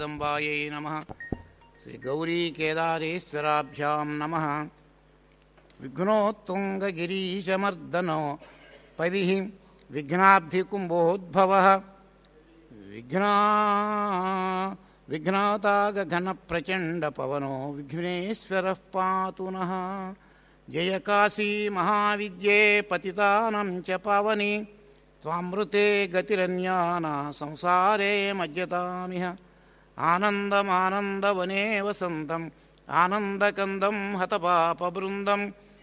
జగదంబాయై నమ శ్రీ గౌరీ కేదారేశ్వరాభ్యాం నమ విఘ్నోత్తుంగగిరీశమర్దనో పవి విఘ్నాబ్ధికుంభోద్భవ విఘ్నా విఘ్నాతాగఘన ప్రచండ పవనో విఘ్నేశ్వర పాతు నః జయ కాశీ మహావిద్యే పతితానం చ పావని త్వామృతే గతిరన్యాన సంసారే మజ్జతామిహ ఆనందమానందవనే వసంతం ఆనందకందం హతపాపబృందం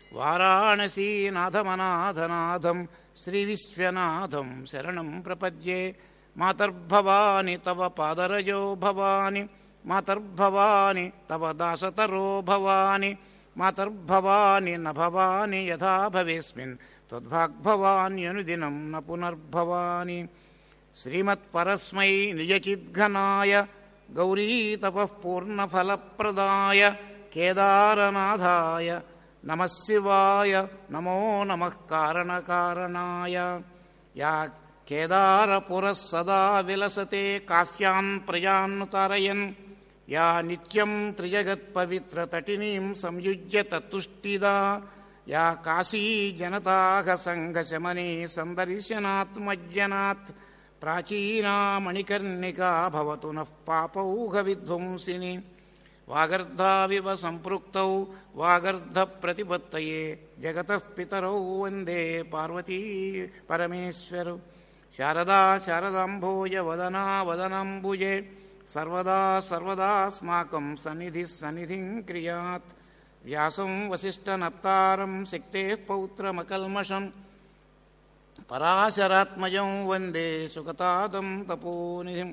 వారాణసీనాథమనాథనాథం శ్రీవిశ్వనాథం శరణం ప్రపద్యే మాతర్భవాని తవ పాదరజో భవాని మాతర్భవాని తవ దాసతరో భవాని మాతర్భవాని న భవాని యథా భవేస్మిన్ త్వద్భాగ్భవాన్యనుదినం న పునర్భవాని శ్రీమత్పరస్మై నిజచిద్ఘనాయ గౌరీతపః పూర్ణఫలప్రదాయ కేదారనాథాయ నమ శివాయ నమో నమః కారణకారణాయ యా కేదారపురः సదా విలసతే కాశ్యాన్ ప్రజాన్నుతారయన్ యా నిత్యం త్రిజగత్పవిత్రతటినీం సంయుజ్య తత్తుష్టిదా యా కాశీ జనతాఘ సంఘశమనే సందర్శనాత్మజ్జనాత్ ప్రాచీనా మణికర్ణికా భవతు నః పాపౌఘ విధ్వంసిని వాగర్ధావివ సంపృక్తౌ వాగర్ధ ప్రతిపత్తయే జగతః పితరౌ వందే పార్వతీ పరమేశ్వరు శారదా శారదాంభోజ వదనా వదనాంబుజే సర్వదా సర్వదాస్మాకం సన్నిధి సన్నిధిం క్రియాత్ వ్యాసం వసిష్ఠనప్తారం శక్తే పౌత్రమకల్మషం పరాశరాత్మజం వందే సుగతాదం తపోనిధిం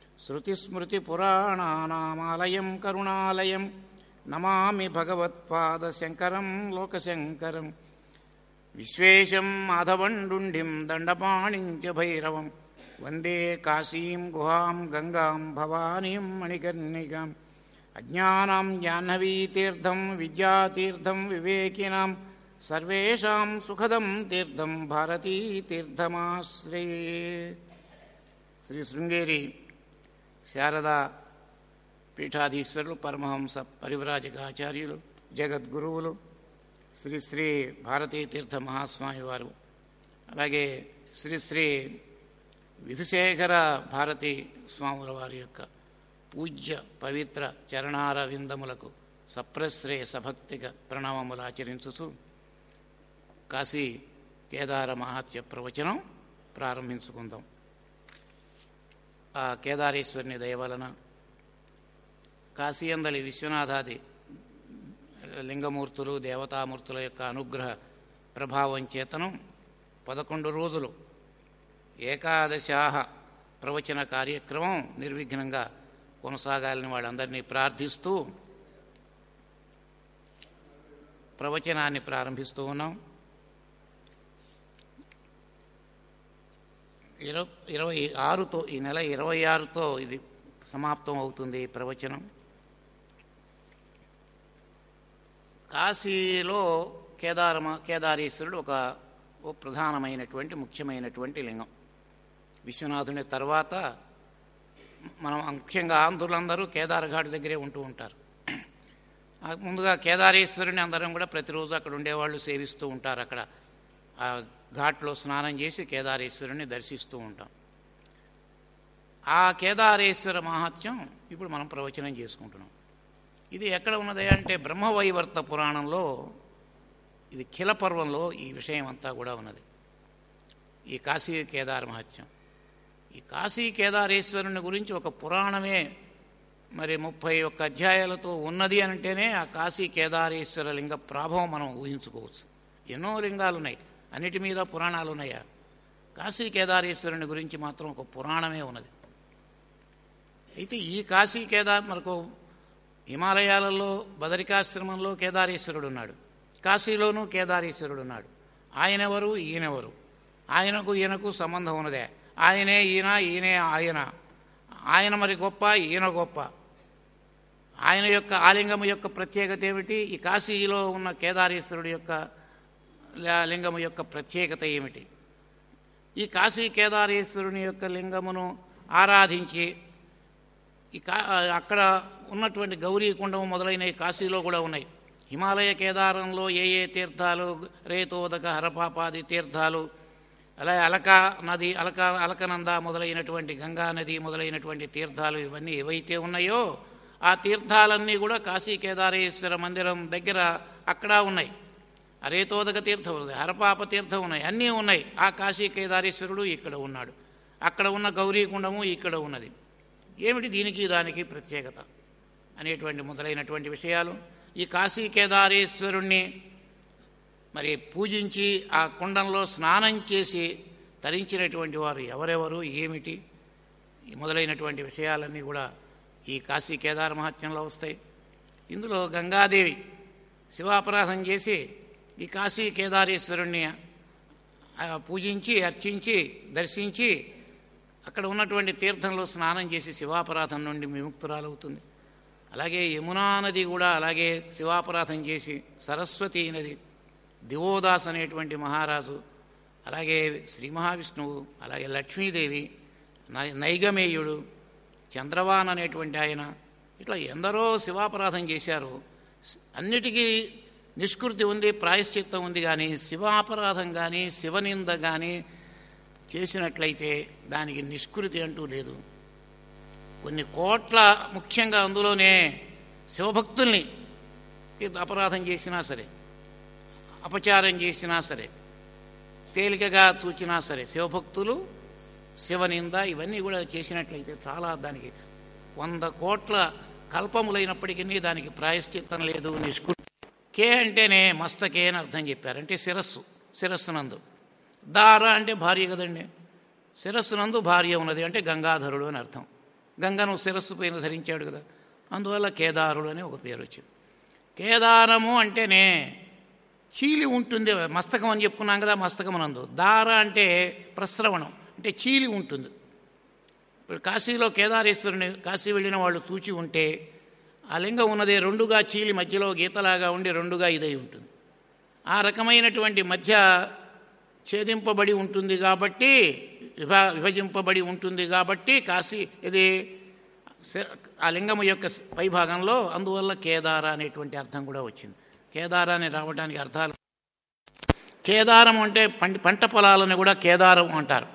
శృతిస్మృతిపురాణానామాలయం కరుణాలయం నమామి భగవత్పాదశంకరం లోకశంకరం విశ్వేశం మాధవండుండిం దండపాణిం చ భైరవం వందే కాశీం గుహాం గంగాం భవానీం మణికర్ణికాం అజ్ఞానాం జాహ్నవీతీర్థం విద్యాతీర్థం వివేకినాం సర్వేషాం సుఖదం తీర్థం భారతీతీర్థమాశ్రయే శ్రీ శృంగేరి శారదా పీఠాధీశ్వరులు పరమహంస పరివ్రాజకాచార్యులు జగద్గురువులు శ్రీ శ్రీ భారతీ తీర్థ మహాస్వామి వారు అలాగే శ్రీ శ్రీ విధుశేఖర భారతీ స్వాముల వారి యొక్క పూజ్య పవిత్ర చరణార విందములకు సప్రశ్రేయ సభక్తిక ప్రణామములు ఆచరించుతూ కాశీ కేదార మహాత్య ప్రవచనం ప్రారంభించుకుందాం ఆ కేదారేశ్వరుని దయ వలన కాశీయందలి విశ్వనాథాది లింగమూర్తులు దేవతామూర్తుల యొక్క అనుగ్రహ ప్రభావం చేతనం పదకొండు రోజులు ఏకాదశాహ ప్రవచన కార్యక్రమం నిర్విఘ్నంగా కొనసాగాలని వాళ్ళందరినీ ప్రార్థిస్తూ ప్రవచనాన్ని ప్రారంభిస్తూ ఉన్నాం ఇరవై ఇరవై ఆరుతో ఈ నెల ఇరవై ఆరుతో ఇది సమాప్తం అవుతుంది ఈ ప్రవచనం కాశీలో కేదారమ కేదారేశ్వరుడు ఒక ఓ ప్రధానమైనటువంటి ముఖ్యమైనటువంటి లింగం విశ్వనాథుని తర్వాత మనం ముఖ్యంగా ఆంధ్రులందరూ కేదారఘాట్ దగ్గరే ఉంటూ ఉంటారు ఆ ముందుగా కేదారేశ్వరుని అందరం కూడా ప్రతిరోజు అక్కడ ఉండేవాళ్ళు సేవిస్తూ ఉంటారు అక్కడ ఆ ఘాట్లో స్నానం చేసి కేదారేశ్వరుని దర్శిస్తూ ఉంటాం ఆ కేదారేశ్వర మహాత్యం ఇప్పుడు మనం ప్రవచనం చేసుకుంటున్నాం ఇది ఎక్కడ ఉన్నది అంటే బ్రహ్మవైవర్త పురాణంలో ఇది కిల పర్వంలో ఈ విషయం అంతా కూడా ఉన్నది ఈ కాశీ కేదార మహత్యం ఈ కాశీ కేదారేశ్వరుని గురించి ఒక పురాణమే మరి ముప్పై ఒక్క అధ్యాయాలతో ఉన్నది అంటేనే ఆ కాశీ కేదారేశ్వర లింగ ప్రాభవం మనం ఊహించుకోవచ్చు ఎన్నో లింగాలు ఉన్నాయి అన్నిటి మీద పురాణాలు ఉన్నాయా కాశీ కేదారేశ్వరుని గురించి మాత్రం ఒక పురాణమే ఉన్నది అయితే ఈ కాశీ కేదార్ మనకు హిమాలయాలలో బదరికాశ్రమంలో కేదారేశ్వరుడు ఉన్నాడు కాశీలోనూ కేదారేశ్వరుడు ఉన్నాడు ఆయనెవరు ఈయనెవరు ఆయనకు ఈయనకు సంబంధం ఉన్నదే ఆయనే ఈయన ఈయనే ఆయన ఆయన మరి గొప్ప ఈయన గొప్ప ఆయన యొక్క ఆలింగము యొక్క ప్రత్యేకత ఏమిటి ఈ కాశీలో ఉన్న కేదారేశ్వరుడు యొక్క ల- లింగము యొక్క ప్రత్యేకత ఏమిటి ఈ కాశీ కేదారేశ్వరుని యొక్క లింగమును ఆరాధించి ఈ కా అక్కడ ఉన్నటువంటి గౌరీ కుండం మొదలైనవి కాశీలో కూడా ఉన్నాయి హిమాలయ కేదారంలో ఏ ఏ తీర్థాలు రేతోదక హరపాపాది తీర్థాలు అలాగే అలక నది అలక అలకనంద మొదలైనటువంటి గంగా నది మొదలైనటువంటి తీర్థాలు ఇవన్నీ ఏవైతే ఉన్నాయో ఆ తీర్థాలన్నీ కూడా కాశీ కేదారేశ్వర మందిరం దగ్గర అక్కడ ఉన్నాయి అరేతోదక తీర్థం ఉంది హరపాప తీర్థం ఉన్నాయి అన్నీ ఉన్నాయి ఆ కాశీ కేదారేశ్వరుడు ఇక్కడ ఉన్నాడు అక్కడ ఉన్న గౌరీకుండము ఇక్కడ ఉన్నది ఏమిటి దీనికి దానికి ప్రత్యేకత అనేటువంటి మొదలైనటువంటి విషయాలు ఈ కాశీ కేదారేశ్వరుణ్ణి మరి పూజించి ఆ కుండంలో స్నానం చేసి తరించినటువంటి వారు ఎవరెవరు ఏమిటి ఈ మొదలైనటువంటి విషయాలన్నీ కూడా ఈ కాశీ కేదార మహత్యంలో వస్తాయి ఇందులో గంగాదేవి శివాపరాధం చేసి ఈ కాశీ కేదారేశ్వరుణ్ణి ఆ, పూజించి అర్చించి దర్శించి అక్కడ ఉన్నటువంటి తీర్థంలో స్నానం చేసి శివాపరాధం నుండి విముక్తురాలవుతుంది అలాగే యమునా నది కూడా అలాగే శివాపరాధం చేసి సరస్వతీ నది దివోదాస్ అనేటువంటి మహారాజు అలాగే శ్రీ మహావిష్ణువు అలాగే లక్ష్మీదేవి నై- నైగమేయుడు చంద్రవాన్ అనేటువంటి ఆయన ఇట్లా ఎందరో శివాపరాధం చేశారు స్- అన్నిటికీ నిష్కృతి ఉంది ప్రాయశ్చిత్తం ఉంది కానీ శివాపరాధం కానీ శివనింద కానీ చేసినట్లయితే దానికి నిష్కృతి అంటూ లేదు కొన్ని కోట్ల ముఖ్యంగా అందులోనే శివభక్తుల్ని అపరాధం చేసినా సరే అపచారం చేసినా సరే తేలికగా తూచినా సరే శివభక్తులు శివనింద ఇవన్నీ కూడా చేసినట్లయితే చాలా దానికి వంద కోట్ల కల్పములైనప్పటికీ దానికి ప్రాయశ్చిత్తం లేదు నిష్కు కే అంటేనే మస్తకే అని అర్థం చెప్పారు అంటే శిరస్సు శిరస్సునందు దార అంటే భార్య కదండి శిరస్సునందు భార్య ఉన్నది అంటే గంగాధరుడు అని అర్థం గంగను శిరస్సు పైన ధరించాడు కదా అందువల్ల కేదారుడు అని ఒక పేరు వచ్చింది కేదారము అంటేనే చీలి ఉంటుంది మస్తకం అని చెప్పుకున్నాం కదా మస్తకం నందు దార అంటే ప్రస్రవణం అంటే చీలి ఉంటుంది ఇప్పుడు కాశీలో కేదారేశ్వరుని కాశీ వెళ్ళిన వాళ్ళు చూచి ఉంటే ఆ లింగం ఉన్నదే రెండుగా చీలి మధ్యలో గీతలాగా ఉండి రెండుగా ఇదై ఉంటుంది ఆ రకమైనటువంటి మధ్య ఛేదింపబడి ఉంటుంది కాబట్టి విభా విభజింపబడి ఉంటుంది కాబట్టి కాశీ ఇది శ- ఆ లింగము యొక్క పైభాగంలో అందువల్ల కేదార అనేటువంటి అర్థం కూడా వచ్చింది కేదార అని రావడానికి అర్థాలు కేదారం అంటే పంట పంట పొలాలను కూడా కేదారం అంటారు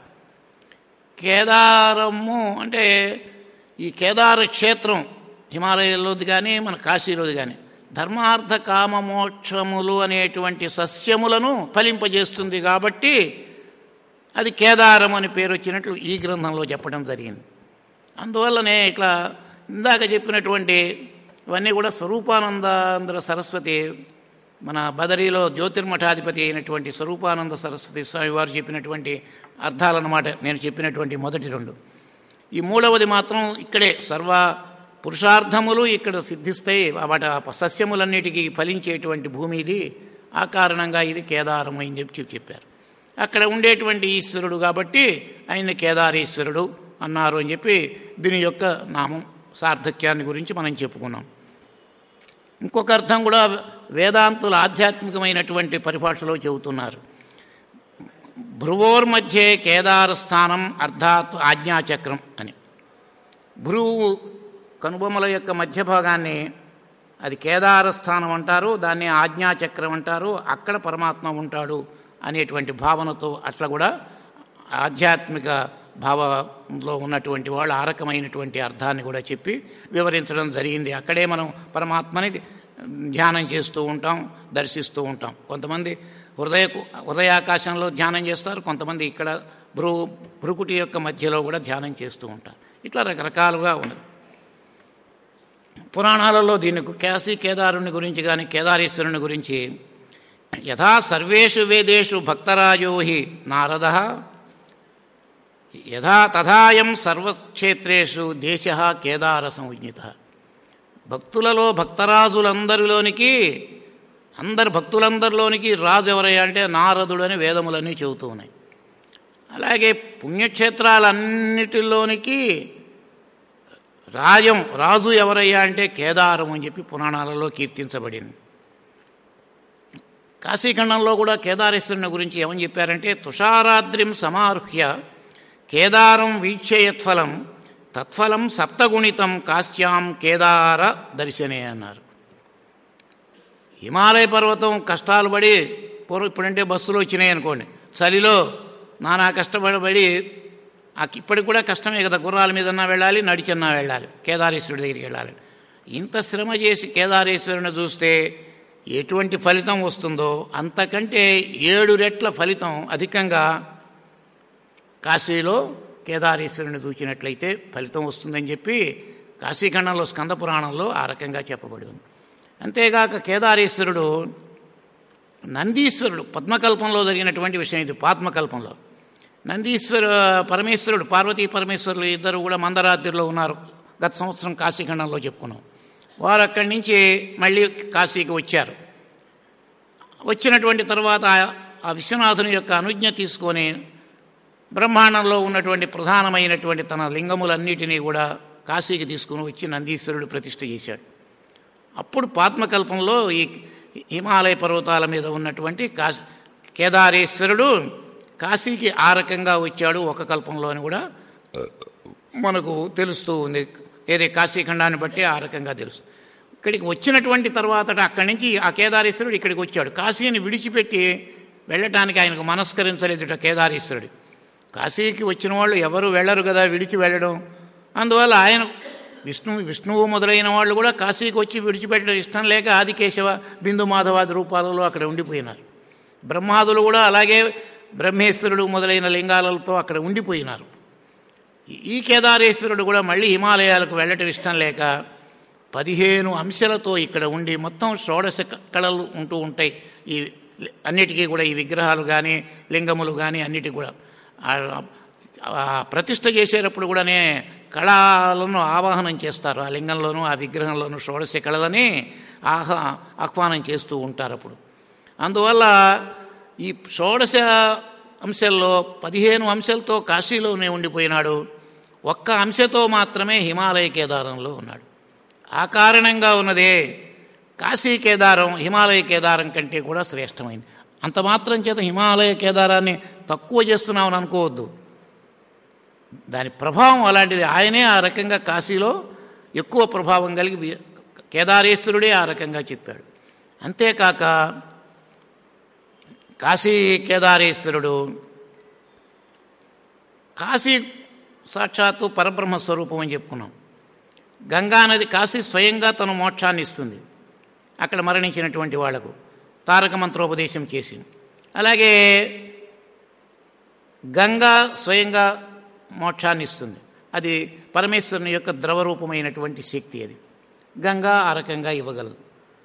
కేదారము అంటే ఈ కేదార క్షేత్రం హిమాలయాల్లోది కానీ మన కాశీలోది కానీ ధర్మార్థ కామ మోక్షములు అనేటువంటి సస్యములను ఫలింపజేస్తుంది కాబట్టి అది కేదారం అని పేరు వచ్చినట్లు ఈ గ్రంథంలో చెప్పడం జరిగింది అందువల్లనే ఇట్లా ఇందాక చెప్పినటువంటి ఇవన్నీ కూడా స్వరూపానందాంధ్ర సరస్వతి మన బదరీలో జ్యోతిర్మఠాధిపతి అయినటువంటి స్వరూపానంద సరస్వతి స్వామి వారు చెప్పినటువంటి అర్థాలన్నమాట నేను చెప్పినటువంటి మొదటి రెండు ఈ మూడవది మాత్రం ఇక్కడే సర్వ పురుషార్థములు ఇక్కడ సిద్ధిస్తాయి వాటి ఆ సస్యములన్నిటికీ ఫలించేటువంటి భూమి ఇది ఆ కారణంగా ఇది కేదారం అని చెప్పి చెప్పారు అక్కడ ఉండేటువంటి ఈశ్వరుడు కాబట్టి ఆయన కేదారేశ్వరుడు అన్నారు అని చెప్పి దీని యొక్క నామం సార్థక్యాన్ని గురించి మనం చెప్పుకున్నాం ఇంకొక అర్థం కూడా వేదాంతుల ఆధ్యాత్మికమైనటువంటి పరిభాషలో చెబుతున్నారు భ్రువోర్మధ్యే కేదార స్థానం అర్థాత్ ఆజ్ఞాచక్రం అని భ్రువు కనుబొమ్మల యొక్క మధ్య భాగాన్ని అది కేదార స్థానం అంటారు దాన్ని ఆజ్ఞాచక్రం అంటారు అక్కడ పరమాత్మ ఉంటాడు అనేటువంటి భావనతో అట్లా కూడా ఆధ్యాత్మిక భావంలో ఉన్నటువంటి వాళ్ళు ఆ రకమైనటువంటి అర్థాన్ని కూడా చెప్పి వివరించడం జరిగింది అక్కడే మనం పరమాత్మని ధ్యానం చేస్తూ ఉంటాం దర్శిస్తూ ఉంటాం కొంతమంది హృదయ హృదయాకాశంలో ధ్యానం చేస్తారు కొంతమంది ఇక్కడ భ్రు భ్రుకుటి యొక్క మధ్యలో కూడా ధ్యానం చేస్తూ ఉంటారు ఇట్లా రకరకాలుగా ఉన్నది పురాణాలలో దీనికి కాశీ కేదారుని గురించి కానీ కేదారేశ్వరుని గురించి యథా సర్వేషు వేదేషు భక్తరాజో హి నారద యథా తథాయం సర్వక్షేత్రేషు దేశ కేదార సంజ్ఞిత భక్తులలో భక్తరాజులందరిలోనికి అందరి భక్తులందరిలోనికి రాజు ఎవరయ్యా అంటే నారదుడు అని వేదములన్నీ చెబుతూ ఉన్నాయి అలాగే పుణ్యక్షేత్రాలన్నిటిలోనికి రాజం రాజు ఎవరయ్యా అంటే కేదారం అని చెప్పి పురాణాలలో కీర్తించబడింది కాశీఖండంలో కూడా కేదారేశ్వరుని గురించి ఏమని చెప్పారంటే తుషారాద్రిం సమారుహ్య కేదారం వీక్షయత్ఫలం తత్ఫలం సప్తగుణితం కాశ్యాం కేదార దర్శనే అన్నారు హిమాలయ పర్వతం కష్టాలు పడి పూర్వం ఇప్పుడంటే బస్సులు వచ్చినాయి అనుకోండి చలిలో నానా కష్టపడబడి ఆ ఇప్పటికి కూడా కష్టమే కదా గుర్రాల మీదన్నా వెళ్ళాలి నడిచన్నా వెళ్ళాలి కేదారేశ్వరుడి దగ్గరికి వెళ్ళాలి ఇంత శ్రమ చేసి కేదారేశ్వరుని చూస్తే ఎటువంటి ఫలితం వస్తుందో అంతకంటే ఏడు రెట్ల ఫలితం అధికంగా కాశీలో కేదారేశ్వరుని చూచినట్లయితే ఫలితం వస్తుందని చెప్పి కాశీఖండంలో స్కంద పురాణంలో ఆ రకంగా చెప్పబడి ఉంది అంతేగాక కేదారేశ్వరుడు నందీశ్వరుడు పద్మకల్పంలో జరిగినటువంటి విషయం ఇది పాత్మకల్పంలో నందీశ్వర పరమేశ్వరుడు పార్వతీ పరమేశ్వరులు ఇద్దరు కూడా మందరాద్రిలో ఉన్నారు గత సంవత్సరం కాశీఖండంలో చెప్పుకున్నాం వారు అక్కడి నుంచి మళ్ళీ కాశీకి వచ్చారు వచ్చినటువంటి తర్వాత ఆ- ఆ విశ్వనాథుని యొక్క అనుజ్ఞ తీసుకొని బ్రహ్మాండంలో ఉన్నటువంటి ప్రధానమైనటువంటి తన లింగములన్నిటినీ కూడా కాశీకి తీసుకుని వచ్చి నందీశ్వరుడు ప్రతిష్ఠ చేశాడు అప్పుడు పాత్మకల్పంలో ఈ హిమాలయ పర్వతాల మీద ఉన్నటువంటి కాశీ కేదారేశ్వరుడు కాశీకి ఆ రకంగా వచ్చాడు ఒక కల్పంలో అని కూడా మనకు తెలుస్తూ ఉంది ఏదే కాశీఖండాన్ని బట్టి ఆ రకంగా తెలుసు ఇక్కడికి వచ్చినటువంటి తర్వాత అక్కడి నుంచి ఆ కేదారేశ్వరుడు ఇక్కడికి వచ్చాడు కాశీని విడిచిపెట్టి వెళ్ళటానికి ఆయనకు మనస్కరించలేదుట కేదారేశ్వరుడు కాశీకి వచ్చిన వాళ్ళు ఎవరు వెళ్ళరు కదా విడిచి వెళ్ళడం అందువల్ల ఆయన విష్ణు విష్ణువు మొదలైన వాళ్ళు కూడా కాశీకి వచ్చి విడిచిపెట్టడం ఇష్టం లేక ఆదికేశవ బిందు మాధవాది రూపాలలో అక్కడ ఉండిపోయినారు బ్రహ్మాదులు కూడా అలాగే బ్రహ్మేశ్వరుడు మొదలైన లింగాలతో అక్కడ ఉండిపోయినారు ఈ కేదారేశ్వరుడు కూడా మళ్ళీ హిమాలయాలకు వెళ్ళటం ఇష్టం లేక పదిహేను అంశాలతో ఇక్కడ ఉండి మొత్తం షోడశ క- కళలు ఉంటూ ఉంటాయి ఈ లి- అన్నిటికీ కూడా ఈ విగ్రహాలు కానీ లింగములు కానీ అన్నిటికీ కూడా ఆ- ఆ ప్రతిష్ఠ చేసేటప్పుడు కూడానే కళలను ఆవాహనం చేస్తారు ఆ లింగంలోనూ ఆ విగ్రహంలోనూ షోడశ కళలని ఆహా ఆహ్వానం చేస్తూ ఉంటారు అప్పుడు అందువల్ల ఈ షోడశ అంశాల్లో పదిహేను అంశాలతో కాశీలోనే ఉండిపోయినాడు ఒక్క అంశతో మాత్రమే హిమాలయ కేదారంలో ఉన్నాడు ఆ కారణంగా ఉన్నదే కాశీ కేదారం హిమాలయ కేదారం కంటే కూడా శ్రేష్టమైంది అంత మాత్రం చేత హిమాలయ కేదారాన్ని తక్కువ చేస్తున్నామని అనుకోవద్దు దాని ప్రభావం అలాంటిది ఆయనే ఆ రకంగా కాశీలో ఎక్కువ ప్రభావం కలిగి వి- కేదారేశ్వరుడే ఆ రకంగా చెప్పాడు అంతేకాక కాశీ కేదారేశ్వరుడు కాశీ సాక్షాత్తు పరబ్రహ్మ స్వరూపం అని చెప్పుకున్నాం గంగానది కాశీ స్వయంగా తన మోక్షాన్ని ఇస్తుంది అక్కడ మరణించినటువంటి వాళ్లకు తారక మంత్రోపదేశం చేసి అలాగే గంగా స్వయంగా మోక్షాన్ని ఇస్తుంది అది పరమేశ్వరుని యొక్క ద్రవరూపమైనటువంటి శక్తి అది గంగా ఆ రకంగా ఇవ్వగలదు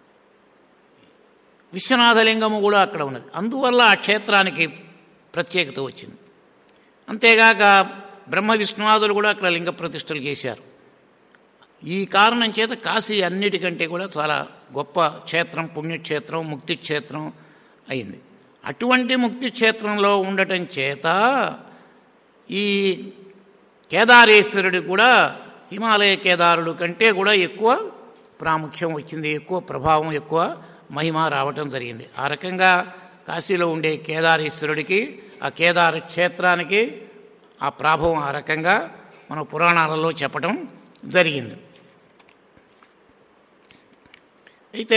విశ్వనాథలింగము కూడా అక్కడ ఉన్నది అందువల్ల ఆ క్షేత్రానికి ప్రత్యేకత వచ్చింది అంతేగాక బ్రహ్మ విష్ణువాదులు కూడా అక్కడ లింగ ప్రతిష్టలు చేశారు ఈ కారణం చేత కాశీ అన్నిటికంటే కూడా చాలా గొప్ప క్షేత్రం పుణ్యక్షేత్రం ముక్తి క్షేత్రం అయింది అటువంటి ముక్తి క్షేత్రంలో ఉండటం చేత ఈ కేదారేశ్వరుడు కూడా హిమాలయ కేదారుడు కంటే కూడా ఎక్కువ ప్రాముఖ్యం వచ్చింది ఎక్కువ ప్రభావం ఎక్కువ మహిమ రావటం జరిగింది ఆ రకంగా కాశీలో ఉండే కేదారేశ్వరుడికి ఆ కేదార క్షేత్రానికి ఆ ప్రాభవం ఆ రకంగా మన పురాణాలలో చెప్పటం జరిగింది అయితే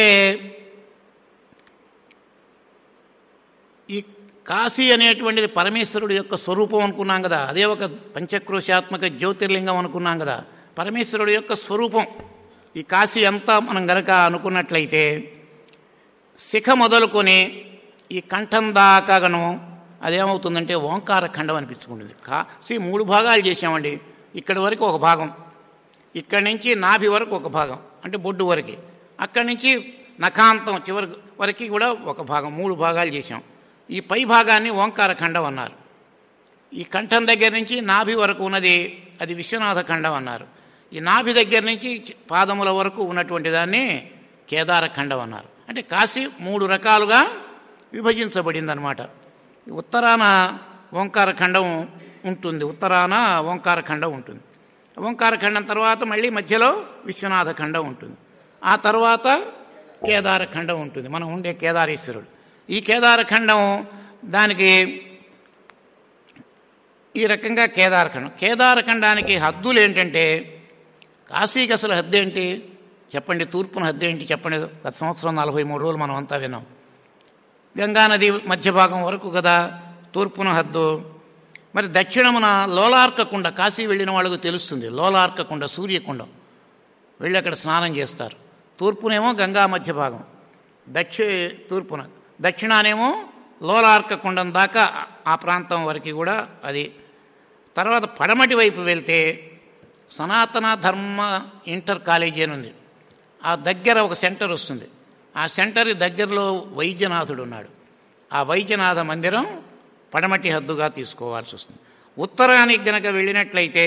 ఈ కాశీ అనేటువంటిది పరమేశ్వరుడు యొక్క స్వరూపం అనుకున్నాం కదా అదే ఒక పంచక్రోశాత్మక జ్యోతిర్లింగం అనుకున్నాం కదా పరమేశ్వరుడు యొక్క స్వరూపం ఈ కాశీ అంతా మనం గనక అనుకున్నట్లయితే శిఖ మొదలుకొని ఈ కంఠం దాకాగను అదేమవుతుందంటే ఓంకార ఖండం అనిపించుకుంటుంది కాశీ మూడు భాగాలు చేసామండి ఇక్కడి వరకు ఒక భాగం ఇక్కడి నుంచి నాభి వరకు ఒక భాగం అంటే బొడ్డు వరకు అక్కడి నుంచి నఖాంతం చివరి వరకు కూడా ఒక భాగం మూడు భాగాలు చేశాం ఈ పై భాగాన్ని ఓంకార ఖండం అన్నారు ఈ కంఠం దగ్గర నుంచి నాభి వరకు ఉన్నది అది విశ్వనాథ ఖండం అన్నారు ఈ నాభి దగ్గర నుంచి చి- పాదముల వరకు ఉన్నటువంటి దాన్ని కేదార ఖండం అన్నారు అంటే కాశీ మూడు రకాలుగా విభజించబడిందనమాట ఈ ఉత్తరాన ఓంకార ఖండం ఉంటుంది ఉత్తరాన ఓంకార ఖండం ఉంటుంది ఓంకార ఖండం తర్వాత మళ్ళీ మధ్యలో విశ్వనాథ ఖండం ఉంటుంది ఆ తర్వాత కేదార ఖండం ఉంటుంది మనం ఉండే కేదారేశ్వరుడు ఈ కేదార ఖండం దానికి ఈ రకంగా కేదారఖండం కేదారఖండానికి హద్దులు ఏంటంటే కాశీకి అసలు హద్దు ఏంటి చెప్పండి తూర్పున హద్దు ఏంటి చెప్పండి గత సంవత్సరం నలభై మూడు రోజులు మనం అంతా విన్నాం గంగానది మధ్య భాగం వరకు కదా తూర్పున హద్దు మరి దక్షిణమున లోలార్కకుండ కాశీ వెళ్ళిన వాళ్ళకు తెలుస్తుంది లోలార్కకుండ సూర్యకుండ వెళ్ళి అక్కడ స్నానం చేస్తారు తూర్పునేమో గంగా మధ్య భాగం దక్షి తూర్పున దక్షిణానేమో లోలార్కకుండం దాకా ఆ ప్రాంతం వరకు కూడా అది తర్వాత పడమటి వైపు వెళ్తే సనాతన ధర్మ ఇంటర్ కాలేజీ అని ఉంది ఆ దగ్గర ఒక సెంటర్ వస్తుంది ఆ సెంటర్ దగ్గరలో వైద్యనాథుడు ఉన్నాడు ఆ వైద్యనాథ మందిరం పడమటి హద్దుగా తీసుకోవాల్సి వస్తుంది ఉత్తరానికి గనక వెళ్ళినట్లయితే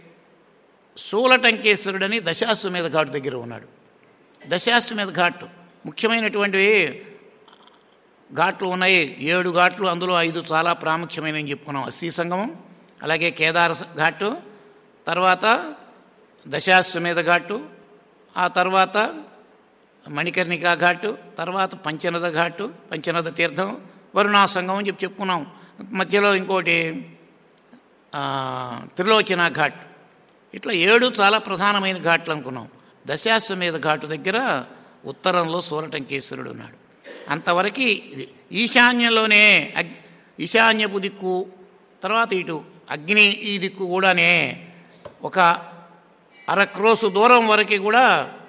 శూలటంకేశ్వరుడని దశాశ్వమేధ ఘాట్ దగ్గర ఉన్నాడు దశాశ్వమేధ ఘాట్ ముఖ్యమైనటువంటివి ఘాట్లు ఉన్నాయి ఏడు ఘాట్లు అందులో ఐదు చాలా ప్రాముఖ్యమైనవి చెప్పుకున్నాం అస్సీ సంగమం అలాగే కేదార ఘాటు తర్వాత దశాశ్వమేధ ఘాటు ఆ తర్వాత మణికర్ణికా ఘాటు తర్వాత పంచనద ఘాటు పంచనద తీర్థం వరుణా సంగమం అని చెప్పి చెప్పుకున్నాం మధ్యలో ఇంకోటి ఆ, త్రిలోచన ఘాట్ ఇట్లా ఏడు చాలా ప్రధానమైన ఘాట్లు అనుకున్నాం దశాశ్వమేధ ఘాటు దగ్గర ఉత్తరంలో సూరటంకేశ్వరుడు ఉన్నాడు అంతవరకు ఇది ఈశాన్యంలోనే అగ్ ఈశాన్యపు దిక్కు తర్వాత ఇటు అగ్ని ఈ దిక్కు కూడానే ఒక అర క్రోసు దూరం వరకు కూడా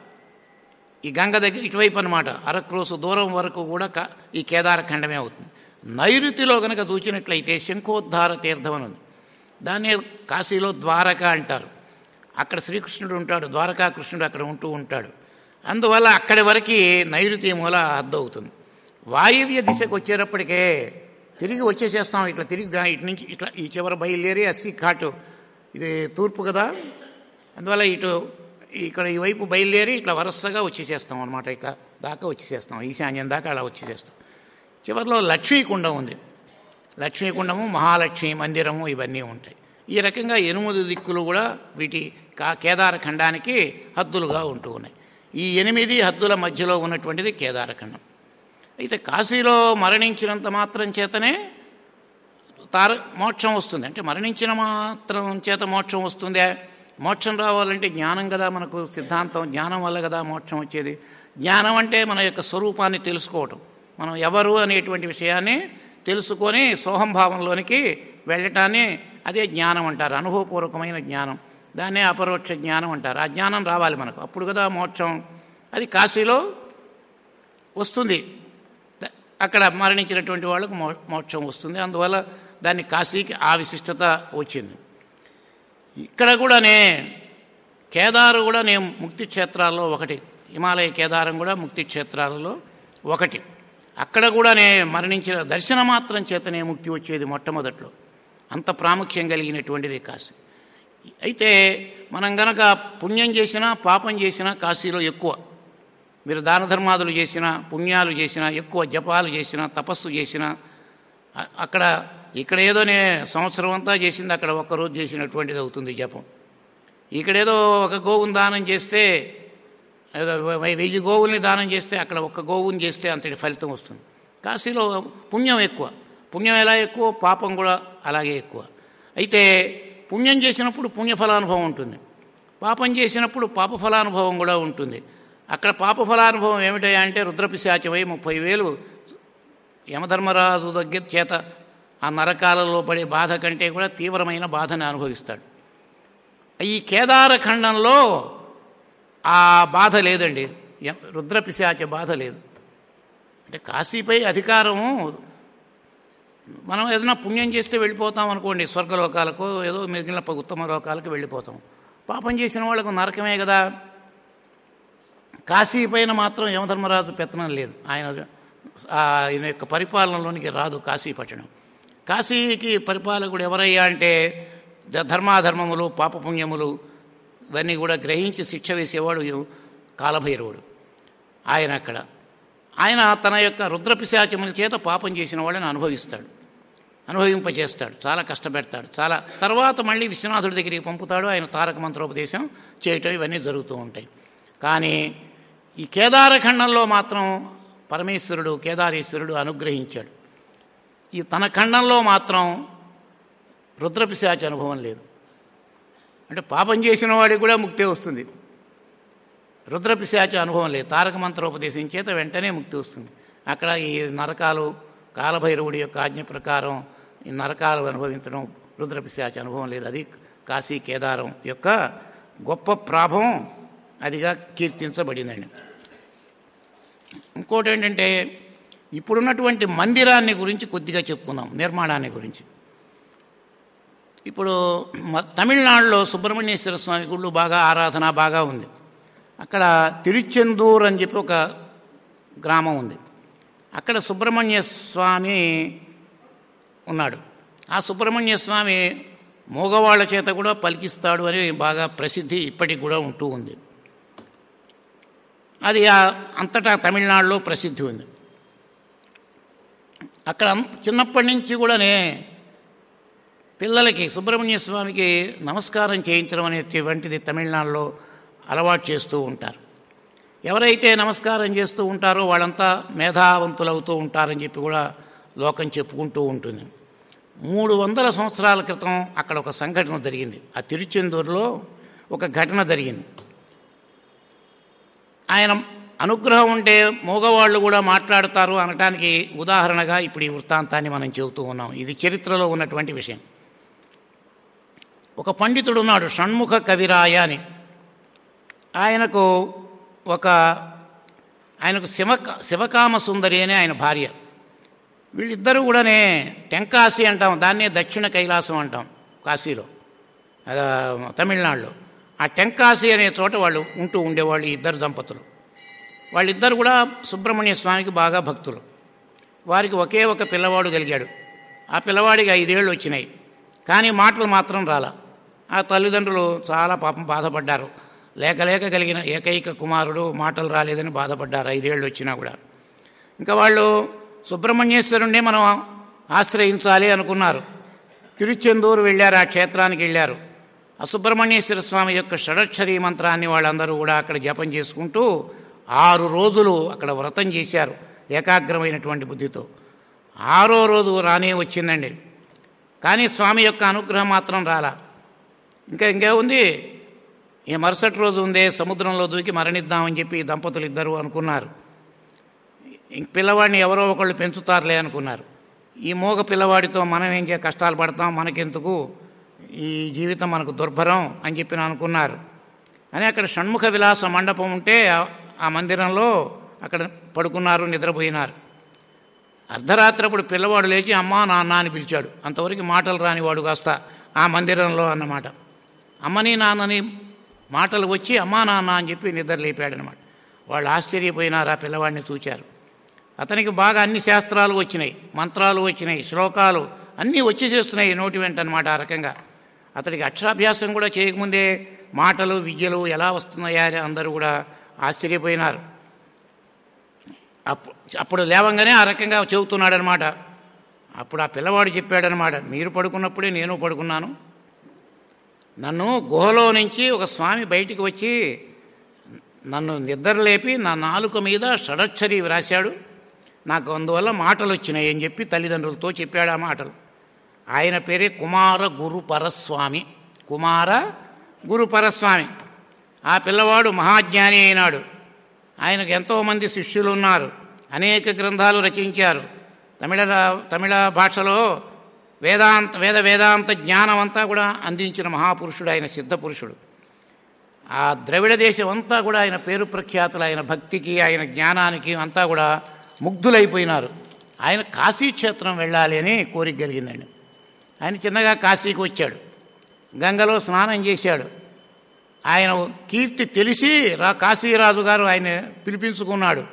ఈ గంగ దగ్గర ఇటువైపు అనమాట అరక్రోసు దూరం వరకు కూడా క- ఈ కేదారఖండమే అవుతుంది నైరుతిలో కనుక చూసినట్లయితే శంఖోద్ధార తీర్థం అని ఉంది దాన్ని కాశీలో ద్వారక అంటారు అక్కడ శ్రీకృష్ణుడు ఉంటాడు ద్వారకా కృష్ణుడు అక్కడ ఉంటూ ఉంటాడు అందువల్ల అక్కడి వరకు నైరుతి మూల హద్దు అవుతుంది వాయువ్య దిశకు వచ్చేటప్పటికే తిరిగి వచ్చేసేస్తాం ఇట్లా తిరిగి గా- ఇటు నుంచి ఇట్లా ఈ చివర బయలుదేరి అస్సి ఘాటు ఇది తూర్పు కదా అందువల్ల ఇటు ఇక్కడ ఈ వైపు బయలుదేరి ఇట్లా వరుసగా వచ్చేసేస్తాం అనమాట ఇట్లా దాకా వచ్చేసేస్తాం ఈశాన్యం దాకా అలా వచ్చేసేస్తాం చివరిలో లక్ష్మీకుండం ఉంది లక్ష్మీకుండము మహాలక్ష్మి మందిరము ఇవన్నీ ఉంటాయి ఈ రకంగా ఎనిమిది దిక్కులు కూడా వీటి కా కేదారఖండానికి హద్దులుగా ఉంటూ ఉన్నాయి ఈ ఎనిమిది హద్దుల మధ్యలో ఉన్నటువంటిది కేదారఖండం అయితే కాశీలో మరణించినంత మాత్రం చేతనే తార మోక్షం వస్తుంది అంటే మరణించిన మాత్రం చేత మోక్షం వస్తుందే మోక్షం రావాలంటే జ్ఞానం కదా మనకు సిద్ధాంతం జ్ఞానం వల్ల కదా మోక్షం వచ్చేది జ్ఞానం అంటే మన యొక్క స్వరూపాన్ని తెలుసుకోవటం మనం ఎవరు అనేటువంటి విషయాన్ని తెలుసుకొని సోహంభావంలోనికి వెళ్ళటాన్ని అదే జ్ఞానం అంటారు అనుభవపూర్వకమైన జ్ఞానం దాన్నే అపరోక్ష జ్ఞానం అంటారు ఆ జ్ఞానం రావాలి మనకు అప్పుడు కదా మోక్షం అది కాశీలో వస్తుంది అక్కడ మరణించినటువంటి వాళ్ళకు మో మోక్షం వస్తుంది అందువల్ల దాన్ని కాశీకి ఆ విశిష్టత వచ్చింది ఇక్కడ కూడానే కేదారు కూడా నేను ముక్తి క్షేత్రాల్లో ఒకటి హిమాలయ కేదారం కూడా ముక్తి క్షేత్రాలలో ఒకటి అక్కడ కూడానే మరణించిన దర్శన మాత్రం చేతనే ముక్తి వచ్చేది మొట్టమొదట్లో అంత ప్రాముఖ్యం కలిగినటువంటిది కాశీ అయితే మనం గనక పుణ్యం చేసినా పాపం చేసినా కాశీలో ఎక్కువ మీరు దాన ధర్మాదులు చేసినా పుణ్యాలు చేసినా ఎక్కువ జపాలు చేసినా తపస్సు చేసినా అ- అక్కడ ఇక్కడ ఏదోనే సంవత్సరం అంతా చేసింది అక్కడ ఒక్కరోజు చేసినటువంటిది అవుతుంది జపం ఇక్కడేదో ఒక గోవుని దానం చేస్తే ఏదో వె- వెయ్యి గోవుల్ని దానం చేస్తే అక్కడ ఒక్క గోవుని చేస్తే అంతటి ఫలితం వస్తుంది కాశీలో పుణ్యం ఎక్కువ పుణ్యం ఎలా ఎక్కువ పాపం కూడా అలాగే ఎక్కువ అయితే పుణ్యం చేసినప్పుడు పుణ్యఫలానుభవం ఉంటుంది పాపం చేసినప్పుడు పాప ఫలానుభవం కూడా ఉంటుంది అక్కడ పాప ఫలానుభవం ఏమిటయా అంటే రుద్రపిశాచమై ముప్పై వేలు యమధర్మరాజు దగ్గర చేత ఆ నరకాలలో పడే బాధ కంటే కూడా తీవ్రమైన బాధని అనుభవిస్తాడు ఈ కేదారఖండంలో ఆ బాధ లేదండి య- రుద్రపిశాచ బాధ లేదు అంటే కాశీపై అధికారము మనం ఏదైనా పుణ్యం చేస్తే వెళ్ళిపోతాం అనుకోండి స్వర్గలోకాలకు ఏదో మిగిలిన ప- ఉత్తమ లోకాలకు వెళ్ళిపోతాం పాపం చేసిన వాళ్ళకు నరకమే కదా కాశీ పైన మాత్రం యమధర్మరాజు పెత్తనం లేదు ఆయన ఆ, ఆయన యొక్క పరిపాలనలోనికి రాదు కాశీ పట్టణం కాశీకి పరిపాలకుడు ఎవరయ్యా అంటే ద- ధర్మాధర్మములు పాపపుణ్యములు ఇవన్నీ కూడా గ్రహించి శిక్ష వేసేవాడు కాలభైరవుడు ఆయన అక్కడ ఆయన తన యొక్క రుద్రపిశాచముల చేత పాపం చేసిన వాళ్ళని అనుభవిస్తాడు అనుభవింపజేస్తాడు చాలా కష్టపెడతాడు చాలా తర్వాత మళ్ళీ విశ్వనాథుడి దగ్గరికి పంపుతాడు ఆయన తారక మంత్రోపదేశం చేయటం ఇవన్నీ జరుగుతూ ఉంటాయి కానీ ఈ కేదారఖండంలో మాత్రం పరమేశ్వరుడు కేదారేశ్వరుడు అనుగ్రహించాడు ఈ తన ఖండంలో మాత్రం రుద్రపిశాచి అనుభవం లేదు అంటే పాపం చేసిన వాడికి కూడా ముక్తి వస్తుంది రుద్రపిశాచ అనుభవం లేదు తారక మంత్రోపదేశం చేత వెంటనే ముక్తి వస్తుంది అక్కడ ఈ నరకాలు కాలభైరవుడి యొక్క ఆజ్ఞ ప్రకారం ఈ నరకాలు అనుభవించడం రుద్రపిశాచ అనుభవం లేదు అది కాశీ కేదారం యొక్క గొప్ప ప్రాభవం అదిగా కీర్తించబడిందండి ఇంకోటి ఏంటంటే ఇప్పుడున్నటువంటి మందిరాన్ని గురించి కొద్దిగా చెప్పుకుందాం నిర్మాణాన్ని గురించి ఇప్పుడు మ- తమిళనాడులో సుబ్రహ్మణ్యేశ్వర స్వామి గుళ్ళు బాగా ఆరాధన బాగా ఉంది అక్కడ తిరుచెందూర్ అని చెప్పి ఒక గ్రామం ఉంది అక్కడ సుబ్రహ్మణ్య స్వామి ఉన్నాడు ఆ సుబ్రహ్మణ్య స్వామి మూగవాళ్ళ చేత కూడా పలికిస్తాడు అని బాగా ప్రసిద్ధి ఇప్పటికి కూడా ఉంటూ ఉంది అది ఆ- అంతటా తమిళనాడులో ప్రసిద్ధి ఉంది అక్కడ అం- చిన్నప్పటి నుంచి కూడానే పిల్లలకి సుబ్రహ్మణ్య స్వామికి నమస్కారం చేయించడం అనేటువంటిది తమిళనాడులో అలవాటు చేస్తూ ఉంటారు ఎవరైతే నమస్కారం చేస్తూ ఉంటారో వాళ్ళంతా మేధావంతులవుతూ ఉంటారని చెప్పి కూడా లోకం చెప్పుకుంటూ ఉంటుంది మూడు వందల సంవత్సరాల క్రితం అక్కడ ఒక సంఘటన జరిగింది ఆ తిరుచెందూరులో ఒక ఘటన జరిగింది ఆయన అనుగ్రహం ఉంటే మూగవాళ్ళు కూడా మాట్లాడతారు అనటానికి ఉదాహరణగా ఇప్పుడు ఈ వృత్తాంతాన్ని మనం చెబుతూ ఉన్నాం ఇది చరిత్రలో ఉన్నటువంటి విషయం ఒక పండితుడు ఉన్నాడు షణ్ముఖ కవిరాయ అని ఆయనకు ఒక ఆయనకు శివ శివకామ సుందరి అని ఆయన భార్య వీళ్ళిద్దరూ కూడానే టెంకాసి అంటాం దాన్నే దక్షిణ కైలాసం అంటాం కాశీలో అదా, తమిళనాడులో ఆ టెంకాసి అనే చోట వాళ్ళు ఉంటూ ఉండేవాళ్ళు ఈ ఇద్దరు దంపతులు వాళ్ళిద్దరు కూడా సుబ్రహ్మణ్య స్వామికి బాగా భక్తులు వారికి ఒకే ఒక పిల్లవాడు కలిగాడు ఆ పిల్లవాడికి ఐదేళ్ళు వచ్చినాయి కానీ మాటలు మాత్రం రాల ఆ తల్లిదండ్రులు చాలా పాపం బాధపడ్డారు లేక లేక కలిగిన ఏకైక కుమారుడు మాటలు రాలేదని బాధపడ్డారు ఐదేళ్ళు వచ్చినా కూడా ఇంకా వాళ్ళు సుబ్రహ్మణ్యేశ్వరుణ్ణే మనం ఆశ్రయించాలి అనుకున్నారు తిరుచెందూరు వెళ్ళారు ఆ క్షేత్రానికి వెళ్ళారు ఆ సుబ్రహ్మణ్యేశ్వర స్వామి యొక్క షడక్షరీ మంత్రాన్ని వాళ్ళందరూ కూడా అక్కడ జపం చేసుకుంటూ ఆరు రోజులు అక్కడ వ్రతం చేశారు ఏకాగ్రమైనటువంటి బుద్ధితో ఆరో రోజు రానే వచ్చిందండి కానీ స్వామి యొక్క అనుగ్రహం మాత్రం రాలా ఇంకా ఇంకేముంది ఈ మరుసటి రోజు ఉందే సముద్రంలో దూకి మరణిద్దామని చెప్పి ఈ దంపతులు ఇద్దరు అనుకున్నారు ఇంక పిల్లవాడిని ఎవరో ఒకళ్ళు పెంచుతారులే అనుకున్నారు ఈ మూగ పిల్లవాడితో మనం ఏం చే కష్టాలు పడతాం మనకెందుకు ఈ జీవితం మనకు దుర్భరం అని చెప్పి అనుకున్నారు అని అక్కడ షణ్ముఖ విలాస మండపం ఉంటే ఆ- ఆ మందిరంలో అక్కడ పడుకున్నారు నిద్రపోయినారు అర్ధరాత్రి అప్పుడు పిల్లవాడు లేచి అమ్మా నాన్న అని పిలిచాడు అంతవరకు మాటలు రానివాడు కాస్త ఆ మందిరంలో అన్నమాట అమ్మని నాన్నని మాటలు వచ్చి అమ్మా నాన్న అని చెప్పి నిద్ర లేపాడనమాట వాళ్ళు ఆశ్చర్యపోయినారు ఆ పిల్లవాడిని చూచారు అతనికి బాగా అన్ని శాస్త్రాలు వచ్చినాయి మంత్రాలు వచ్చినాయి శ్లోకాలు అన్నీ వచ్చి చేస్తున్నాయి నోటి వెంట అనమాట ఆ రకంగా అతనికి అక్షరాభ్యాసం కూడా చేయకముందే మాటలు విద్యలు ఎలా వస్తున్నాయా అని అందరూ కూడా ఆశ్చర్యపోయినారు అప్పుడు అప్పుడు లేవంగానే ఆ రకంగా చెబుతున్నాడు అనమాట అప్పుడు ఆ పిల్లవాడు చెప్పాడనమాట మీరు పడుకున్నప్పుడే నేను పడుకున్నాను నన్ను గుహలో నుంచి ఒక స్వామి బయటికి వచ్చి నన్ను నిద్రలేపి నా నాలుక మీద షడక్షరి వ్రాశాడు నాకు అందువల్ల మాటలు వచ్చినాయి అని చెప్పి తల్లిదండ్రులతో చెప్పాడు ఆ మాటలు ఆయన పేరే కుమార గురు పరస్వామి కుమార గురు పరస్వామి ఆ పిల్లవాడు మహాజ్ఞాని అయినాడు ఆయనకు ఎంతోమంది శిష్యులు ఉన్నారు అనేక గ్రంథాలు రచించారు తమిళ తమిళ భాషలో వేదాంత వేద వేదాంత జ్ఞానం అంతా కూడా అందించిన మహాపురుషుడు ఆయన సిద్ధపురుషుడు ఆ ద్రవిడ దేశం అంతా కూడా ఆయన పేరు ప్రఖ్యాతులు ఆయన భక్తికి ఆయన జ్ఞానానికి అంతా కూడా ముగ్ధులైపోయినారు ఆయన కాశీ క్షేత్రం వెళ్ళాలి అని కోరిక కలిగిందండి ఆయన చిన్నగా కాశీకి వచ్చాడు గంగలో స్నానం చేశాడు ఆయన కీర్తి తెలిసి రా కాశీరాజు గారు ఆయన పిలిపించుకున్నాడు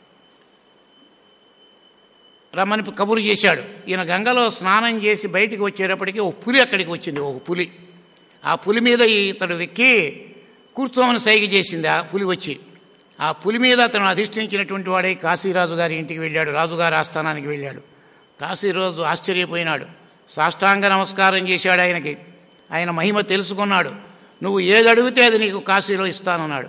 రమ్మని కబురు చేశాడు ఈయన గంగలో స్నానం చేసి బయటికి వచ్చేటప్పటికి ఒక పులి అక్కడికి వచ్చింది ఒక పులి ఆ పులి మీద ఇతడు వెక్కి కూర్చోమని సైగ చేసింది ఆ పులి వచ్చి ఆ పులి మీద అతను అధిష్ఠించినటువంటి వాడే కాశీరాజు గారి ఇంటికి వెళ్ళాడు రాజుగారి ఆస్థానానికి వెళ్ళాడు కాశీరాజు ఆశ్చర్యపోయినాడు సాష్టాంగ నమస్కారం చేశాడు ఆయనకి ఆయన మహిమ తెలుసుకున్నాడు నువ్వు ఏది అడిగితే అది నీకు కాశీలో ఇస్తానన్నాడు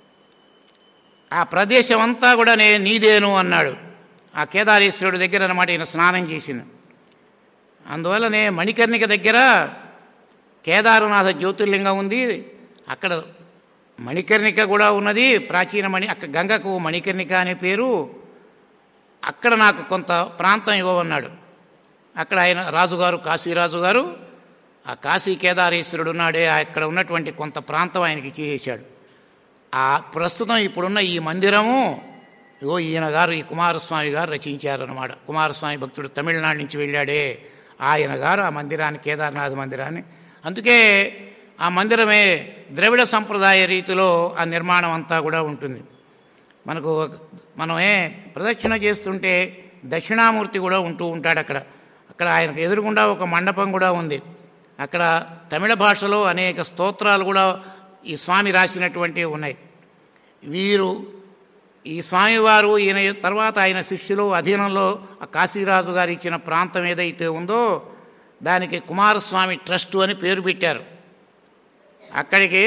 ఆ ప్రదేశం అంతా కూడా నే నీదేను అన్నాడు ఆ కేదారేశ్వరుడి దగ్గర అనమాట ఈయన స్నానం చేసింది అందువల్లనే మణికర్ణిక దగ్గర కేదారనాథ జ్యోతిర్లింగం ఉంది అక్కడ మణికర్ణిక కూడా ఉన్నది ప్రాచీన మణి అక్కడ గంగకు మణికర్ణిక అనే పేరు అక్కడ నాకు కొంత ప్రాంతం ఇవ్వమన్నాడు అక్కడ ఆయన రాజుగారు కాశీరాజు గారు ఆ కాశీ కేదారేశ్వరుడు ఉన్నాడే అక్కడ ఉన్నటువంటి కొంత ప్రాంతం ఆయనకి చేశాడు ఆ ప్రస్తుతం ఇప్పుడున్న ఈ మందిరము ఇగో ఈయన గారు ఈ కుమారస్వామి గారు రచించారనమాట కుమారస్వామి భక్తుడు తమిళనాడు నుంచి వెళ్ళాడే ఆయన గారు ఆ మందిరాన్ని కేదార్నాథ్ మందిరాన్ని అందుకే ఆ మందిరమే ద్రవిడ సంప్రదాయ రీతిలో ఆ నిర్మాణం అంతా కూడా ఉంటుంది మనకు మనమే ప్రదక్షిణ చేస్తుంటే దక్షిణామూర్తి కూడా ఉంటూ ఉంటాడు అక్కడ అక్కడ ఆయనకు ఎదురుగుండా ఒక మండపం కూడా ఉంది అక్కడ తమిళ భాషలో అనేక స్తోత్రాలు కూడా ఈ స్వామి రాసినటువంటివి ఉన్నాయి వీరు ఈ స్వామివారు ఈయన తర్వాత ఆయన శిష్యులు అధీనంలో ఆ కాశీరాజు గారు ఇచ్చిన ప్రాంతం ఏదైతే ఉందో దానికి కుమారస్వామి ట్రస్టు అని పేరు పెట్టారు అక్కడికి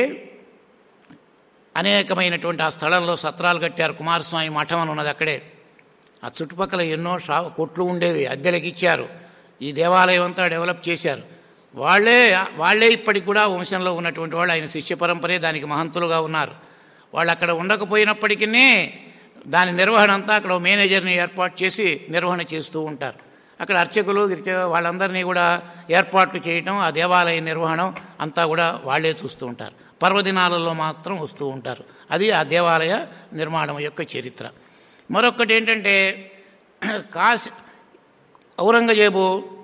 అనేకమైనటువంటి ఆ స్థలంలో సత్రాలు కట్టారు కుమారస్వామి మఠం అని ఉన్నది అక్కడే ఆ చుట్టుపక్కల ఎన్నో షా కొట్లు ఉండేవి అద్దెలకు ఇచ్చారు ఈ దేవాలయం అంతా డెవలప్ చేశారు వాళ్ళే వాళ్ళే ఇప్పటికి కూడా వంశంలో ఉన్నటువంటి వాళ్ళు ఆయన శిష్య పరంపరే దానికి మహంతులుగా ఉన్నారు వాళ్ళు అక్కడ ఉండకపోయినప్పటికీ దాని నిర్వహణ అంతా అక్కడ ఓ మేనేజర్ని ఏర్పాటు చేసి నిర్వహణ చేస్తూ ఉంటారు అక్కడ అర్చకులు గిరిచ వాళ్ళందరినీ కూడా ఏర్పాట్లు చేయటం ఆ దేవాలయ నిర్వహణ అంతా కూడా వాళ్ళే చూస్తూ ఉంటారు పర్వదినాలలో మాత్రం వస్తూ ఉంటారు అది ఆ దేవాలయ నిర్మాణం యొక్క చరిత్ర మరొకటి ఏంటంటే కాశీ ఔరంగజేబు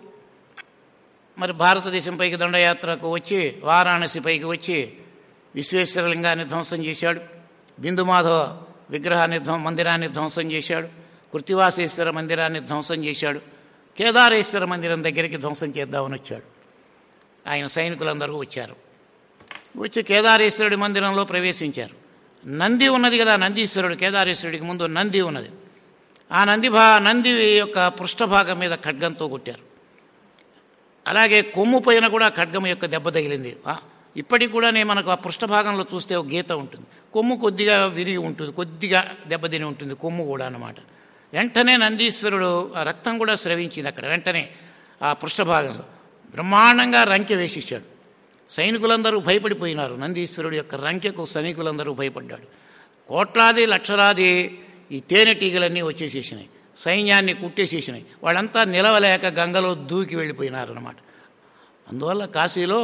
మరి భారతదేశంపైకి దండయాత్రకు వచ్చి వారాణసిపైకి వచ్చి విశ్వేశ్వరలింగాన్ని ధ్వంసం చేశాడు బిందుమాధవ విగ్రహాన్ని ధ్వం మందిరాన్ని ధ్వంసం చేశాడు కృత్తివాసేశ్వర మందిరాన్ని ధ్వంసం చేశాడు కేదారేశ్వర మందిరం దగ్గరికి ధ్వంసం చేద్దామని వచ్చాడు ఆయన సైనికులందరూ వచ్చారు వచ్చి కేదారేశ్వరుడి మందిరంలో ప్రవేశించారు నంది ఉన్నది కదా నందీశ్వరుడు కేదారేశ్వరుడికి ముందు నంది ఉన్నది ఆ నంది భా నంది యొక్క పృష్ఠభాగం మీద ఖడ్గంతో కొట్టారు అలాగే కొమ్ము పైన కూడా ఖడ్గం యొక్క దెబ్బ తగిలింది ఆ, ఇప్పటికి కూడా నేను మనకు ఆ పృష్ఠభాగంలో చూస్తే ఒక గీత ఉంటుంది కొమ్ము కొద్దిగా విరిగి ఉంటుంది కొద్దిగా దెబ్బతిని ఉంటుంది కొమ్ము కూడా అన్నమాట వెంటనే నందీశ్వరుడు ఆ రక్తం కూడా స్రవించింది అక్కడ వెంటనే ఆ పృష్ఠభాగంలో బ్రహ్మాండంగా రంకె వేసిచ్చాడు సైనికులందరూ భయపడిపోయినారు నందీశ్వరుడు యొక్క రంకెకు సైనికులందరూ భయపడ్డాడు కోట్లాది లక్షలాది ఈ తేనెటీగలన్నీ వచ్చేసేసినాయి సైన్యాన్ని కుట్టేసేసినాయి వాళ్ళంతా నిలవలేక గంగలో దూకి వెళ్ళిపోయినారు అనమాట అందువల్ల కాశీలో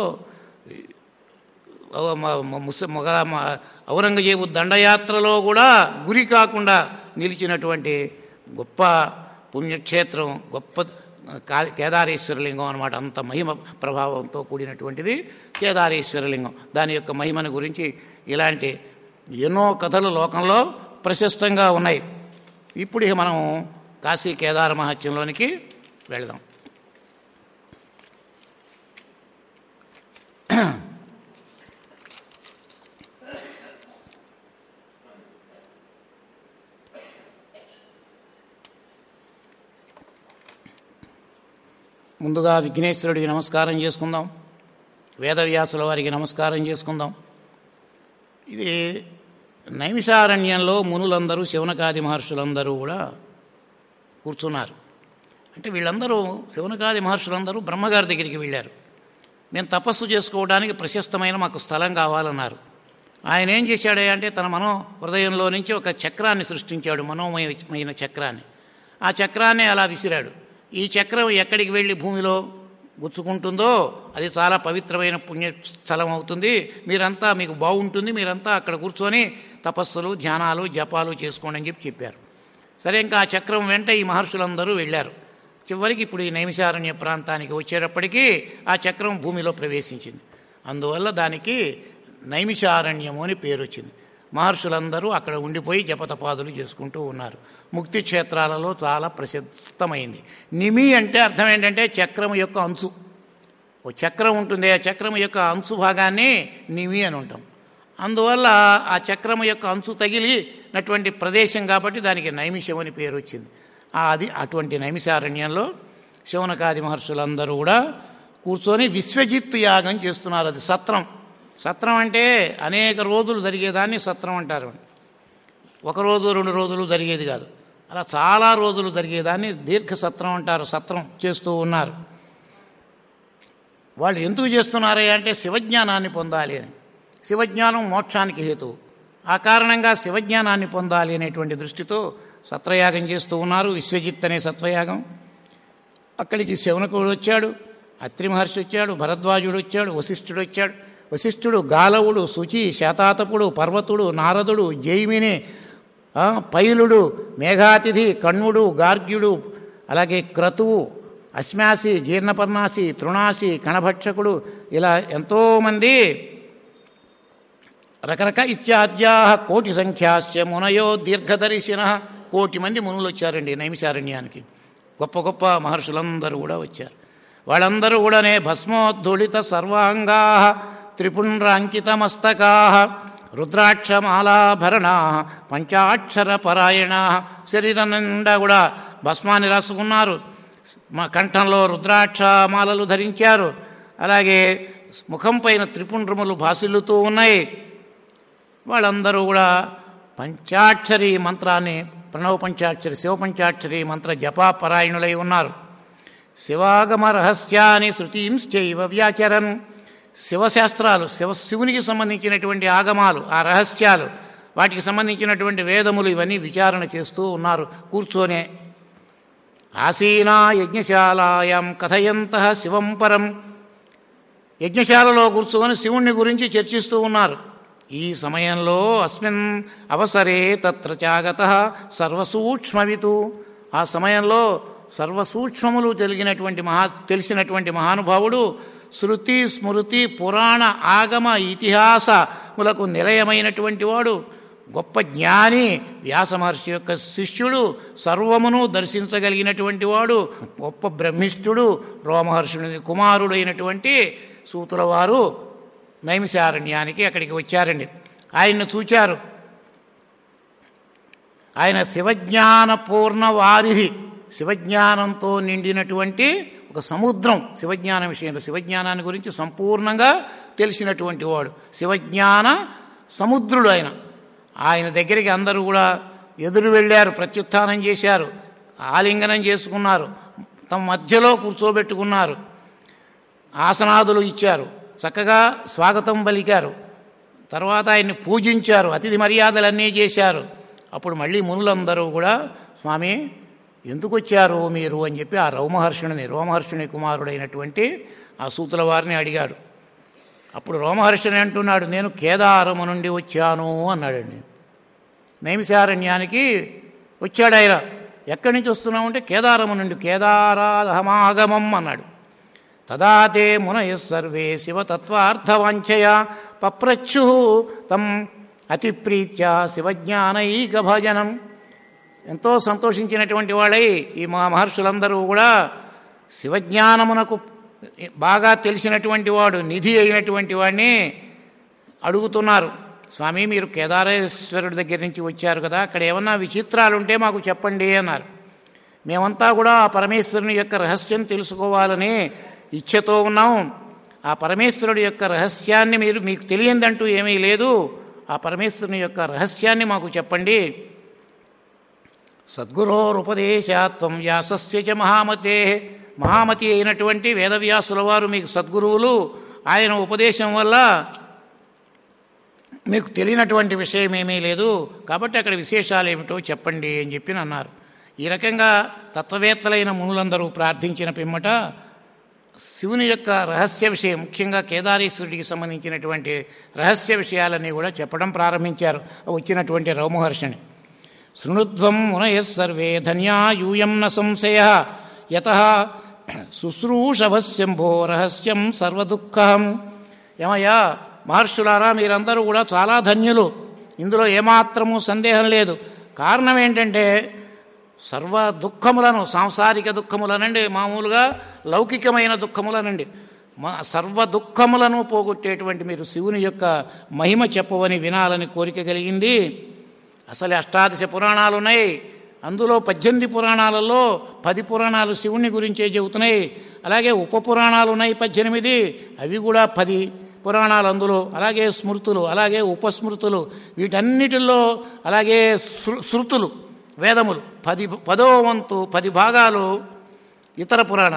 ఔ- మ- మ- ముస మొగ మ- ఔరంగజేబు దండయాత్రలో కూడా గురి కాకుండా నిలిచినటువంటి గొప్ప పుణ్యక్షేత్రం గొప్ప కా- కేదారేశ్వరలింగం అనమాట అంత మహిమ ప్రభావంతో కూడినటువంటిది కేదారేశ్వరలింగం దాని యొక్క మహిమను గురించి ఇలాంటి ఎన్నో కథలు లోకంలో ప్రశస్తంగా ఉన్నాయి ఇప్పుడు ఇక మనం కాశీ కేదార మహత్యంలోనికి వెళదాం ముందుగా విఘ్నేశ్వరుడికి నమస్కారం చేసుకుందాం వేదవ్యాసుల వారికి నమస్కారం చేసుకుందాం ఇది నైమిషారణ్యంలో మునులందరూ శివనకాది మహర్షులందరూ కూడా కూర్చున్నారు అంటే వీళ్ళందరూ శివనకాది మహర్షులందరూ బ్రహ్మగారి దగ్గరికి వెళ్ళారు మేము తపస్సు చేసుకోవడానికి ప్రశస్తమైన మాకు స్థలం కావాలన్నారు ఆయన ఏం చేశాడే అంటే తన మనో హృదయంలో నుంచి ఒక చక్రాన్ని సృష్టించాడు మనోమయమైన చక్రాన్ని ఆ చక్రాన్ని అలా విసిరాడు ఈ చక్రం ఎక్కడికి వెళ్ళి భూమిలో గుచ్చుకుంటుందో అది చాలా పవిత్రమైన పుణ్య స్థలం అవుతుంది మీరంతా మీకు బాగుంటుంది మీరంతా అక్కడ కూర్చొని తపస్సులు ధ్యానాలు జపాలు చేసుకోండి అని చెప్పి చెప్పారు సరే ఇంకా ఆ చక్రం వెంట ఈ మహర్షులందరూ వెళ్ళారు చివరికి ఇప్పుడు ఈ నైమిషారణ్య ప్రాంతానికి వచ్చేటప్పటికీ ఆ చక్రం భూమిలో ప్రవేశించింది అందువల్ల దానికి నైమిషారణ్యము అని పేరు వచ్చింది మహర్షులందరూ అక్కడ ఉండిపోయి జపతపాదులు చేసుకుంటూ ఉన్నారు ముక్తి క్షేత్రాలలో చాలా ప్రసిద్ధమైంది నిమి అంటే అర్థం ఏంటంటే చక్రం యొక్క అంచు ఓ చక్రం ఉంటుంది ఆ చక్రం యొక్క అంచు భాగాన్ని నిమి అని ఉంటాం అందువల్ల ఆ చక్రం యొక్క అంచు తగిలినటువంటి ప్రదేశం కాబట్టి దానికి నైమిషం అని పేరు వచ్చింది ఆ అది అటువంటి నైమిషారణ్యంలో శివనకాది మహర్షులందరూ కూడా కూర్చొని విశ్వజిత్ యాగం చేస్తున్నారు అది సత్రం సత్రం అంటే అనేక రోజులు జరిగేదాన్ని సత్రం అంటారు ఒక రోజు రెండు రోజులు జరిగేది కాదు అలా చాలా రోజులు జరిగేదాన్ని దీర్ఘ సత్రం అంటారు సత్రం చేస్తూ ఉన్నారు వాళ్ళు ఎందుకు చేస్తున్నారే అంటే శివజ్ఞానాన్ని పొందాలి అని శివజ్ఞానం మోక్షానికి హేతువు ఆ కారణంగా శివజ్ఞానాన్ని పొందాలి అనేటువంటి దృష్టితో సత్రయాగం చేస్తూ ఉన్నారు విశ్వజిత్ అనే సత్రయాగం అక్కడికి శవనకుడు వచ్చాడు అత్రి మహర్షి వచ్చాడు భరద్వాజుడు వచ్చాడు వశిష్ఠుడు వచ్చాడు వశిష్ఠుడు గాలవుడు శుచి శాతాతపుడు పర్వతుడు నారదుడు జైమిని ఆ, పైలుడు మేఘాతిథి కణ్వుడు గార్గ్యుడు అలాగే క్రతువు అశ్మాసి జీర్ణపర్ణాసి తృణాసి కణభక్షకుడు ఇలా ఎంతోమంది రకరక ఇత్యాద్యా కోటి సంఖ్యాశ్చ మునయో దీర్ఘదర్శిన కోటి మంది మునులు వచ్చారండి నైమిశారణ్యానికి గొప్ప గొప్ప మహర్షులందరూ కూడా వచ్చారు వాళ్ళందరూ కూడానే భస్మోద్ధుళిత సర్వాంగా త్రిపుండ్రాంకితమస్తకా రుద్రాక్షమాలాభరణా పంచాక్షర పరాయణ శరీరం నిండా కూడా భస్మాన్ని రాసుకున్నారు మా కంఠంలో రుద్రాక్ష మాలలు ధరించారు అలాగే ముఖం పైన త్రిపుండ్రములు భాసిల్లుతూ ఉన్నాయి వాళ్ళందరూ కూడా పంచాక్షరి మంత్రాన్ని ప్రణవ పంచాక్షరి శివ పంచాక్షరి మంత్ర జపాపరాయణులై ఉన్నారు శివాగమ రహస్యాన్ని శృతింశ్చైవ వ్యాచరన్ శివశాస్త్రాలు శివ శివునికి సంబంధించినటువంటి ఆగమాలు ఆ రహస్యాలు వాటికి సంబంధించినటువంటి వేదములు ఇవన్నీ విచారణ చేస్తూ ఉన్నారు కూర్చొనే ఆసీనా యజ్ఞశాలాయాం కథయంత శివం పరం యజ్ఞశాలలో కూర్చొని శివుణ్ణి గురించి చర్చిస్తూ ఉన్నారు ఈ సమయంలో అస్మిన్ అవసరే తత్ర త్యాగత సర్వసూక్ష్మవితు ఆ సమయంలో సర్వసూక్ష్మములు తెలిగినటువంటి మహా తెలిసినటువంటి మహానుభావుడు శృతి స్మృతి పురాణ ఆగమ ఇతిహాసములకు నిలయమైనటువంటి వాడు గొప్ప జ్ఞాని వ్యాస మహర్షి యొక్క శిష్యుడు సర్వమును దర్శించగలిగినటువంటి వాడు గొప్ప బ్రహ్మిష్ఠుడు రోమహర్షుని కుమారుడైనటువంటి సూతుల వారు నైమిశారణ్యానికి అక్కడికి వచ్చారండి ఆయన్ను చూచారు ఆయన శివజ్ఞాన పూర్ణ వారిధి శివజ్ఞానంతో నిండినటువంటి ఒక సముద్రం శివజ్ఞానం విషయంలో శివజ్ఞానాన్ని గురించి సంపూర్ణంగా తెలిసినటువంటి వాడు శివజ్ఞాన సముద్రుడు ఆయన ఆయన దగ్గరికి అందరూ కూడా ఎదురు వెళ్ళారు ప్రత్యుత్థానం చేశారు ఆలింగనం చేసుకున్నారు తమ మధ్యలో కూర్చోబెట్టుకున్నారు ఆసనాదులు ఇచ్చారు చక్కగా స్వాగతం పలికారు తర్వాత ఆయన్ని పూజించారు అతిథి మర్యాదలన్నీ చేశారు అప్పుడు మళ్ళీ మునులందరూ కూడా స్వామి ఎందుకు వచ్చారు మీరు అని చెప్పి ఆ రోమహర్షుని రోమహర్షుని కుమారుడైనటువంటి ఆ సూతుల వారిని అడిగాడు అప్పుడు రోమహర్షుని అంటున్నాడు నేను కేదారము నుండి వచ్చాను అన్నాడండి నైమిశారణ్యానికి వచ్చాడు ఆయన ఎక్కడి నుంచి వస్తున్నావు అంటే కేదారము నుండి కేదారాధమాగమం అన్నాడు తదా తే మునయ సర్వే శివతత్వార్థవాంఛయ పప్రచ్యు తం అతిప్రీత్య శివజ్ఞానైక భజనం ఎంతో సంతోషించినటువంటి వాడై ఈ మా మహర్షులందరూ కూడా శివజ్ఞానమునకు బాగా తెలిసినటువంటి వాడు నిధి అయినటువంటి వాడిని అడుగుతున్నారు స్వామి మీరు కేదారేశ్వరుడి దగ్గర నుంచి వచ్చారు కదా అక్కడ ఏమన్నా విచిత్రాలు ఉంటే మాకు చెప్పండి అన్నారు మేమంతా కూడా ఆ పరమేశ్వరుని యొక్క రహస్యం తెలుసుకోవాలని ఇచ్ఛతో ఉన్నాం ఆ పరమేశ్వరుడి యొక్క రహస్యాన్ని మీరు మీకు తెలియందంటూ ఏమీ లేదు ఆ పరమేశ్వరుని యొక్క రహస్యాన్ని మాకు చెప్పండి సద్గురోరుపదేశాత్వం వ్యాసస్య చ మహామతే మహామతి అయినటువంటి వేదవ్యాసుల వారు మీకు సద్గురువులు ఆయన ఉపదేశం వల్ల మీకు తెలియనటువంటి విషయం ఏమీ లేదు కాబట్టి అక్కడ విశేషాలు ఏమిటో చెప్పండి అని చెప్పి అన్నారు ఈ రకంగా తత్వవేత్తలైన మునులందరూ ప్రార్థించిన పిమ్మట శివుని యొక్క రహస్య విషయం ముఖ్యంగా కేదారేశ్వరుడికి సంబంధించినటువంటి రహస్య విషయాలన్నీ కూడా చెప్పడం ప్రారంభించారు వచ్చినటువంటి రౌమహర్షిని శృణుధ్వం మునయ సర్వే ధన్యా యూయం న సంశయ యత శుశ్రూషభశంభో రహస్యం సర్వదుఃఖం ఏమయ్యా మహర్షులారా మీరందరూ కూడా చాలా ధన్యులు ఇందులో ఏమాత్రము సందేహం లేదు కారణం ఏంటంటే సర్వ దుఃఖములను సాంసారిక దుఃఖములనండి మామూలుగా లౌకికమైన దుఃఖములనండి మా సర్వ దుఃఖములను పోగొట్టేటువంటి మీరు శివుని యొక్క మహిమ చెప్పవని వినాలని కోరిక కలిగింది అసలు అష్టాదశ పురాణాలు ఉన్నాయి అందులో పద్దెనిమిది పురాణాలలో పది పురాణాలు శివుని గురించే చెబుతున్నాయి అలాగే ఉప పురాణాలు ఉన్నాయి పద్దెనిమిది అవి కూడా పది పురాణాలు అందులో అలాగే స్మృతులు అలాగే ఉపస్మృతులు వీటన్నిటిలో అలాగే శృ- శృతులు వేదములు పది పదో వంతు పది భాగాలు ఇతర పురాణాలు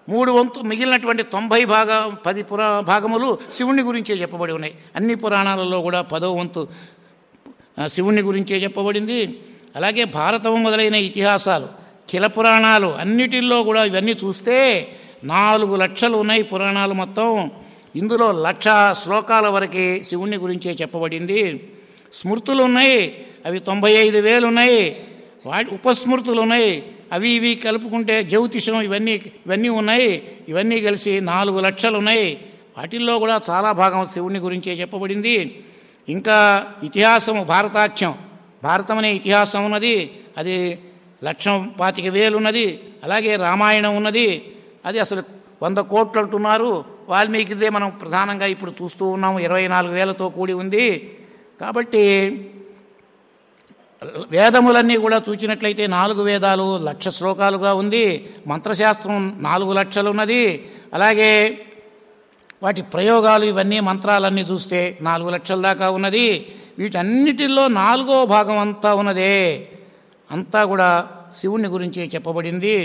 మూడు వంతు మిగిలినటువంటి తొంభై భాగ పది పురా భాగములు శివుని గురించే చెప్పబడి ఉన్నాయి అన్ని పురాణాలలో కూడా పదో వంతు ఆ, శివుని గురించే చెప్పబడింది అలాగే భారతం మొదలైన ఇతిహాసాలు కిల పురాణాలు అన్నిటిల్లో కూడా ఇవన్నీ చూస్తే నాలుగు లక్షలు ఉన్నాయి పురాణాలు మొత్తం ఇందులో లక్ష శ్లోకాల వరకే శివుని గురించే చెప్పబడింది స్మృతులు ఉన్నాయి అవి తొంభై ఐదు వేలు ఉన్నాయి వాటి ఉపస్మృతులు ఉన్నాయి అవి ఇవి కలుపుకుంటే జ్యోతిషం ఇవన్నీ ఇవన్నీ ఉన్నాయి ఇవన్నీ కలిసి నాలుగు లక్షలు ఉన్నాయి వాటిల్లో కూడా చాలా భాగం శివుని గురించే చెప్పబడింది ఇంకా ఇతిహాసము భారతాఖ్యం భారతం అనే ఇతిహాసం ఉన్నది అది లక్షం పాతిక వేలు ఉన్నది అలాగే రామాయణం ఉన్నది అది అసలు వంద కోట్లు అంటున్నారు వాల్మీకిదే మనం ప్రధానంగా ఇప్పుడు చూస్తూ ఉన్నాము ఇరవై నాలుగు వేలతో కూడి ఉంది కాబట్టి వేదములన్నీ కూడా చూచినట్లయితే నాలుగు వేదాలు లక్ష శ్లోకాలుగా ఉంది మంత్రశాస్త్రం నాలుగు లక్షలు ఉన్నది అలాగే వాటి ప్రయోగాలు ఇవన్నీ మంత్రాలన్నీ చూస్తే నాలుగు లక్షల దాకా ఉన్నది వీటన్నిటిల్లో నాలుగో భాగం అంతా ఉన్నదే అంతా కూడా శివుని గురించి చెప్పబడింది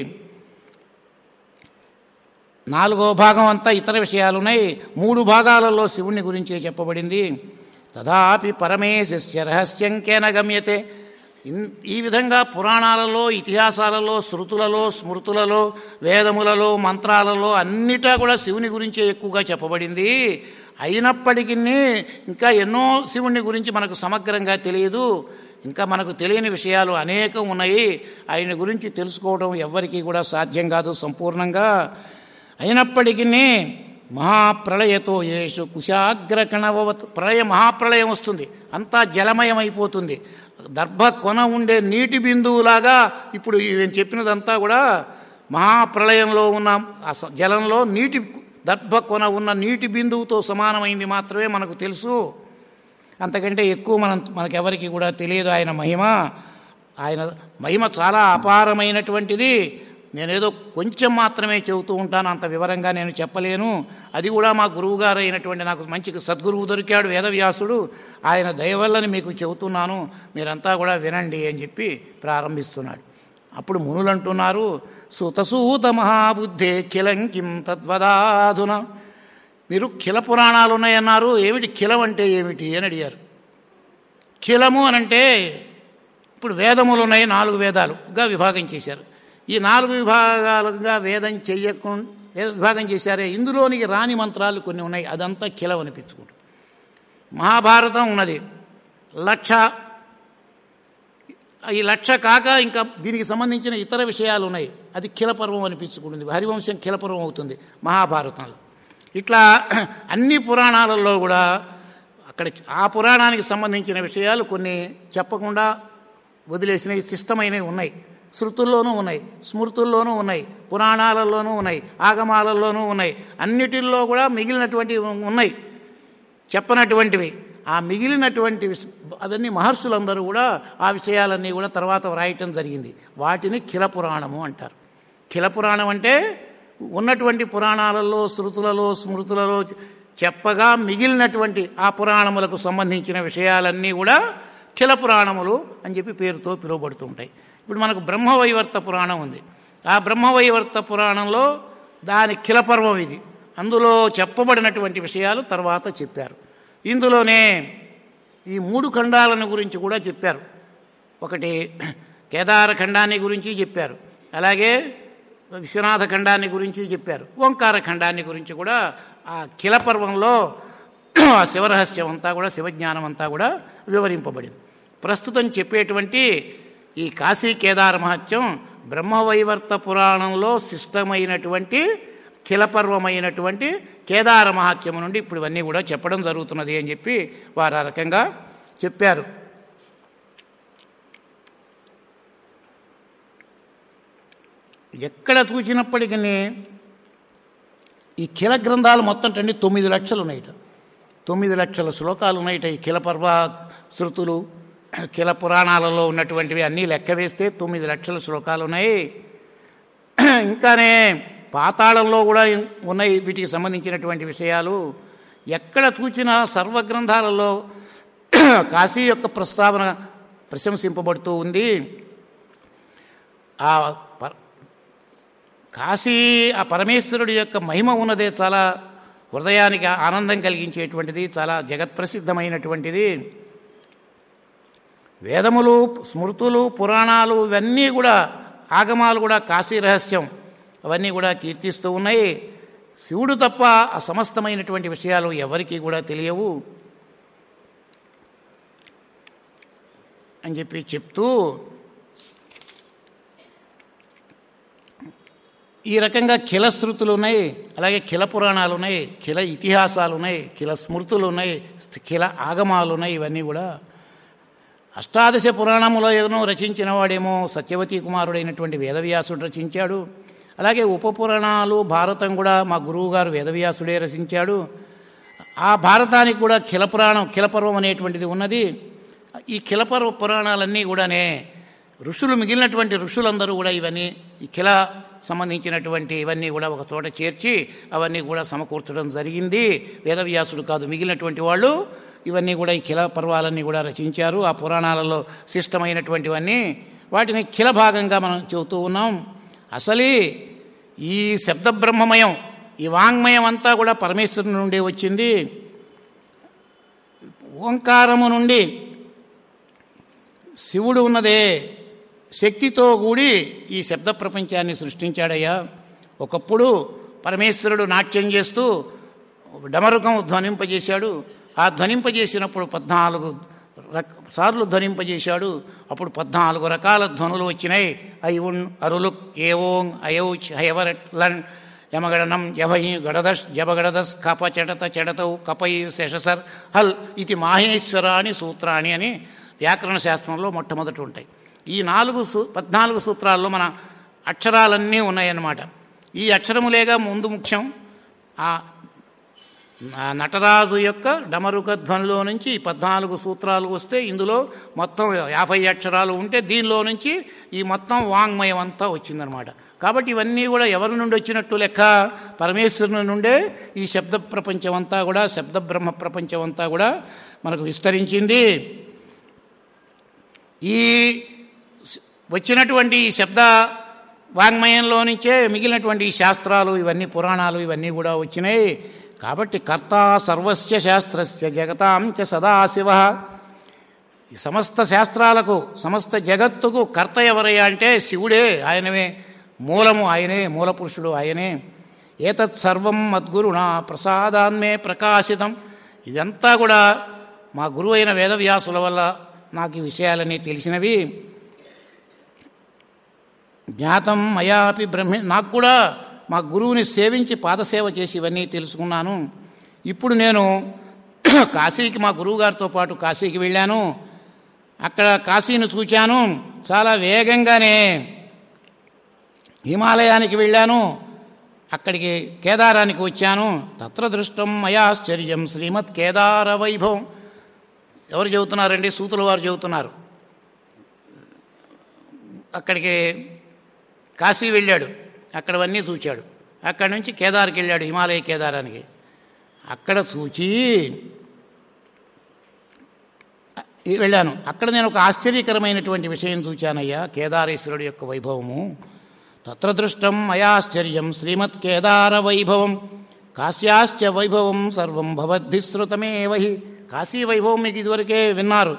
నాలుగో భాగం అంతా ఇతర విషయాలు ఉన్నాయి మూడు భాగాలలో శివుని గురించే చెప్పబడింది తదాపి పరమేశస్య రహస్యంకేన గమ్యతే ఇన్- ఈ విధంగా పురాణాలలో ఇతిహాసాలలో శృతులలో స్మృతులలో వేదములలో మంత్రాలలో అన్నిటా కూడా శివుని గురించే ఎక్కువగా చెప్పబడింది అయినప్పటికీ ఇంకా ఎన్నో శివుని గురించి మనకు సమగ్రంగా తెలియదు ఇంకా మనకు తెలియని విషయాలు అనేకం ఉన్నాయి ఆయన గురించి తెలుసుకోవడం ఎవ్వరికీ కూడా సాధ్యం కాదు సంపూర్ణంగా అయినప్పటికీ మహాప్రళయతో యేసు కుశాగ్రకణవత్ ప్రళయ మహాప్రళయం వస్తుంది అంతా జలమయం అయిపోతుంది దర్భ కొన ఉండే నీటి బిందువులాగా ఇప్పుడు నేను చెప్పినదంతా కూడా మహాప్రళయంలో ఉన్న ఆ స- జలంలో నీటి దర్భ కొన ఉన్న నీటి బిందువుతో సమానమైంది మాత్రమే మనకు తెలుసు అంతకంటే ఎక్కువ మనం మనకెవరికి కూడా తెలియదు ఆయన మహిమ ఆయన మహిమ చాలా అపారమైనటువంటిది నేనేదో కొంచెం మాత్రమే చెబుతూ ఉంటాను అంత వివరంగా నేను చెప్పలేను అది కూడా మా గురువుగారు అయినటువంటి నాకు మంచి సద్గురువు దొరికాడు వేదవ్యాసుడు ఆయన దయవల్లని మీకు చెబుతున్నాను మీరంతా కూడా వినండి అని చెప్పి ప్రారంభిస్తున్నాడు అప్పుడు మునులు అంటున్నారు సుతసూత మహాబుద్ధే కిలంకిం తద్వదాధున మీరు కిల పురాణాలు ఉన్నాయన్నారు ఏమిటి కిలం అంటే ఏమిటి అని అడిగారు కిలము అనంటే ఇప్పుడు వేదములు ఉన్నాయి నాలుగు వేదాలుగా విభాగం చేశారు ఈ నాలుగు విభాగాలుగా వేదం చెయ్యకుండా విభాగం చేశారే ఇందులోనికి రాని మంత్రాలు కొన్ని ఉన్నాయి అదంతా కిలం అనిపించుకుంటుంది మహాభారతం ఉన్నది లక్ష ఈ లక్ష కాక ఇంకా దీనికి సంబంధించిన ఇతర విషయాలు ఉన్నాయి అది కిలపర్వం అనిపించుకుంటుంది హరివంశం కిలపర్వం అవుతుంది మహాభారతంలో ఇట్లా అన్ని పురాణాలలో కూడా అక్కడ ఆ పురాణానికి సంబంధించిన విషయాలు కొన్ని చెప్పకుండా వదిలేసినవి శిష్టమైనవి ఉన్నాయి శృతుల్లోనూ ఉన్నాయి స్మృతుల్లోనూ ఉన్నాయి పురాణాలలోనూ ఉన్నాయి ఆగమాలలోనూ ఉన్నాయి అన్నిటిల్లో కూడా మిగిలినటువంటి ఉన్నాయి చెప్పనటువంటివి ఆ మిగిలినటువంటి విష- అవన్నీ మహర్షులందరూ కూడా ఆ విషయాలన్నీ కూడా తర్వాత వ్రాయటం జరిగింది వాటిని కిల పురాణము అంటారు కిల పురాణం అంటే ఉన్నటువంటి పురాణాలలో శృతులలో స్మృతులలో చెప్పగా మిగిలినటువంటి ఆ పురాణములకు సంబంధించిన విషయాలన్నీ కూడా కిల పురాణములు అని చెప్పి పేరుతో పిలువబడుతూ ఉంటాయి ఇప్పుడు మనకు బ్రహ్మవైవర్త పురాణం ఉంది ఆ బ్రహ్మవైవర్త పురాణంలో దాని కిలపర్వం ఇది అందులో చెప్పబడినటువంటి విషయాలు తర్వాత చెప్పారు ఇందులోనే ఈ మూడు ఖండాలను గురించి కూడా చెప్పారు ఒకటి కేదార ఖండాన్ని గురించి చెప్పారు అలాగే విశ్వనాథ ఖండాన్ని గురించి చెప్పారు ఓంకార ఖండాన్ని గురించి కూడా ఆ కిలపర్వంలో ఆ శివరహస్యం అంతా కూడా శివజ్ఞానం అంతా కూడా వివరింపబడింది ప్రస్తుతం చెప్పేటువంటి ఈ కాశీ కేదార మహత్యం బ్రహ్మవైవర్త పురాణంలో శిష్టమైనటువంటి కిలపర్వమైనటువంటి కేదార మహాత్యము నుండి ఇప్పుడు ఇవన్నీ కూడా చెప్పడం జరుగుతున్నది అని చెప్పి వారు ఆ రకంగా చెప్పారు ఎక్కడ చూసినప్పటికీ ఈ కిల గ్రంథాలు మొత్తం టండి తొమ్మిది లక్షలు ఉన్నాయిట తొమ్మిది లక్షల శ్లోకాలు ఉన్నాయిట ఈ కిల పర్వ శృతులు కిల పురాణాలలో ఉన్నటువంటివి అన్నీ లెక్క వేస్తే తొమ్మిది లక్షల శ్లోకాలు ఉన్నాయి ఇంకానే పాతాళంలో కూడా ఉన్నాయి వీటికి సంబంధించినటువంటి విషయాలు ఎక్కడ చూసినా సర్వగ్రంథాలలో కాశీ యొక్క ప్రస్తావన ప్రశంసింపబడుతూ ఉంది ఆ ప- కాశీ ఆ పరమేశ్వరుడి యొక్క మహిమ ఉన్నదే చాలా హృదయానికి ఆనందం కలిగించేటువంటిది చాలా జగత్ప్రసిద్ధమైనటువంటిది వేదములు స్మృతులు పురాణాలు ఇవన్నీ కూడా ఆగమాలు కూడా కాశీ రహస్యం అవన్నీ కూడా కీర్తిస్తూ ఉన్నాయి శివుడు తప్ప ఆ సమస్తమైనటువంటి విషయాలు ఎవరికీ కూడా తెలియవు అని చెప్పి చెప్తూ ఈ రకంగా కిల శృతులు ఉన్నాయి అలాగే కిల పురాణాలు ఉన్నాయి కిల ఇతిహాసాలు ఉన్నాయి కిల స్మృతులు ఉన్నాయి కిల ఆగమాలు ఉన్నాయి ఇవన్నీ కూడా అష్టాదశ పురాణములను రచించిన వాడేమో సత్యవతి కుమారుడైనటువంటి వేదవ్యాసుడు రచించాడు అలాగే ఉప పురాణాలు భారతం కూడా మా గురువు గారు వేదవ్యాసుడే రచించాడు ఆ భారతానికి కూడా కిలపురాణం కిలపర్వం అనేటువంటిది ఉన్నది ఈ కిలపర్వ పురాణాలన్నీ కూడానే ఋషులు మిగిలినటువంటి ఋషులందరూ కూడా ఇవన్నీ ఈ కిల సంబంధించినటువంటి ఇవన్నీ కూడా ఒక చోట చేర్చి అవన్నీ కూడా సమకూర్చడం జరిగింది వేదవ్యాసుడు కాదు మిగిలినటువంటి వాళ్ళు ఇవన్నీ కూడా ఈ కిల పర్వాలన్నీ కూడా రచించారు ఆ పురాణాలలో శిష్టమైనటువంటివన్నీ వాటిని కిల భాగంగా మనం చెబుతూ ఉన్నాం అసలీ ఈ శబ్ద బ్రహ్మమయం ఈ వాంగ్మయం అంతా కూడా పరమేశ్వరుని నుండి వచ్చింది ఓంకారము నుండి శివుడు ఉన్నదే శక్తితో కూడి ఈ శబ్ద ప్రపంచాన్ని సృష్టించాడయ్యా ఒకప్పుడు పరమేశ్వరుడు నాట్యం చేస్తూ డమరుకం ధ్వనింపజేశాడు ఆ ధ్వనింపజేసినప్పుడు పద్నాలుగు రక సార్లు ధ్వనింపజేశాడు అప్పుడు పద్నాలుగు రకాల ధ్వనులు వచ్చినాయి ఐవున్ అరులు ఏవోం అయౌచ్ హయవరట్లన్ యమగడనం యభై గడదశ్ జబగడదస్ కప చెడత చెడతౌ కపై శేషసర్ హల్ ఇది మాహేశ్వరాని సూత్రాణి అని వ్యాకరణ శాస్త్రంలో మొట్టమొదటి ఉంటాయి ఈ నాలుగు సూ పద్నాలుగు సూత్రాల్లో మన అక్షరాలన్నీ ఉన్నాయన్నమాట ఈ అక్షరములేగా ముందు ముఖ్యం ఆ ఆ నటరాజు యొక్క డమరుక ధ్వనిలో నుంచి ఈ పద్నాలుగు సూత్రాలు వస్తే ఇందులో మొత్తం యాభై అక్షరాలు ఉంటే దీనిలో నుంచి ఈ మొత్తం వాంగ్మయం అంతా వచ్చిందనమాట కాబట్టి ఇవన్నీ కూడా ఎవరి నుండి వచ్చినట్టు లెక్క పరమేశ్వరుని నుండే ఈ శబ్ద ప్రపంచం అంతా కూడా శబ్ద బ్రహ్మ ప్రపంచం అంతా కూడా మనకు విస్తరించింది ఈ వచ్చినటువంటి ఈ శబ్ద వాంగ్మయంలో నుంచే మిగిలినటువంటి ఈ శాస్త్రాలు ఇవన్నీ పురాణాలు ఇవన్నీ కూడా వచ్చినాయి కాబట్టి కర్త సర్వస్య శాస్త్రస్య జగతాం చ సదాశివ ఈ సమస్త శాస్త్రాలకు సమస్త జగత్తుకు కర్త ఎవరయ్యా అంటే శివుడే ఆయనవే మూలము ఆయనే మూలపురుషుడు ఆయనే ఏతత్ సర్వం మద్గురుణ ప్రసాదాన్మే ప్రకాశితం ఇదంతా కూడా మా గురువు అయిన వేదవ్యాసుల వల్ల నాకు ఈ విషయాలన్నీ తెలిసినవి జ్ఞాతం మయాపి బ్రహ్మి నాకు కూడా మా గురువుని సేవించి పాదసేవ చేసి ఇవన్నీ తెలుసుకున్నాను ఇప్పుడు నేను కాశీకి మా గురువుగారితో పాటు కాశీకి వెళ్ళాను అక్కడ కాశీని చూచాను చాలా వేగంగానే హిమాలయానికి వెళ్ళాను అక్కడికి కేదారానికి వచ్చాను తత్ర దృష్టం మయాశ్చర్యం శ్రీమత్ కేదార వైభవం ఎవరు చెబుతున్నారండి సూతుల వారు చెబుతున్నారు అక్కడికి కాశీ వెళ్ళాడు అక్కడవన్నీ చూచాడు అక్కడి నుంచి కేదార్కి వెళ్ళాడు హిమాలయ కేదారానికి అక్కడ చూచి వెళ్ళాను అక్కడ నేను ఒక ఆశ్చర్యకరమైనటువంటి విషయం చూచానయ్యా కేదారేశ్వరుడు యొక్క వైభవము తత్ర దృష్టం మయాశ్చర్యం శ్రీమత్ కేదార వైభవం కాశ్యాశ్చ వైభవం సర్వం భవద్భిశ్రుతమేవహి కాశీ వైభవం మీకు ఇదివరకే విన్నారు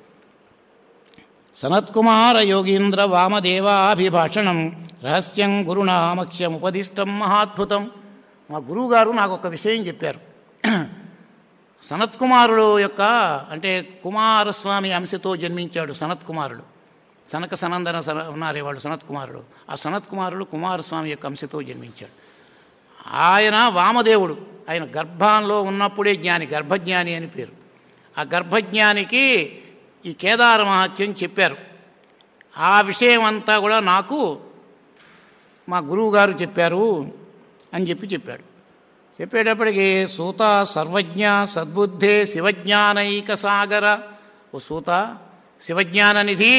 సనత్కుమార యోగీంద్ర వామదేవాభిభాషణం రహస్యం గురునామక్ష్యముపదిష్టం మహాద్భుతం మా గురువుగారు నాకు ఒక విషయం చెప్పారు సనత్కుమారుడు యొక్క అంటే కుమారస్వామి అంశతో జన్మించాడు సనత్కుమారుడు సనక సనందన సన ఉన్నారే వాడు సనత్కుమారుడు ఆ సనత్కుమారుడు కుమారస్వామి యొక్క అంశతో జన్మించాడు ఆయన వామదేవుడు ఆయన గర్భంలో ఉన్నప్పుడే జ్ఞాని గర్భజ్ఞాని అని పేరు ఆ గర్భజ్ఞానికి ఈ కేదార మహత్యం చెప్పారు ఆ విషయం అంతా కూడా నాకు మా గురువు గారు చెప్పారు అని చెప్పి చెప్పాడు చెప్పేటప్పటికి సూత సర్వజ్ఞ సద్బుద్ధే శివజ్ఞానైక సాగర ఓ సూత శివజ్ఞాననిధి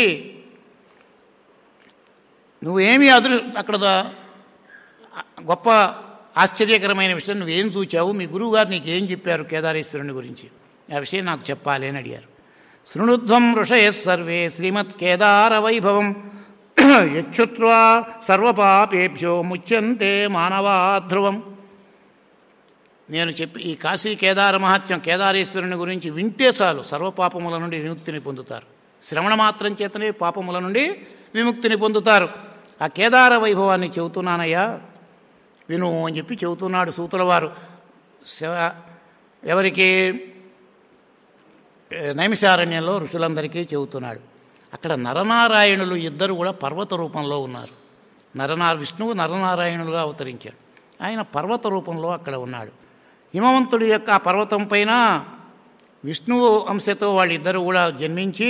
నువ్వేమి అదృ అక్కడ గొప్ప ఆశ్చర్యకరమైన విషయం నువ్వేం చూచావు మీ గురువుగారు నీకు ఏం చెప్పారు కేదారేశ్వరుని గురించి ఆ విషయం నాకు చెప్పాలి అని అడిగారు శృణుధ్వం ఋషయ సర్వే శ్రీమత్ కేదార వైభవం యచ్చుత్వా సర్వపాపేభ్యో ముచ్యంతే మానవా ధ్రువం నేను చెప్పి ఈ కాశీ కేదార మహత్యం కేదారేశ్వరుని గురించి వింటే చాలు సర్వపాపముల నుండి విముక్తిని పొందుతారు శ్రవణ మాత్రం చేతనే పాపముల నుండి విముక్తిని పొందుతారు ఆ కేదార వైభవాన్ని చెబుతున్నానయ్యా విను అని చెప్పి చెబుతున్నాడు సూతుల వారు శివ- ఎవరికి ఏ, నైమిషారణ్యంలో ఋషులందరికీ చెబుతున్నాడు అక్కడ నరనారాయణులు ఇద్దరు కూడా పర్వత రూపంలో ఉన్నారు నరనార విష్ణువు నరనారాయణులుగా అవతరించాడు ఆయన పర్వత రూపంలో అక్కడ ఉన్నాడు హిమవంతుడి యొక్క ఆ పర్వతం పైన విష్ణువు అంశతో వాళ్ళిద్దరూ కూడా జన్మించి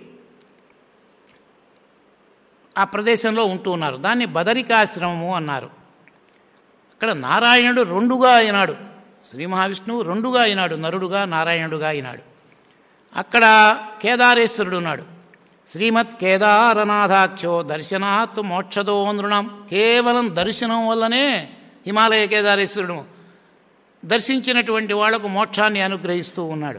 ఆ ప్రదేశంలో ఉంటూ ఉన్నారు దాన్ని బదరికాశ్రమము అన్నారు అక్కడ నారాయణుడు రెండుగా అయినాడు శ్రీ మహావిష్ణువు రెండుగా అయినాడు నరుడుగా నారాయణుడుగా అయినాడు అక్కడ కేదారేశ్వరుడు ఉన్నాడు శ్రీమత్ కేదారనాథాక్షో దర్శనాత్ మోక్షదో నృణం కేవలం దర్శనం వల్లనే హిమాలయ కేదారేశ్వరుడు దర్శించినటువంటి వాళ్లకు మోక్షాన్ని అనుగ్రహిస్తూ ఉన్నాడు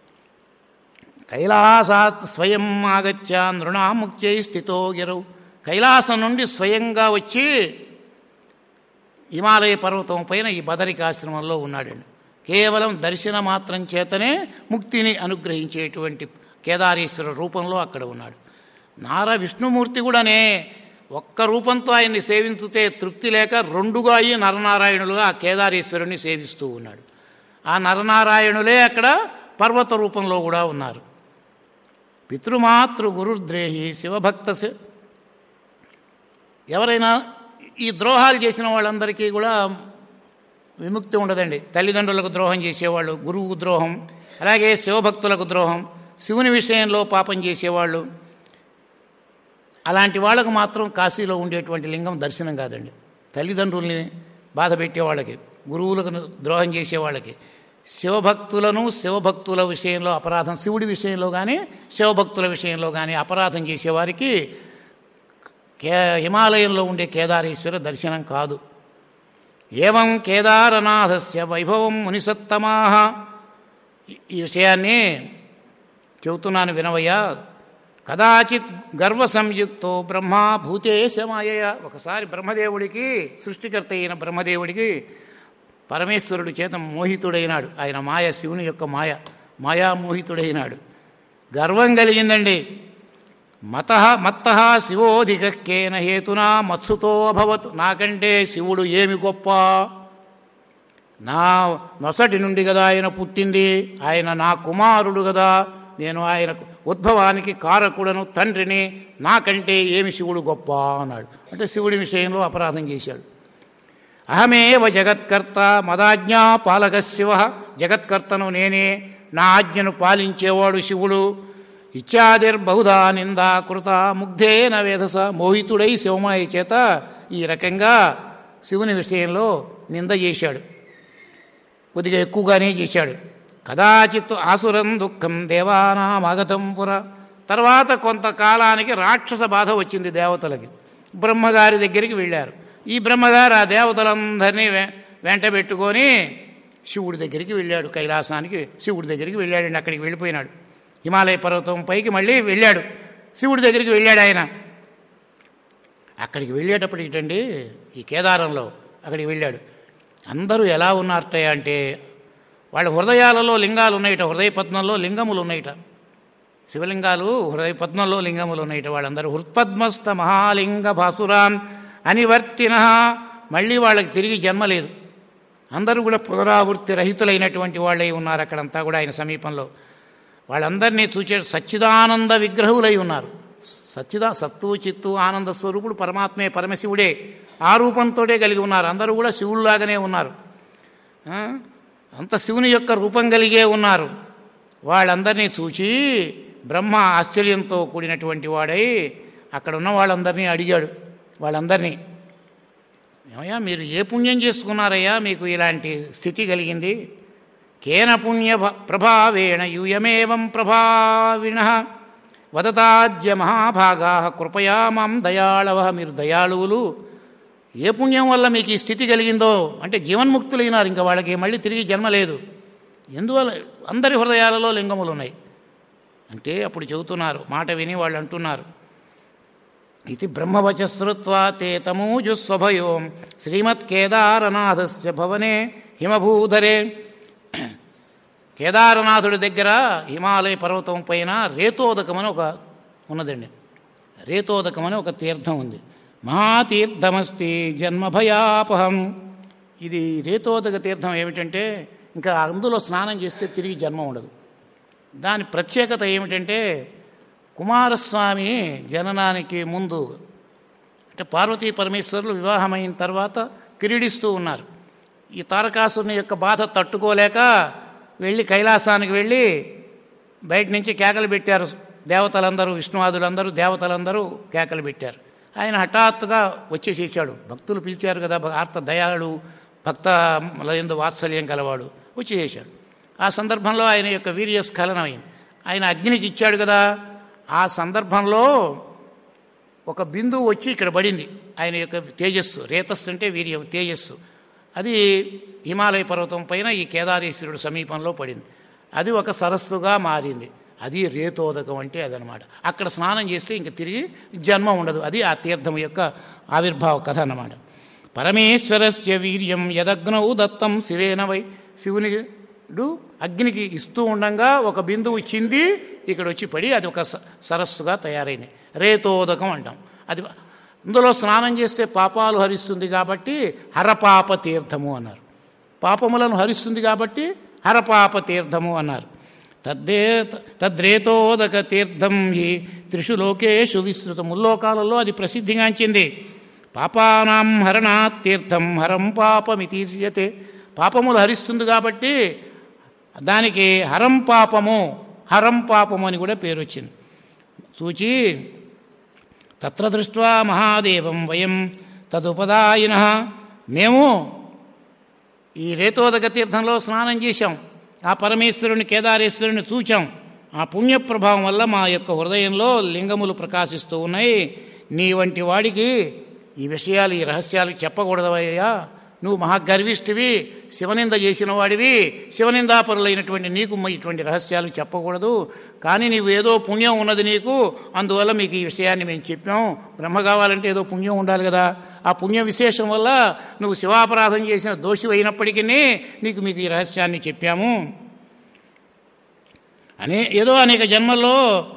కైలాసాత్ స్వయం ఆగత్య నృణాముక్త్యై స్థితో గిరవు కైలాసం నుండి స్వయంగా వచ్చి హిమాలయ పర్వతం పైన ఈ బదరికాశ్రమంలో ఉన్నాడండి కేవలం దర్శన మాత్రం చేతనే ముక్తిని అనుగ్రహించేటువంటి కేదారేశ్వర రూపంలో అక్కడ ఉన్నాడు నార విష్ణుమూర్తి కూడానే ఒక్క రూపంతో ఆయన్ని సేవించితే తృప్తి లేక రెండుగా అయ్యి నరనారాయణులుగా ఆ కేదారేశ్వరుని సేవిస్తూ ఉన్నాడు ఆ నరనారాయణులే అక్కడ పర్వత రూపంలో కూడా ఉన్నారు పితృమాతృ గురుద్రేహి శివభక్త శి- ఎవరైనా ఈ ద్రోహాలు చేసిన వాళ్ళందరికీ కూడా విముక్తి ఉండదండి తల్లిదండ్రులకు ద్రోహం చేసేవాళ్ళు గురువు ద్రోహం అలాగే శివభక్తులకు ద్రోహం శివుని విషయంలో పాపం చేసేవాళ్ళు అలాంటి వాళ్ళకు మాత్రం కాశీలో ఉండేటువంటి లింగం దర్శనం కాదండి తల్లిదండ్రుల్ని బాధ పెట్టే వాళ్ళకి గురువులకు ద్రోహం చేసే వాళ్ళకి శివభక్తులను శివభక్తుల విషయంలో అపరాధం శివుడి విషయంలో కానీ శివభక్తుల విషయంలో కానీ అపరాధం చేసేవారికి కే హిమాలయంలో ఉండే కేదారేశ్వర దర్శనం కాదు ఏవం కేదారనాథస్య వైభవం మునిసత్తమాహ ఈ- ఈ విషయాన్ని చెబుతున్నాను వినవయ్యా కదాచిత్ గర్వ సంయుక్తో బ్రహ్మ భూతేశమాయ ఒకసారి బ్రహ్మదేవుడికి సృష్టికర్త అయిన బ్రహ్మదేవుడికి పరమేశ్వరుడి చేత మోహితుడైనాడు ఆయన మాయ శివుని యొక్క మాయ మాయా మోహితుడైనాడు గర్వం కలిగిందండి మత మత్త శివోధికేన హేతునా మత్సుతో అభవత్ నాకంటే శివుడు ఏమి గొప్ప నా నొసటి నుండి కదా ఆయన పుట్టింది ఆయన నా కుమారుడు కదా నేను ఆయనకు ఉద్భవానికి కారకుడను తండ్రిని నాకంటే ఏమి శివుడు గొప్ప అన్నాడు అంటే శివుడి విషయంలో అపరాధం చేశాడు అహమేవ జగత్కర్త మదాజ్ఞా పాలక శివ జగత్కర్తను నేనే నా ఆజ్ఞను పాలించేవాడు శివుడు ఇత్యాదిర్బహుధా నిందా కృత ముగ్ధేన వేధస మోహితుడై శివమాయ చేత ఈ రకంగా శివుని విషయంలో నింద చేశాడు కొద్దిగా ఎక్కువగానే చేశాడు కదాచిత్ ఆసురం దుఃఖం దేవానామాగతం పుర తర్వాత కొంతకాలానికి రాక్షస బాధ వచ్చింది దేవతలకి బ్రహ్మగారి దగ్గరికి వెళ్ళారు ఈ బ్రహ్మగారు ఆ దేవతలందరినీ వె- వెంట పెట్టుకొని శివుడి దగ్గరికి వెళ్ళాడు కైలాసానికి శివుడి దగ్గరికి వెళ్ళాడండి అక్కడికి వెళ్ళిపోయినాడు హిమాలయ పర్వతం పైకి మళ్ళీ వెళ్ళాడు శివుడి దగ్గరికి వెళ్ళాడు ఆయన అక్కడికి వెళ్ళేటప్పటికండి ఈ కేదారంలో అక్కడికి వెళ్ళాడు అందరూ ఎలా ఉన్నారటయ్య అంటే వాళ్ళ హృదయాలలో లింగాలు ఉన్నాయిట హృదయ పద్మంలో లింగములు ఉన్నాయిట శివలింగాలు హృదయ పద్మంలో లింగములు ఉన్నాయిట వాళ్ళందరూ హృత్పద్మస్థ మహాలింగ భాసురాన్ అనివర్తిన మళ్ళీ వాళ్ళకి తిరిగి జన్మ లేదు అందరూ కూడా పునరావృత్తి రహితులైనటువంటి వాళ్ళే ఉన్నారు అక్కడంతా కూడా ఆయన సమీపంలో వాళ్ళందరినీ చూచే సచ్చిదానంద విగ్రహులై ఉన్నారు సచ్చిదా సత్తు చిత్తు ఆనంద స్వరూపుడు పరమాత్మే పరమశివుడే ఆ రూపంతోటే కలిగి ఉన్నారు అందరూ కూడా శివుల్లాగానే ఉన్నారు ఆ? అంత శివుని యొక్క రూపం కలిగే ఉన్నారు వాళ్ళందరినీ చూచి బ్రహ్మ ఆశ్చర్యంతో కూడినటువంటి వాడై అక్కడ ఉన్న వాళ్ళందరినీ అడిగాడు వాళ్ళందరినీ ఏమయ్యా మీరు ఏ పుణ్యం చేసుకున్నారయ్యా మీకు ఇలాంటి స్థితి కలిగింది కేన పుణ్య భ- ప్రభావేణ యూయమేవం ప్రభావిణ వదతాద్య మహాభాగా కృపయా మాం దయాళవ మీరు దయాళువులు ఏ పుణ్యం వల్ల మీకు ఈ స్థితి కలిగిందో అంటే జీవన్ముక్తులైనారు ఇంకా వాళ్ళకి మళ్ళీ తిరిగి జన్మ లేదు ఎందువల్ల అందరి హృదయాలలో లింగములు ఉన్నాయి అంటే అప్పుడు చెబుతున్నారు మాట విని వాళ్ళు అంటున్నారు ఇది బ్రహ్మవచ శ్రుత్వా తే తమూజుస్వభయో శ్రీమత్కేదారనాథస్య భవనే హిమభూధరే కేదారనాథుడి దగ్గర హిమాలయ పర్వతం పైన రేతోదకం అని ఒక ఉన్నదండి రేతోదకం అని ఒక తీర్థం ఉంది మహాతీర్థమస్తి జన్మభయాపహం ఇది రేతోదక తీర్థం ఏమిటంటే ఇంకా అందులో స్నానం చేస్తే తిరిగి జన్మ ఉండదు దాని ప్రత్యేకత ఏమిటంటే కుమారస్వామి జననానికి ముందు అంటే పార్వతీ పరమేశ్వరులు వివాహమైన తర్వాత క్రీడిస్తూ ఉన్నారు ఈ తారకాసురుని యొక్క బాధ తట్టుకోలేక వెళ్ళి కైలాసానికి వెళ్ళి బయట నుంచి కేకలు పెట్టారు దేవతలందరూ విష్ణువాదులందరూ దేవతలందరూ కేకలు పెట్టారు ఆయన హఠాత్తుగా వచ్చేసేసాడు భక్తులు పిలిచారు కదా ఆర్త దయాళు భక్త ఎందు వాత్సల్యం కలవాడు వచ్చేసేసాడు ఆ సందర్భంలో ఆయన యొక్క వీర్యస్ఖలనం అయింది ఆయన అగ్నికి ఇచ్చాడు కదా ఆ సందర్భంలో ఒక బిందువు వచ్చి ఇక్కడ పడింది ఆయన యొక్క తేజస్సు రేతస్సు అంటే వీర్యం తేజస్సు అది హిమాలయ పర్వతం పైన ఈ కేదారేశ్వరుడు సమీపంలో పడింది అది ఒక సరస్సుగా మారింది అది రేతోదకం అంటే అదనమాట అక్కడ స్నానం చేస్తే ఇంక తిరిగి జన్మ ఉండదు అది ఆ తీర్థం యొక్క ఆవిర్భావ కథ అన్నమాట పరమేశ్వరస్య వీర్యం యదగ్నౌ దత్తం శివేన వై శివునిడు అగ్నికి ఇస్తూ ఉండంగా ఒక బిందువు చింది ఇక్కడ వచ్చి పడి అది ఒక స- సరస్సుగా తయారైంది రేతోదకం అంటాం అది ఇందులో స్నానం చేస్తే పాపాలు హరిస్తుంది కాబట్టి హరపాప తీర్థము అన్నారు పాపములను హరిస్తుంది కాబట్టి హరపాప తీర్థము అన్నారు తద్దే తద్రేతోదక తీర్థం హి త్రిషు లోకేషు విస్తృత ముల్లోకాలలో అది ప్రసిద్ధిగాంచింది పాపానాం హరణాత్ తీర్థం హరం పాపమితీర్యతే పాపములు హరిస్తుంది కాబట్టి దానికి హరం పాపము హరం పాపము అని కూడా పేరు వచ్చింది సూచి తత్ర దృష్ట్వా మహాదేవం వయం తదుపదాయిన మేము ఈ రేతోదక తీర్థంలో స్నానం చేశాం ఆ పరమేశ్వరుని కేదారేశ్వరుని చూచాం ఆ పుణ్య ప్రభావం వల్ల మా యొక్క హృదయంలో లింగములు ప్రకాశిస్తూ ఉన్నాయి నీ వంటి వాడికి ఈ విషయాలు ఈ రహస్యాలు చెప్పకూడదవయ్యా నువ్వు మహాగర్విష్ఠివి శివనింద చేసిన వాడివి శివనిందాపరులైనటువంటి నీకు మ- ఇటువంటి రహస్యాలు చెప్పకూడదు కానీ నీవు ఏదో పుణ్యం ఉన్నది నీకు అందువల్ల మీకు ఈ విషయాన్ని మేము చెప్పాం బ్రహ్మ కావాలంటే ఏదో పుణ్యం ఉండాలి కదా ఆ పుణ్య విశేషం వల్ల నువ్వు శివాపరాధం చేసిన దోషి అయినప్పటికీ నీకు మీకు ఈ రహస్యాన్ని చెప్పాము అనే ఏదో అనేక జన్మల్లో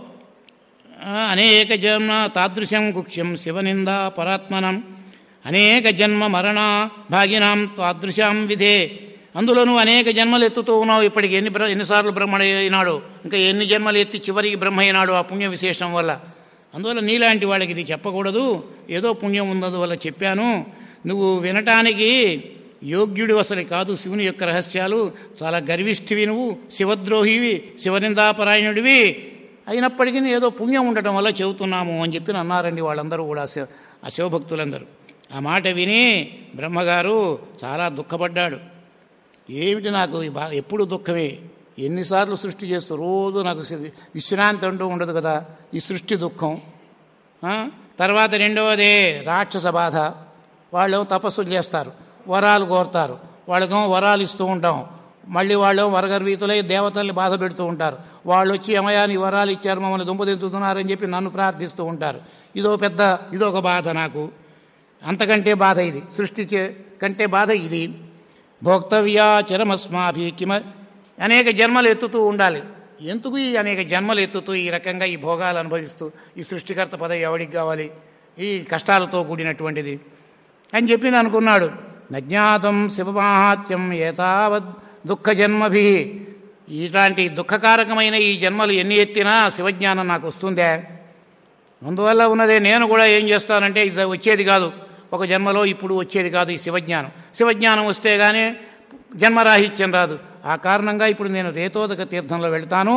ఆ, అనేక జన్మ తాదృశం కుక్ష్యం శివనింద పరాత్మనం అనేక జన్మ మరణ భాగినాం తాదృశాం విధే అందులో నువ్వు అనేక జన్మలు ఎత్తుతూ ఉన్నావు ఇప్పటికి ఎన్ని బ్ర ఎన్నిసార్లు బ్రహ్మణ అయినాడు ఇంకా ఎన్ని జన్మలు ఎత్తి చివరికి బ్రహ్మ అయినాడు ఆ పుణ్య విశేషం వల్ల అందువల్ల నీలాంటి వాళ్ళకి ఇది చెప్పకూడదు ఏదో పుణ్యం ఉన్నందువల్ల చెప్పాను నువ్వు వినటానికి యోగ్యుడి అసలు కాదు శివుని యొక్క రహస్యాలు చాలా గర్విష్ఠివి నువ్వు శివద్రోహివి శివనిందాపరాయణుడివి అయినప్పటికీ ఏదో పుణ్యం ఉండటం వల్ల చెబుతున్నాము అని చెప్పి అన్నారండి వాళ్ళందరూ కూడా శివ ఆ శివభక్తులందరూ ఆ మాట విని బ్రహ్మగారు చాలా దుఃఖపడ్డాడు ఏమిటి నాకు ఈ బా ఎప్పుడు దుఃఖమే ఎన్నిసార్లు సృష్టి చేస్తూ రోజు నాకు సి- విశ్రాంతి అంటూ ఉండదు కదా ఈ సృష్టి దుఃఖం ఆ? తర్వాత రెండవదే రాక్షస బాధ వాళ్ళేమో తపస్సులు చేస్తారు వరాలు కోరుతారు వాళ్ళకేమో వరాలు ఇస్తూ ఉంటాం మళ్ళీ వాళ్ళు వరగర్వీతులై దేవతల్ని బాధ పెడుతూ ఉంటారు వాళ్ళు వచ్చి ఏమయ్యాని వరాలు ఇచ్చారు మమ్మల్ని దుంపదించుతున్నారని చెప్పి నన్ను ప్రార్థిస్తూ ఉంటారు ఇదో పెద్ద ఇదొక బాధ నాకు అంతకంటే బాధ ఇది సృష్టి చే- కంటే బాధ ఇది భోక్తవ్యా చరమస్మాభి కిమ అనేక జన్మలు ఎత్తుతూ ఉండాలి ఎందుకు ఈ అనేక జన్మలు ఎత్తుతూ ఈ రకంగా ఈ భోగాలు అనుభవిస్తూ ఈ సృష్టికర్త పదవి ఎవడికి కావాలి ఈ కష్టాలతో కూడినటువంటిది అని చెప్పి నేను అనుకున్నాడు నజ్ఞాతం శివమాహాత్యం ఏతావద్ దుఃఖ జన్మభి ఇలాంటి దుఃఖకారకమైన ఈ జన్మలు ఎన్ని ఎత్తినా శివజ్ఞానం నాకు వస్తుందే అందువల్ల ఉన్నదే నేను కూడా ఏం చేస్తానంటే ఇది వచ్చేది కాదు ఒక జన్మలో ఇప్పుడు వచ్చేది కాదు ఈ శివజ్ఞానం శివజ్ఞానం వస్తే కానీ జన్మరాహిత్యం రాదు ఆ కారణంగా ఇప్పుడు నేను రేతోదక తీర్థంలో వెళ్తాను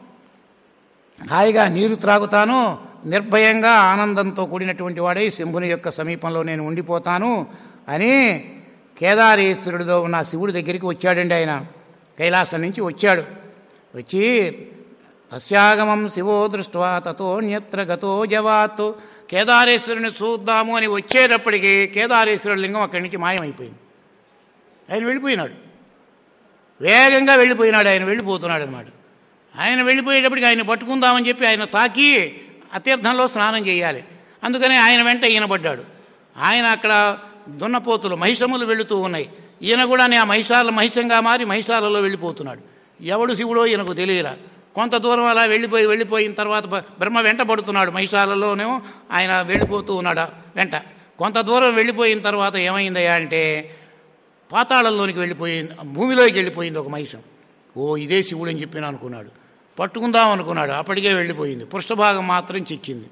హాయిగా నీరు త్రాగుతాను నిర్భయంగా ఆనందంతో కూడినటువంటి వాడై శంభుని యొక్క సమీపంలో నేను ఉండిపోతాను అని కేదారేశ్వరుడిలో ఉన్న శివుడి దగ్గరికి వచ్చాడండి ఆయన కైలాసం నుంచి వచ్చాడు వచ్చి తస్యాగమం శివో దృష్ట్వా తతోన్యత్ర గతో జవాత్ కేదారేశ్వరుని చూద్దాము అని వచ్చేటప్పటికి కేదారేశ్వరుడి లింగం అక్కడి నుంచి మాయమైపోయింది ఆయన వెళ్ళిపోయినాడు వేగంగా వెళ్ళిపోయినాడు ఆయన వెళ్ళిపోతున్నాడు అనమాట ఆయన వెళ్ళిపోయేటప్పటికి ఆయన పట్టుకుందామని చెప్పి ఆయన తాకి ఆ తీర్థంలో స్నానం చేయాలి అందుకని ఆయన వెంట ఈయన పడ్డాడు ఆయన అక్కడ దున్నపోతులు మహిషములు వెళుతూ ఉన్నాయి ఈయన కూడా ఆ మహిషాల మహిషంగా మారి మహిషాలలో వెళ్ళిపోతున్నాడు ఎవడు శివుడో ఈయనకు తెలియలా కొంత దూరం అలా వెళ్ళిపోయి వెళ్ళిపోయిన తర్వాత బ- బ్రహ్మ వెంట పడుతున్నాడు మహిషాలలోనేమో ఆయన వెళ్ళిపోతూ ఉన్నాడు ఆ వెంట కొంత దూరం వెళ్ళిపోయిన తర్వాత ఏమైందయ్యా అంటే పాతాళంలోనికి వెళ్ళిపోయింది భూమిలోకి వెళ్ళిపోయింది ఒక మహిషం ఓ ఇదే శివుడు అని చెప్పి అనుకున్నాడు పట్టుకుందాం అనుకున్నాడు అప్పటికే వెళ్ళిపోయింది పృష్ఠభాగం మాత్రం చిక్కింది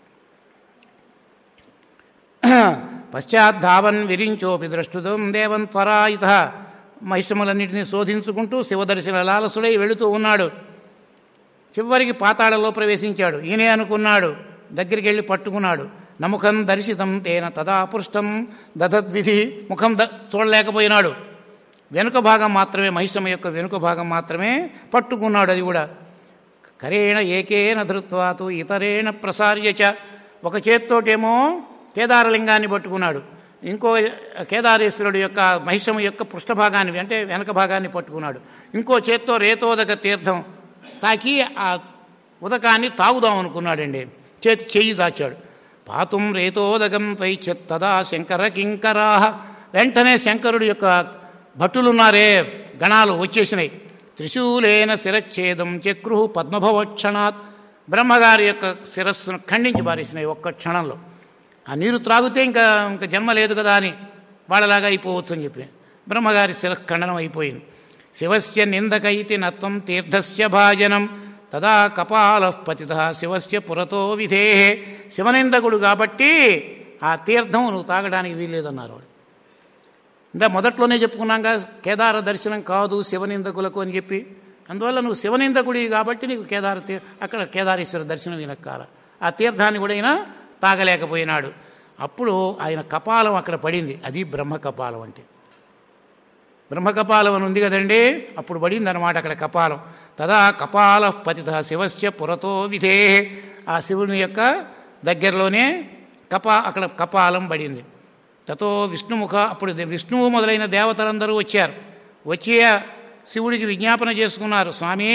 పశ్చాద్ధావన్ విరించోపి ద్రష్టుతం దేవం త్వరాయుత మహిషములన్నింటినీ శోధించుకుంటూ శివదర్శన లాలసుడై వెళుతూ ఉన్నాడు చివరికి పాతాళలో ప్రవేశించాడు ఈయనే అనుకున్నాడు దగ్గరికి వెళ్ళి పట్టుకున్నాడు నముఖం దర్శితం తేన తదా పృష్టం దధద్విధి ముఖం ద చూడలేకపోయినాడు వెనుక భాగం మాత్రమే మహిషమ యొక్క వెనుక భాగం మాత్రమే పట్టుకున్నాడు అది కూడా కరేణ ఏకేన ధృత్వాతు ఇతరేణ ప్రసార్యచ ఒక చేత్తోటేమో కేదారలింగాన్ని పట్టుకున్నాడు ఇంకో కేదారేశ్వరుడు యొక్క మహిషము యొక్క పృష్ఠభాగాన్ని అంటే వెనక భాగాన్ని పట్టుకున్నాడు ఇంకో చేత్తో రేతోదక తీర్థం తాకి ఆ ఉదకాన్ని తాగుదాం అనుకున్నాడండి చేతి చెయ్యి దాచాడు పాతుం రేతోదకం పై చెత్తదా శంకర కింకరాహ వెంటనే శంకరుడు యొక్క భటులున్నారే గణాలు వచ్చేసినాయి త్రిశూలేన శిరచ్ఛేదం చక్రు పద్మభవక్షణాత్ బ్రహ్మగారి యొక్క శిరస్సును ఖండించి పారేసినాయి ఒక్క క్షణంలో ఆ నీరు త్రాగితే ఇంకా ఇంకా జన్మ లేదు కదా అని వాళ్ళలాగా అయిపోవచ్చు అని చెప్పి బ్రహ్మగారి శిరఖండనం అయిపోయింది శివస్య నిందక ఇతి నత్వం తీర్థస్య భాజనం తదా కపాల పతిత శివస్య పురతో విధే శివనిందకుడు కాబట్టి ఆ తీర్థం నువ్వు తాగడానికి వీల్లేదన్నారు వాడు ఇంకా మొదట్లోనే చెప్పుకున్నాగా కేదార దర్శనం కాదు శివనిందకులకు అని చెప్పి అందువల్ల నువ్వు శివనిందకుడి కాబట్టి నీకు కేదార తీ- అక్కడ కేదారేశ్వర దర్శనం వినక్కాల ఆ తీర్థాన్ని కూడా ఆయన తాగలేకపోయినాడు అప్పుడు ఆయన కపాలం అక్కడ పడింది అది బ్రహ్మ కపాలం అంటే బ్రహ్మ కపాలం అని ఉంది కదండి అప్పుడు పడింది అనమాట అక్కడ కపాలం తదా కపాల పతిత శివస్య పురతో విధే ఆ శివుని యొక్క దగ్గరలోనే కపా అక్కడ కపాలం పడింది తతో విష్ణుముఖ అప్పుడు దే- విష్ణువు మొదలైన దేవతలందరూ వచ్చారు వచ్చి ఆ శివుడికి విజ్ఞాపన చేసుకున్నారు స్వామి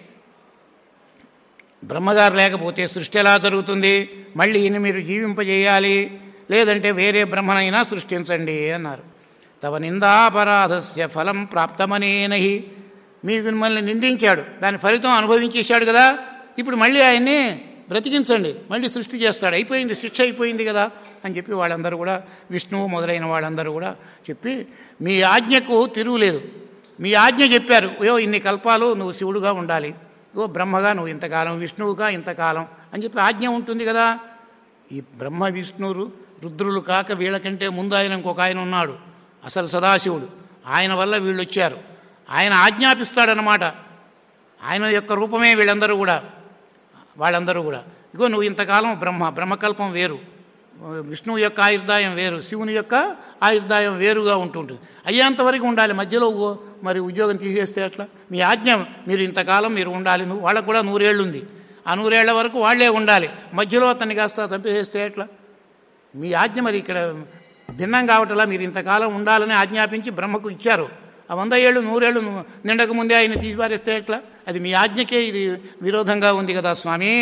బ్రహ్మగారు లేకపోతే సృష్టి ఎలా జరుగుతుంది మళ్ళీ ఈయన మీరు జీవింపజేయాలి లేదంటే వేరే బ్రహ్మనైనా సృష్టించండి అన్నారు తవ నిందాపరాధస్య ఫలం ప్రాప్తమనేనహి మీకు మిమ్మల్ని నిందించాడు దాని ఫలితం అనుభవించేశాడు కదా ఇప్పుడు మళ్ళీ ఆయన్ని బ్రతికించండి మళ్ళీ సృష్టి చేస్తాడు అయిపోయింది శిక్ష అయిపోయింది కదా అని చెప్పి వాళ్ళందరూ కూడా విష్ణువు మొదలైన వాళ్ళందరూ కూడా చెప్పి మీ ఆజ్ఞకు తిరుగులేదు మీ ఆజ్ఞ చెప్పారు అయ్యో ఇన్ని కల్పాలు నువ్వు శివుడుగా ఉండాలి ఓ బ్రహ్మగా నువ్వు ఇంతకాలం విష్ణువుగా ఇంతకాలం అని చెప్పి ఆజ్ఞ ఉంటుంది కదా ఈ బ్రహ్మ విష్ణు రు- రుద్రులు కాక వీళ్ళకంటే ముందు ఆయన ఇంకొక ఆయన ఉన్నాడు అసలు సదాశివుడు ఆయన వల్ల వీళ్ళు వచ్చారు ఆయన ఆజ్ఞాపిస్తాడనమాట ఆయన యొక్క రూపమే వీళ్ళందరూ కూడా వాళ్ళందరూ కూడా ఇగో నువ్వు ఇంతకాలం బ్రహ్మ బ్రహ్మకల్పం వేరు విష్ణువు యొక్క ఆయుర్దాయం వేరు శివుని యొక్క ఆయుర్దాయం వేరుగా ఉంటుంటుంది అయ్యేంతవరకు ఉండాలి మధ్యలో ఓ- మరి ఉద్యోగం తీసేస్తే అట్లా మీ ఆజ్ఞ మీరు ఇంతకాలం మీరు ఉండాలి నువ్వు వాళ్ళకు కూడా నూరేళ్ళు ఉంది ఆ నూరేళ్ల వరకు వాళ్ళే ఉండాలి మధ్యలో అతన్ని కాస్త చంపేసేస్తే ఎట్లా మీ ఆజ్ఞ మరి ఇక్కడ భిన్నం కావటలా మీరు ఇంతకాలం ఉండాలని ఆజ్ఞాపించి బ్రహ్మకు ఇచ్చారు ఆ వంద ఏళ్ళు నూరేళ్ళు ను- నిండక ముందే ఆయన తీసిపారేస్తే ఎట్లా అది మీ ఆజ్ఞకే ఇది విరోధంగా ఉంది కదా స్వామి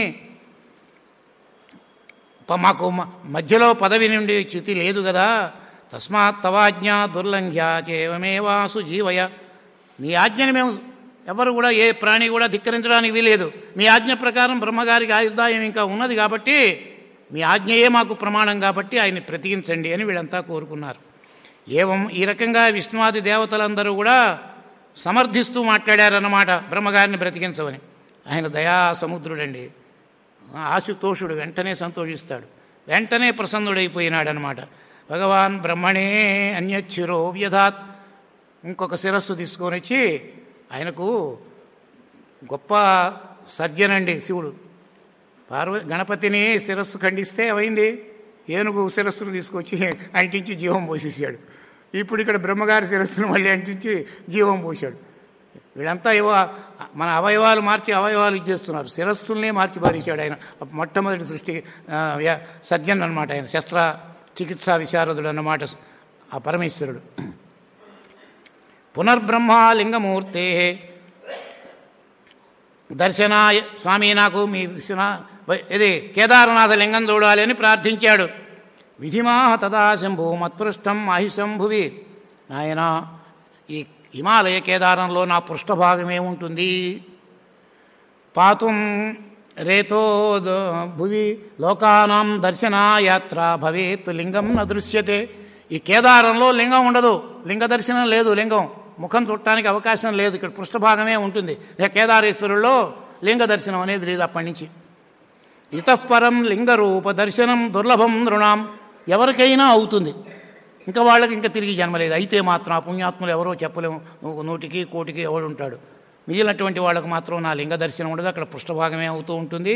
ప- మాకు మ- మధ్యలో పదవి నుండి చ్యుతి లేదు కదా తస్మాత్ తవాజ్ఞ దుర్లంఘ్య చేవమేవాసు జీవయ మీ ఆజ్ఞని మేము ఎవరు కూడా ఏ ప్రాణి కూడా ధిక్కరించడానికి వీలేదు మీ ఆజ్ఞ ప్రకారం బ్రహ్మగారికి ఆయుర్దాయం ఇంకా ఉన్నది కాబట్టి మీ ఆజ్ఞయే మాకు ప్రమాణం కాబట్టి ఆయన్ని ప్రతికించండి అని వీళ్ళంతా కోరుకున్నారు ఏవం ఈ రకంగా విష్ణువాది దేవతలందరూ కూడా సమర్థిస్తూ మాట్లాడారన్నమాట బ్రహ్మగారిని బ్రతికించమని ఆయన దయా సముద్రుడండి ఆశుతోషుడు వెంటనే సంతోషిస్తాడు వెంటనే ప్రసన్నుడైపోయినాడు అనమాట భగవాన్ బ్రహ్మణే అన్యచ్చిరో వ్యధాత్ ఇంకొక శిరస్సు తీసుకొని వచ్చి ఆయనకు గొప్ప సర్జనండి శివుడు పార్వ గణపతిని శిరస్సు ఖండిస్తే ఏమైంది ఏనుగు శిరస్సును తీసుకొచ్చి అంటించి జీవం పోసేసాడు ఇప్పుడు ఇక్కడ బ్రహ్మగారి శిరస్సును మళ్ళీ అంటించి జీవం పోసాడు వీళ్ళంతా ఏవో మన అవయవాలు మార్చి అవయవాలు ఇచ్చేస్తున్నారు శిరస్సుల్నే మార్చి పారేశాడు ఆయన మొట్టమొదటి సృష్టి ఆ, వ్య- సర్జన్ అనమాట ఆయన శస్త్ర చికిత్సా విశారదుడు అన్నమాట ఆ పరమేశ్వరుడు పునర్బ్రహ్మ లింగమూర్తే దర్శనాయ స్వామి నాకు మీ విశ్వనా వై- ఇది కేదారనాథ లింగం చూడాలి అని ప్రార్థించాడు విధిమాహ తదా శంభు మత్పృష్టం మాహిశంభువి నాయన ఈ హిమాలయ కేదారంలో నా పృష్ఠభాగం ఏముంటుంది పాతుం రేతో ద- భువి లోకానాం దర్శనాయాత్ర భవేత్ లింగం న దృశ్యతే ఈ కేదారంలో లింగం ఉండదు లింగ దర్శనం లేదు లింగం ముఖం చుట్టడానికి అవకాశం లేదు ఇక్కడ పృష్ఠభాగమే ఉంటుంది ఇక కేదారేశ్వరుల్లో లింగ దర్శనం అనేది లేదు అప్పటి నుంచి ఇతఃపరం లింగరూప దర్శనం దుర్లభం నృణాం ఎవరికైనా అవుతుంది ఇంకా వాళ్ళకి ఇంకా తిరిగి జన్మలేదు అయితే మాత్రం ఆ పుణ్యాత్ములు ఎవరో చెప్పలేము నువ్వు నూటికి కోటికి ఎవడు ఉంటాడు మిగిలినటువంటి వాళ్ళకు మాత్రం నా లింగ దర్శనం ఉండదు అక్కడ పృష్ఠభాగమే అవుతూ ఉంటుంది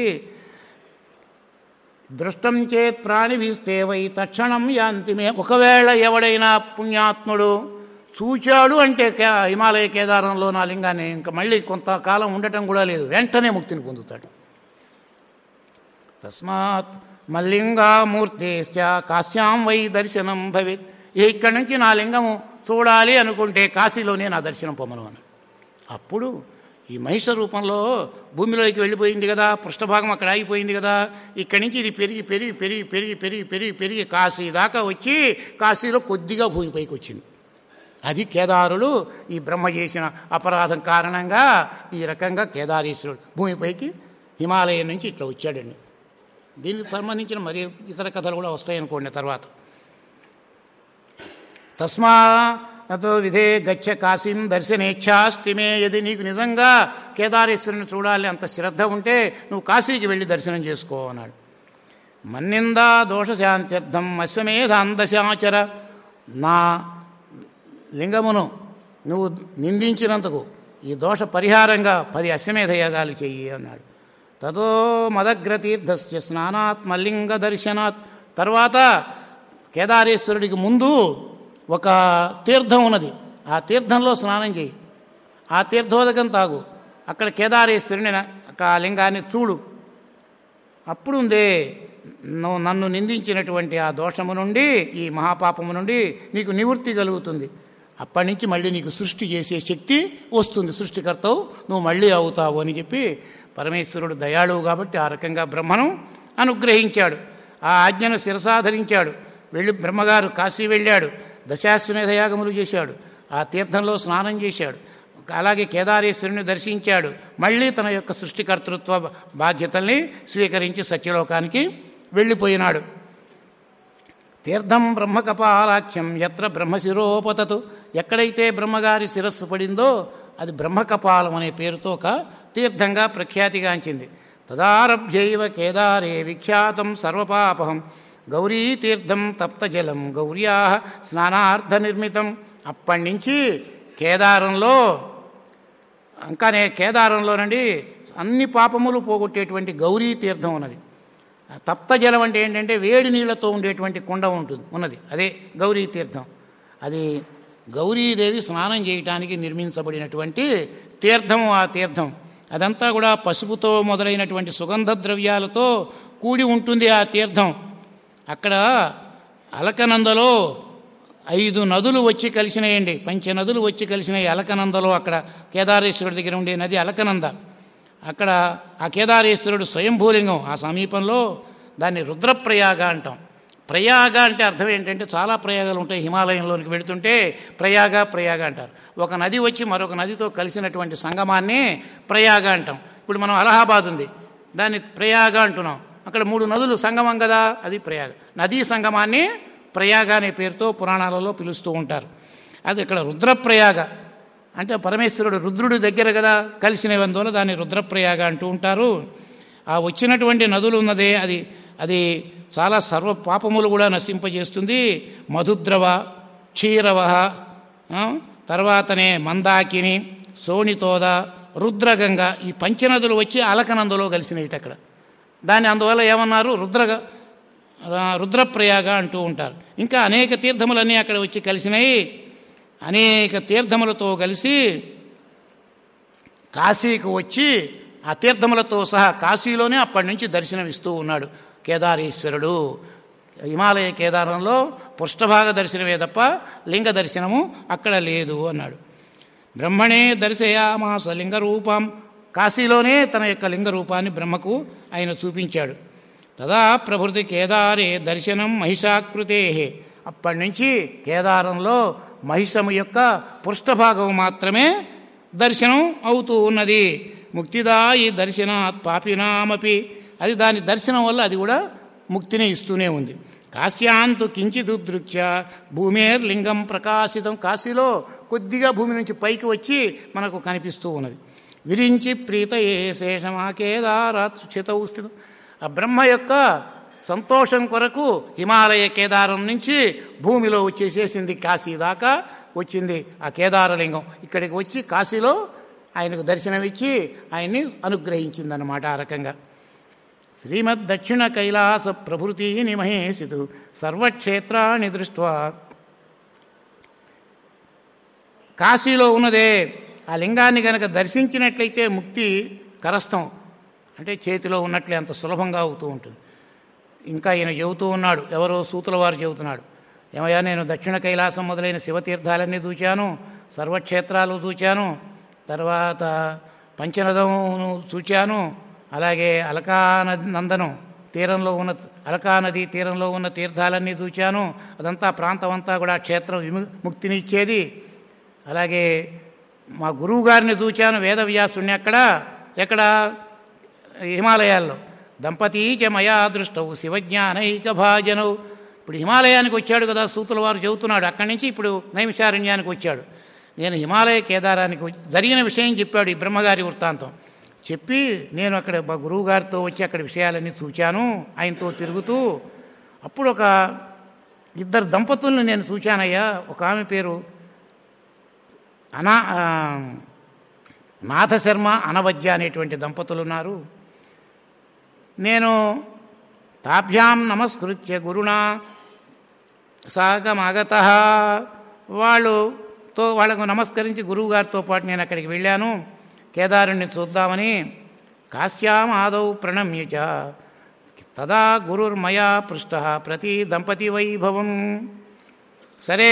దృష్టం చేత్ ప్రాణి వీస్తే వై తక్షణం యాంతిమే ఒకవేళ ఎవడైనా పుణ్యాత్ముడు చూచాడు అంటే కే హిమాలయ కేదారంలో నా లింగాన్ని ఇంకా మళ్ళీ కొంతకాలం ఉండటం కూడా లేదు వెంటనే ముక్తిని పొందుతాడు తస్మాత్ మల్లింగామూర్తిశ్చ కాశ్యాం వై దర్శనం భవేత్ ఇక ఇక్కడి నుంచి నా లింగము చూడాలి అనుకుంటే కాశీలోనే నా దర్శనం పొమ్మను అని అప్పుడు ఈ మహిష రూపంలో భూమిలోకి వెళ్ళిపోయింది కదా పృష్ఠభాగం అక్కడ ఆగిపోయింది కదా ఇక్కడి నుంచి ఇది పెరిగి పెరిగి పెరిగి పెరిగి పెరిగి పెరిగి పెరిగి కాశీ దాకా వచ్చి కాశీలో కొద్దిగా భూమిపైకి వచ్చింది అది కేదారులు ఈ బ్రహ్మ చేసిన అపరాధం కారణంగా ఈ రకంగా కేదారేశ్వరుడు భూమిపైకి హిమాలయం నుంచి ఇట్లా వచ్చాడండి దీనికి సంబంధించిన మరి ఇతర కథలు కూడా వస్తాయనుకోండి తర్వాత తస్మాతో విధే గచ్చ కాశీం దర్శనేచ్ఛాస్తి మే యది నీకు నిజంగా కేదారేశ్వరుని చూడాలి అంత శ్రద్ధ ఉంటే నువ్వు కాశీకి వెళ్ళి దర్శనం చేసుకో అన్నాడు మన్నిందా దోషశాంత్యర్థం అశ్వమేధాందశాచర నా లింగమును నువ్వు నిందించినందుకు ఈ దోష పరిహారంగా పది అశ్వమేధ యాగాలు చెయ్యి అన్నాడు తదో మదగ్రతీర్థస్య స్నానాత్ మల్లింగ దర్శనాత్ తర్వాత కేదారేశ్వరుడికి ముందు ఒక తీర్థం ఉన్నది ఆ తీర్థంలో స్నానం చేయి ఆ తీర్థోదకం తాగు అక్కడ కేదారేశ్వరుని అక్కడ ఆ లింగాన్ని చూడు అప్పుడు ఉందే నువ్వు నన్ను నిందించినటువంటి ఆ దోషము నుండి ఈ మహాపాపము నుండి నీకు నివృత్తి కలుగుతుంది అప్పటి నుంచి మళ్ళీ నీకు సృష్టి చేసే శక్తి వస్తుంది సృష్టికర్తవు నువ్వు మళ్ళీ అవుతావు అని చెప్పి పరమేశ్వరుడు దయాళువు కాబట్టి ఆ రకంగా బ్రహ్మను అనుగ్రహించాడు ఆ ఆజ్ఞను శిరసాధరించాడు వెళ్ళి బ్రహ్మగారు కాశీ వెళ్ళాడు దశాశ్వమేధ యాగములు చేశాడు ఆ తీర్థంలో స్నానం చేశాడు అలాగే కేదారేశ్వరుని దర్శించాడు మళ్ళీ తన యొక్క సృష్టికర్తృత్వ బాధ్యతల్ని స్వీకరించి సత్యలోకానికి వెళ్ళిపోయినాడు తీర్థం బ్రహ్మకపాలాఖ్యం ఎత్ర బ్రహ్మశిరోపతతు ఎక్కడైతే బ్రహ్మగారి శిరస్సు పడిందో అది బ్రహ్మకపాలం అనే పేరుతో ఒక తీర్థంగా ప్రఖ్యాతిగాంచింది తదారభ్యైవ కేదారే విఖ్యాతం సర్వపాపహం గౌరీతీర్థం తప్తజలం గౌర్యా స్నానార్థ నిర్మితం అప్పటి నుంచి కేదారంలో ఇంకానే కేదారంలోనండి అన్ని పాపములు పోగొట్టేటువంటి గౌరీ తీర్థం ఉన్నది ఆ తప్త జలం అంటే ఏంటంటే వేడి నీళ్లతో ఉండేటువంటి కుండ ఉంటుంది ఉన్నది అదే గౌరీ తీర్థం అది గౌరీదేవి స్నానం చేయటానికి నిర్మించబడినటువంటి తీర్థము ఆ తీర్థం అదంతా కూడా పసుపుతో మొదలైనటువంటి సుగంధ ద్రవ్యాలతో కూడి ఉంటుంది ఆ తీర్థం అక్కడ అలకనందలో ఐదు నదులు వచ్చి కలిసినాయండి పంచ నదులు వచ్చి కలిసినాయి అలకనందలో అక్కడ కేదారేశ్వరుడి దగ్గర ఉండే నది అలకనంద అక్కడ ఆ కేదారేశ్వరుడు స్వయంభూలింగం ఆ సమీపంలో దాన్ని రుద్రప్రయాగ అంటాం ప్రయాగ అంటే అర్థం ఏంటంటే చాలా ప్రయాగాలు ఉంటాయి హిమాలయంలోనికి వెళుతుంటే ప్రయాగ ప్రయాగ అంటారు ఒక నది వచ్చి మరొక నదితో కలిసినటువంటి సంగమాన్ని ప్రయాగ అంటాం ఇప్పుడు మనం అలహాబాద్ ఉంది దాన్ని ప్రయాగ అంటున్నాం అక్కడ మూడు నదులు సంగమం కదా అది ప్రయాగ నదీ సంగమాన్ని ప్రయాగ అనే పేరుతో పురాణాలలో పిలుస్తూ ఉంటారు అది ఇక్కడ రుద్రప్రయాగ అంటే పరమేశ్వరుడు రుద్రుడి దగ్గర కదా కలిసినవందువల్ల దాన్ని రుద్రప్రయాగ అంటూ ఉంటారు ఆ వచ్చినటువంటి నదులు ఉన్నదే అది అది చాలా సర్వ పాపములు కూడా నశింపజేస్తుంది మధుద్రవ క్షీరవ ఆ, తర్వాతనే మందాకిని సోనితోద రుద్రగంగ ఈ పంచనదులు వచ్చి అలకనందులో కలిసినవి అక్కడ దాన్ని అందువల్ల ఏమన్నారు రుద్రగ రా- రుద్రప్రయాగ అంటూ ఉంటారు ఇంకా అనేక తీర్థములన్నీ అక్కడ వచ్చి కలిసినాయి అనేక తీర్థములతో కలిసి కాశీకి వచ్చి ఆ తీర్థములతో సహా కాశీలోనే అప్పటి నుంచి దర్శనమిస్తూ ఉన్నాడు కేదారేశ్వరుడు హిమాలయ కేదారంలో పృష్ఠభాగ దర్శనమే తప్ప లింగ దర్శనము అక్కడ లేదు అన్నాడు బ్రహ్మణే దర్శయామాస లింగ రూపం కాశీలోనే తన యొక్క లింగ రూపాన్ని బ్రహ్మకు ఆయన చూపించాడు తదా ప్రభృతి కేదారే దర్శనం మహిషాకృతే అప్పటి నుంచి కేదారంలో మహిషము యొక్క పృష్ఠభాగం మాత్రమే దర్శనం అవుతూ ఉన్నది ముక్తిదాయి దర్శనాత్ పాపినామపి అది దాని దర్శనం వల్ల అది కూడా ముక్తిని ఇస్తూనే ఉంది కాశ్యాంతు కించిదుదృత్య భూమేర్లింగం ప్రకాశితం కాశీలో కొద్దిగా భూమి నుంచి పైకి వచ్చి మనకు కనిపిస్తూ ఉన్నది విరించి ప్రీత ఏ శేషమా కేదారాత్ సుచితౌ స్థితం ఆ బ్రహ్మ యొక్క సంతోషం కొరకు హిమాలయ కేదారం నుంచి భూమిలో వచ్చేసేసింది కాశీ దాకా వచ్చింది ఆ కేదారలింగం ఇక్కడికి వచ్చి కాశీలో ఆయనకు దర్శనమిచ్చి ఆయన్ని అనుగ్రహించిందన్నమాట ఆ రకంగా శ్రీమద్ దక్షిణ కైలాస ప్రభృతి నిమహేసితు సర్వక్షేత్రాన్ని దృష్ట్వా కాశీలో ఉన్నదే ఆ లింగాన్ని గనక దర్శించినట్లయితే ముక్తి కరస్థం అంటే చేతిలో ఉన్నట్లే అంత సులభంగా అవుతూ ఉంటుంది ఇంకా ఈయన చెబుతూ ఉన్నాడు ఎవరో సూతుల వారు చెబుతున్నాడు ఏమయ్యా నేను దక్షిణ కైలాసం మొదలైన శివతీర్థాలన్నీ చూచాను సర్వక్షేత్రాలు చూచాను తర్వాత పంచనదమును చూచాను అలాగే అలకా నది నందనం తీరంలో ఉన్న అలకా నది తీరంలో ఉన్న తీర్థాలన్నీ చూచాను అదంతా ప్రాంతం అంతా కూడా క్షేత్రం విము ముక్తిని ఇచ్చేది అలాగే మా గురువు గారిని చూచాను వేదవ్యాసుని అక్కడ ఎక్కడ హిమాలయాల్లో దంపతీ చ మయా దృష్టవు శివజ్ఞానైక భాజనవు ఇప్పుడు హిమాలయానికి వచ్చాడు కదా సూతుల వారు చెబుతున్నాడు అక్కడి నుంచి ఇప్పుడు నైమిషారణ్యానికి వచ్చాడు నేను హిమాలయ కేదారానికి వచ్చి- జరిగిన విషయం చెప్పాడు ఈ బ్రహ్మగారి వృత్తాంతం చెప్పి నేను అక్కడ మా గురువు గారితో వచ్చి అక్కడ విషయాలన్నీ చూచాను ఆయనతో తిరుగుతూ అప్పుడు ఒక ఇద్దరు దంపతుల్ని నేను చూచానయ్యా ఒక ఆమె పేరు అనా ఆ, నాథశర్మ అనవద్య అనేటువంటి దంపతులు ఉన్నారు నేను తాభ్యాం నమస్కృత్య గురుణా సాగమాగత వాళ్ళుతో వాళ్ళకు నమస్కరించి గురువు గారితో పాటు నేను అక్కడికి వెళ్ళాను కేదారుణ్ణి చూద్దామని కాశ్యాం ఆదౌ ప్రణమ్య చ తదా గురుర్మయా పృష్ట ప్రతి దంపతి వైభవం సరే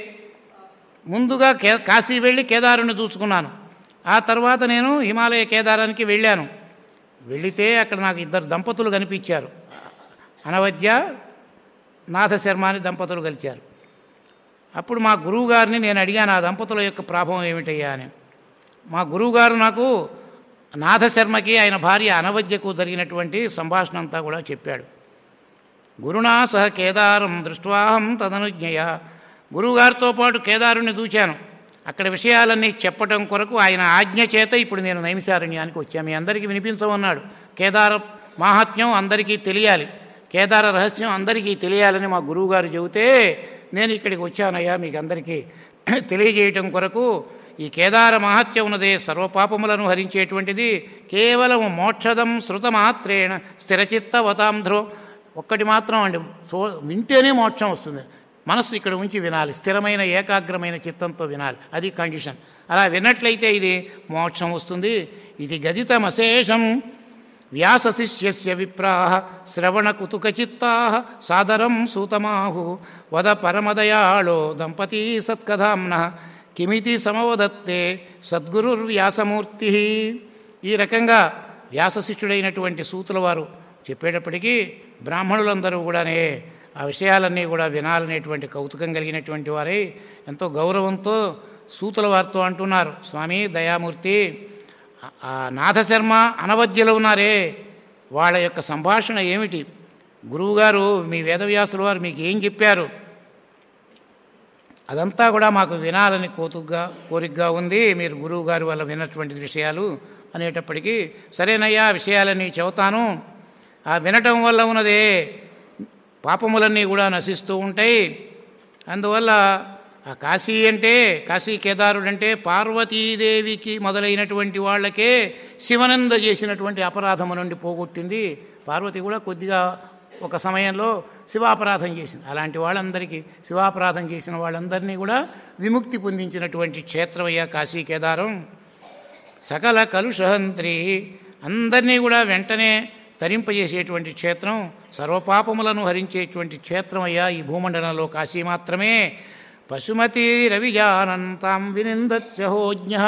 ముందుగా కే కాశీ వెళ్ళి కేదారుని చూసుకున్నాను ఆ తర్వాత నేను హిమాలయ కేదారానికి వెళ్ళాను వెళితే అక్కడ నాకు ఇద్దరు దంపతులు కనిపించారు అనవద్య నాథశర్మ అని దంపతులు కలిచారు అప్పుడు మా గురువు గారిని నేను అడిగాను ఆ దంపతుల యొక్క ప్రాభవం ఏమిటయ్యా అని మా గురువుగారు నాకు నాథశర్మకి ఆయన భార్య అనవద్యకు జరిగినటువంటి సంభాషణ అంతా కూడా చెప్పాడు గురునా సహ కేదారం దృష్ట్వాహం తదనుజ్ఞయ గురువుగారితో పాటు కేదారుని చూచాను అక్కడ విషయాలన్నీ చెప్పటం కొరకు ఆయన ఆజ్ఞ చేత ఇప్పుడు నేను నైమిసారణ్యానికి వచ్చాను మీ అందరికీ వినిపించమన్నాడు కేదార మాహాత్మ్యం అందరికీ తెలియాలి కేదార రహస్యం అందరికీ తెలియాలని మా గురువుగారు చెబితే నేను ఇక్కడికి వచ్చానయ్యా మీకు అందరికీ తెలియజేయటం కొరకు ఈ కేదార మహత్యం ఉన్నదే సర్వపాపములను హరించేటువంటిది కేవలం మోక్షదం శృతమాత్రేణ స్థిరచిత్తవతాంధ్రో ఒక్కటి మాత్రం అండి సో వింటేనే మోక్షం వస్తుంది మనస్సు ఇక్కడ ఉంచి వినాలి స్థిరమైన ఏకాగ్రమైన చిత్తంతో వినాలి అది కండిషన్ అలా విన్నట్లయితే ఇది మోక్షం వస్తుంది ఇది గదితమశేషం వ్యాస శిష్యస్య విప్రాహ శ్రవణ కుతుకచిత్తా సాదరం సూతమాహు వద పరమదయాళో దంపతీ సత్కథాంన కిమితి సమవదత్తే సద్గురుర్వ్యాసమూర్తి ఈ రకంగా వ్యాసశిష్యుడైనటువంటి సూతుల వారు చెప్పేటప్పటికీ బ్రాహ్మణులందరూ కూడానే ఆ విషయాలన్నీ కూడా వినాలనేటువంటి కౌతుకం కలిగినటువంటి వారై ఎంతో గౌరవంతో సూతుల వారితో అంటున్నారు స్వామి దయామూర్తి ఆ నాథశర్మ అనవద్యలో ఉన్నారే వాళ్ళ యొక్క సంభాషణ ఏమిటి గురువుగారు మీ వేదవ్యాసుల వారు మీకు ఏం చెప్పారు అదంతా కూడా మాకు వినాలని కోతుగ్గా కోరికగా ఉంది మీరు గురువు గారి వల్ల విన్నటువంటి విషయాలు అనేటప్పటికీ సరేనయ్యా ఆ విషయాలన్నీ చెబుతాను ఆ వినటం వల్ల ఉన్నదే పాపములన్నీ కూడా నశిస్తూ ఉంటాయి అందువల్ల ఆ కాశీ అంటే కాశీ కేదారుడు అంటే పార్వతీదేవికి మొదలైనటువంటి వాళ్ళకే శివనంద చేసినటువంటి అపరాధము నుండి పోగొట్టింది పార్వతి కూడా కొద్దిగా ఒక సమయంలో శివాపరాధం చేసింది అలాంటి వాళ్ళందరికీ శివాపరాధం చేసిన వాళ్ళందరినీ కూడా విముక్తి పొందించినటువంటి క్షేత్రమయ్యా కాశీ కేదారం సకల కలుషహంత్రి అందరినీ కూడా వెంటనే తరింపజేసేటువంటి క్షేత్రం సర్వపాపములను హరించేటువంటి క్షేత్రం అయ్యా ఈ భూమండలంలో కాశీ మాత్రమే పశుమతి రవిజానంతాం వినిందత్యహోజ్ఞ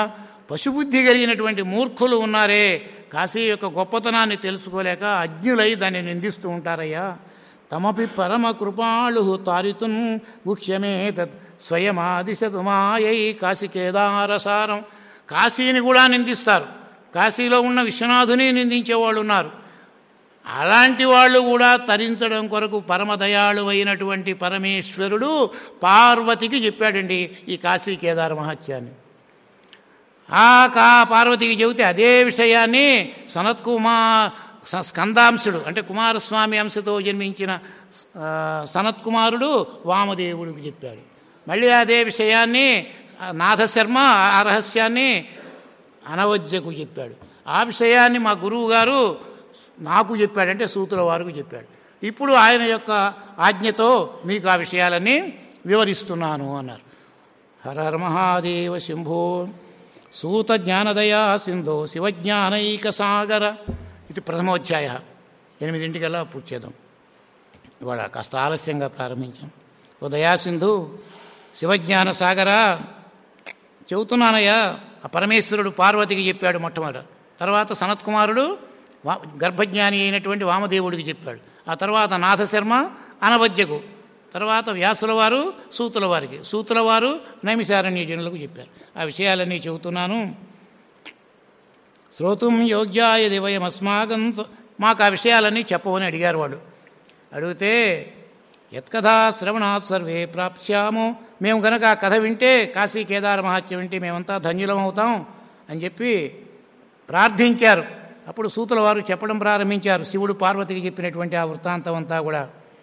పశుబుద్ధి కలిగినటువంటి మూర్ఖులు ఉన్నారే కాశీ యొక్క గొప్పతనాన్ని తెలుసుకోలేక అజ్ఞులై దాన్ని నిందిస్తూ ఉంటారయ్యా తమపి పరమ కృపాళు తారితున్ ముఖ్యమే తత్ స్వయమాదిశతు మాయై కాశీ కేదారసారం కాశీని కూడా నిందిస్తారు కాశీలో ఉన్న విశ్వనాథుని నిందించేవాళ్ళు ఉన్నారు అలాంటి వాళ్ళు కూడా తరించడం కొరకు పరమదయాళు అయినటువంటి పరమేశ్వరుడు పార్వతికి చెప్పాడండి ఈ కాశీ కేదార మహత్యాన్ని ఆ కా పార్వతికి చెబితే అదే విషయాన్ని సనత్ కుమార్ స- స్కందాంశుడు అంటే కుమారస్వామి అంశతో జన్మించిన ఆ, సనత్ కుమారుడు వామదేవుడికి చెప్పాడు మళ్ళీ అదే విషయాన్ని ఆ, నాథశర్మ ఆ రహస్యాన్ని అనవద్యకు చెప్పాడు ఆ విషయాన్ని మా గురువు గారు నాకు చెప్పాడంటే సూతుల వారికి చెప్పాడు ఇప్పుడు ఆయన యొక్క ఆజ్ఞతో మీకు ఆ విషయాలన్నీ వివరిస్తున్నాను అన్నారు హర హర మహాదేవ శంభో సూత జ్ఞానదయా సింధో శివజ్ఞానైక సాగర ఇది ప్రథమోధ్యాయ ఎనిమిదింటికల్లా పూర్తి చేద్దాం ఇవాళ కాస్త ఆలస్యంగా ప్రారంభించాం ఓ దయాసింధు శివజ్ఞాన సాగర చెబుతున్నానయ్యా ఆ పరమేశ్వరుడు పార్వతికి చెప్పాడు మొట్టమొదట తర్వాత సనత్కుమారుడు వా గర్భజ్ఞాని అయినటువంటి వామదేవుడికి చెప్పాడు ఆ తర్వాత నాథశర్మ అనవద్యకు తర్వాత వ్యాసుల వారు సూతుల వారికి సూతుల వారు నైమిశారణ్యజనులకు చెప్పారు ఆ విషయాలన్నీ చెబుతున్నాను శ్రోతుం యోగ్యాయ దివయమస్మాకం మాకు ఆ విషయాలన్నీ చెప్పవని అడిగారు వాళ్ళు అడిగితే యత్కథా శ్రవణాత్ సర్వే ప్రాప్స్యాము మేము గనక ఆ కథ వింటే కాశీ కేదార మహాత్యం వింటే మేమంతా ధన్యులం అవుతాం అని చెప్పి ప్రార్థించారు అప్పుడు సూతుల వారు చెప్పడం ప్రారంభించారు శివుడు పార్వతికి చెప్పినటువంటి ఆ వృత్తాంతం అంతా కూడా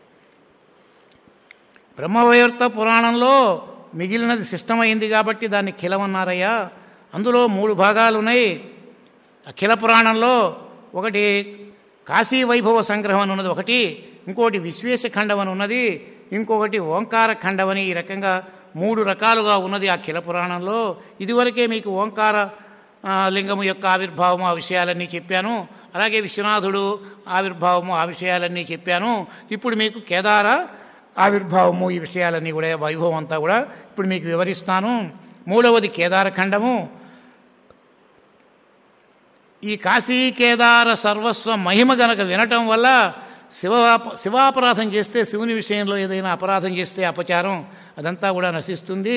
బ్రహ్మవైవర్త పురాణంలో మిగిలినది శిష్టమైంది కాబట్టి దాన్ని ఖిలమన్నారయ్యా అందులో మూడు భాగాలు ఉన్నాయి అఖిల పురాణంలో ఒకటి కాశీ వైభవ సంగ్రహం అని ఉన్నది ఒకటి ఇంకోటి విశ్వేశ ఖండం అని ఉన్నది ఇంకొకటి ఓంకార ఖండం అని ఈ రకంగా మూడు రకాలుగా ఉన్నది ఆ ఖిల పురాణంలో ఇదివరకే మీకు ఓంకార ఆ, లింగము యొక్క ఆవిర్భావము ఆ విషయాలన్నీ చెప్పాను అలాగే విశ్వనాథుడు ఆవిర్భావము ఆ విషయాలన్నీ చెప్పాను ఇప్పుడు మీకు కేదార ఆవిర్భావము ఈ విషయాలన్నీ కూడా వైభవం అంతా కూడా ఇప్పుడు మీకు వివరిస్తాను మూడవది కేదారఖండము ఈ కాశీ కేదార సర్వస్వ మహిమ గనక వినటం వల్ల శివ శివాపరాధం చేస్తే శివుని విషయంలో ఏదైనా అపరాధం చేస్తే అపచారం అదంతా కూడా నశిస్తుంది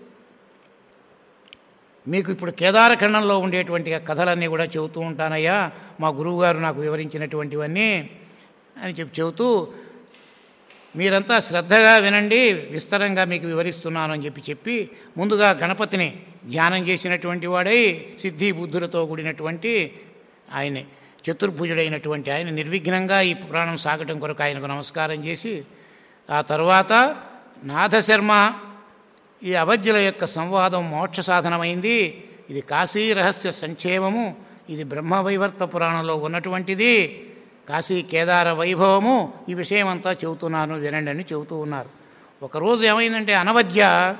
మీకు ఇప్పుడు కేదారఖండంలో ఉండేటువంటి ఆ కథలన్నీ కూడా చెబుతూ ఉంటానయ్యా మా గురువుగారు నాకు వివరించినటువంటివన్నీ అని చెప్పి చెబుతూ మీరంతా శ్రద్ధగా వినండి విస్తరంగా మీకు వివరిస్తున్నాను అని చెప్పి చెప్పి ముందుగా గణపతిని ధ్యానం చేసినటువంటి వాడై సిద్ధి బుద్ధులతో కూడినటువంటి ఆయన్ని చతుర్భుజుడైనటువంటి ఆయన నిర్విఘ్నంగా ఈ పురాణం సాగటం కొరకు ఆయనకు నమస్కారం చేసి ఆ తర్వాత నాథశర్మ ఈ అవధ్యుల యొక్క సంవాదం మోక్ష సాధనమైంది ఇది కాశీ రహస్య సంక్షేమము ఇది బ్రహ్మవైవర్త పురాణంలో ఉన్నటువంటిది కాశీ కేదార వైభవము ఈ విషయం అంతా చెబుతున్నాను వినండి అని చెబుతూ ఉన్నారు ఒకరోజు ఏమైందంటే అనవద్య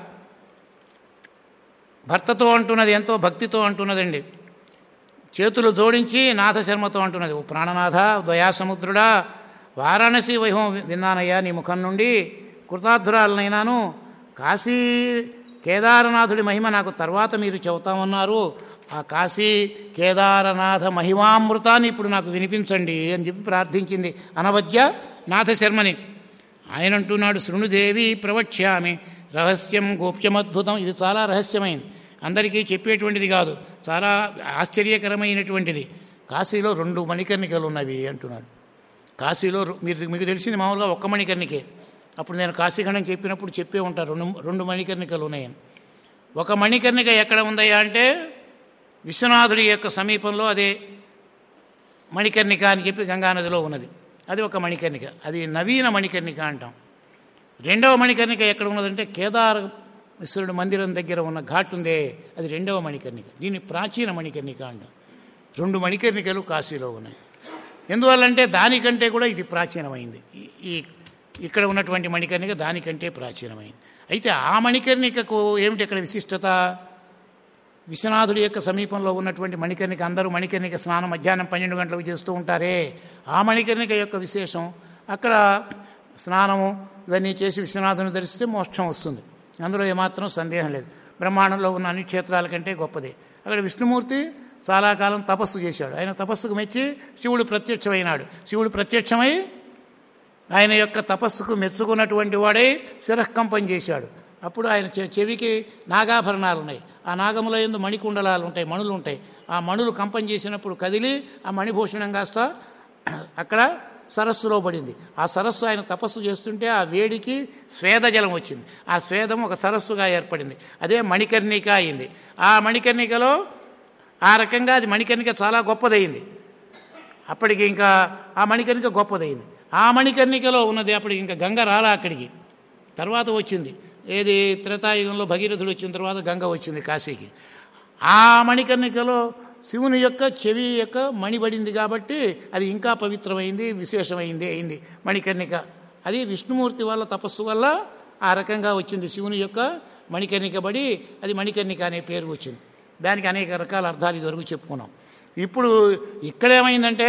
భర్తతో అంటున్నది ఎంతో భక్తితో అంటున్నదండి చేతులు జోడించి నాథశర్మతో అంటున్నది ఓ ప్రాణనాథ దయాసముద్రుడా వారాణసి వైభవం విన్నానయ్యా నీ ముఖం నుండి కృతార్థురాలనైనాను కాశీ కేదారనాథుడి మహిమ నాకు తర్వాత మీరు చెబుతామన్నారు ఆ కాశీ కేదారనాథ మహిమామృతాన్ని ఇప్పుడు నాకు వినిపించండి అని చెప్పి ప్రార్థించింది అనవద్య నాథశర్మని ఆయన అంటున్నాడు శృణుదేవి ప్రవక్ష్యామి రహస్యం గోప్యమద్భుతం ఇది చాలా రహస్యమైంది అందరికీ చెప్పేటువంటిది కాదు చాలా ఆశ్చర్యకరమైనటువంటిది కాశీలో రెండు మణికర్ణికలు ఉన్నవి అంటున్నాడు కాశీలో రు- మీరు మీకు తెలిసింది మామూలుగా ఒక్క మణికర్ణికే అప్పుడు నేను కాశీఖండం చెప్పినప్పుడు చెప్పే ఉంటారు రెండు రెండు మణికర్ణికలు ఉన్నాయని ఒక మణికర్ణిక ఎక్కడ ఉందయ్యా అంటే విశ్వనాథుడి యొక్క సమీపంలో అదే మణికర్ణిక అని చెప్పి గంగానదిలో ఉన్నది అది ఒక మణికర్ణిక అది నవీన మణికర్ణిక అంటాం రెండవ మణికర్ణిక ఎక్కడ ఉన్నదంటే కేదార ఈశ్వరుడు మందిరం దగ్గర ఉన్న ఘాట్ ఉందే అది రెండవ మణికర్ణిక దీన్ని ప్రాచీన మణికర్ణిక అంటాం రెండు మణికర్ణికలు కాశీలో ఉన్నాయి ఎందువల్లంటే దానికంటే కూడా ఇది ప్రాచీనమైంది ఈ- ఈ ఇక్కడ ఉన్నటువంటి మణికర్ణిక దానికంటే ప్రాచీనమైంది అయితే ఆ మణికర్ణికకు ఏమిటి ఇక్కడ విశిష్టత విశ్వనాథుడి యొక్క సమీపంలో ఉన్నటువంటి మణికర్ణిక అందరూ మణికర్ణిక స్నానం మధ్యాహ్నం పన్నెండు గంటలకు చేస్తూ ఉంటారే ఆ మణికర్ణిక యొక్క విశేషం అక్కడ స్నానము ఇవన్నీ చేసి విశ్వనాథుని ధరిస్తే మోక్షం వస్తుంది అందులో ఏమాత్రం సందేహం లేదు బ్రహ్మాండంలో ఉన్న అన్ని క్షేత్రాల కంటే గొప్పది అక్కడ విష్ణుమూర్తి చాలా కాలం తపస్సు చేశాడు ఆయన తపస్సుకు మెచ్చి శివుడు ప్రత్యక్షమైనాడు శివుడు ప్రత్యక్షమై ఆయన యొక్క తపస్సుకు మెచ్చుకున్నటువంటి వాడే శిరఃకంపం చేశాడు అప్పుడు ఆయన చె- చెవికి నాగాభరణాలు ఉన్నాయి ఆ నాగముల ఎందు మణికుండలాలు ఉంటాయి మణులు ఉంటాయి ఆ మణులు కంపం చేసినప్పుడు కదిలి ఆ మణిభూషణం కాస్త అక్కడ సరస్సులో పడింది ఆ సరస్సు ఆయన తపస్సు చేస్తుంటే ఆ వేడికి స్వేదజలం వచ్చింది ఆ స్వేదం ఒక సరస్సుగా ఏర్పడింది అదే మణికర్ణిక అయింది ఆ మణికర్ణికలో ఆ రకంగా అది మణికర్ణిక చాలా గొప్పదయింది అప్పటికి ఇంకా ఆ మణికర్ణిక గొప్పదైంది ఆ మణికర్ణికలో ఉన్నది అప్పటికి ఇంకా గంగ రాలా అక్కడికి తర్వాత వచ్చింది ఏది త్రేతాయుగంలో భగీరథుడు వచ్చిన తర్వాత గంగ వచ్చింది కాశీకి ఆ మణికర్ణికలో శివుని యొక్క చెవి యొక్క మణిబడింది కాబట్టి అది ఇంకా పవిత్రమైంది విశేషమైంది అయింది మణికర్ణిక అది విష్ణుమూర్తి వల్ల తపస్సు వల్ల ఆ రకంగా వచ్చింది శివుని యొక్క మణికర్ణిక బడి అది మణికర్ణిక అనే పేరు వచ్చింది దానికి అనేక రకాల అర్థాలు ఇదివరకు చెప్పుకున్నాం ఇప్పుడు ఇక్కడేమైందంటే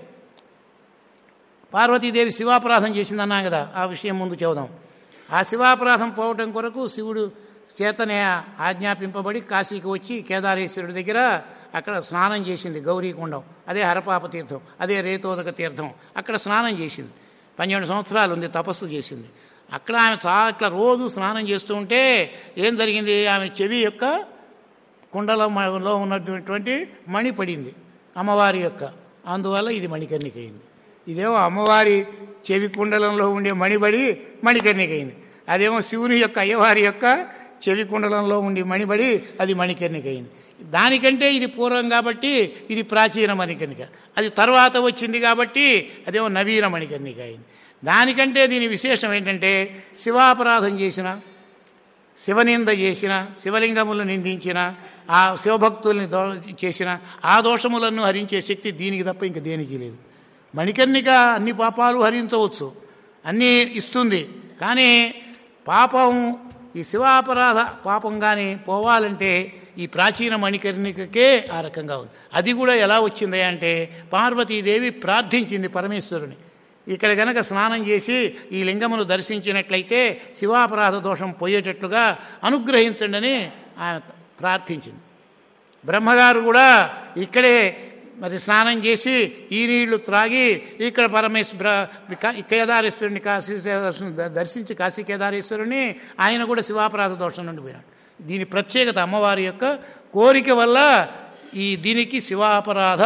పార్వతీదేవి శివాపరాధం చేసిందన్నాం కదా ఆ విషయం ముందు చూద్దాం ఆ శివాపరాధం పోవటం కొరకు శివుడు చేతనే ఆజ్ఞాపింపబడి కాశీకి వచ్చి కేదారేశ్వరుడి దగ్గర అక్కడ స్నానం చేసింది గౌరీకుండం అదే హరపాప తీర్థం అదే రేతోదక తీర్థం అక్కడ స్నానం చేసింది పన్నెండు సంవత్సరాలు ఉంది తపస్సు చేసింది అక్కడ ఆమె చాలా ఇట్లా రోజు స్నానం చేస్తూ ఉంటే ఏం జరిగింది ఆమె చెవి యొక్క కుండలంలో ఉన్నటువంటి మణి పడింది అమ్మవారి యొక్క అందువల్ల ఇది మణికర్ణిక అయింది ఇదేమో అమ్మవారి చెవి కుండలంలో ఉండే మణిబడి మణికర్ణిక అయింది అదేమో శివుని యొక్క అయ్యవారి యొక్క చెవి కుండలంలో ఉండి మణిబడి అది మణికర్ణిక అయింది దానికంటే ఇది పూర్వం కాబట్టి ఇది ప్రాచీన మణికర్ణిక అది తర్వాత వచ్చింది కాబట్టి అదేమో నవీన మణికర్ణిక అయింది దానికంటే దీని విశేషం ఏంటంటే శివాపరాధం చేసిన శివనింద చేసిన శివలింగములను నిందించిన ఆ శివభక్తుల్ని దో చేసిన ఆ దోషములను హరించే శక్తి దీనికి తప్ప ఇంక దేనికి లేదు మణికర్ణిక అన్ని పాపాలు హరించవచ్చు అన్నీ ఇస్తుంది కానీ పాపం ఈ శివాపరాధ పాపం కానీ పోవాలంటే ఈ ప్రాచీన మణికర్ణికకే ఆ రకంగా ఉంది అది కూడా ఎలా వచ్చింది అంటే పార్వతీదేవి ప్రార్థించింది పరమేశ్వరుని ఇక్కడ గనక స్నానం చేసి ఈ లింగమును దర్శించినట్లయితే శివాపరాధ దోషం పోయేటట్లుగా అనుగ్రహించండి అని ఆమె ప్రార్థించింది బ్రహ్మగారు కూడా ఇక్కడే మరి స్నానం చేసి ఈ నీళ్లు త్రాగి ఇక్కడ పరమేశ్వర కేదారేశ్వరుని కాశీ దర్శించి కాశీ కేదారేశ్వరుని ఆయన కూడా శివాపరాధ దోషం నుండి పోయినాడు దీని ప్రత్యేకత అమ్మవారి యొక్క కోరిక వల్ల ఈ దీనికి శివాపరాధ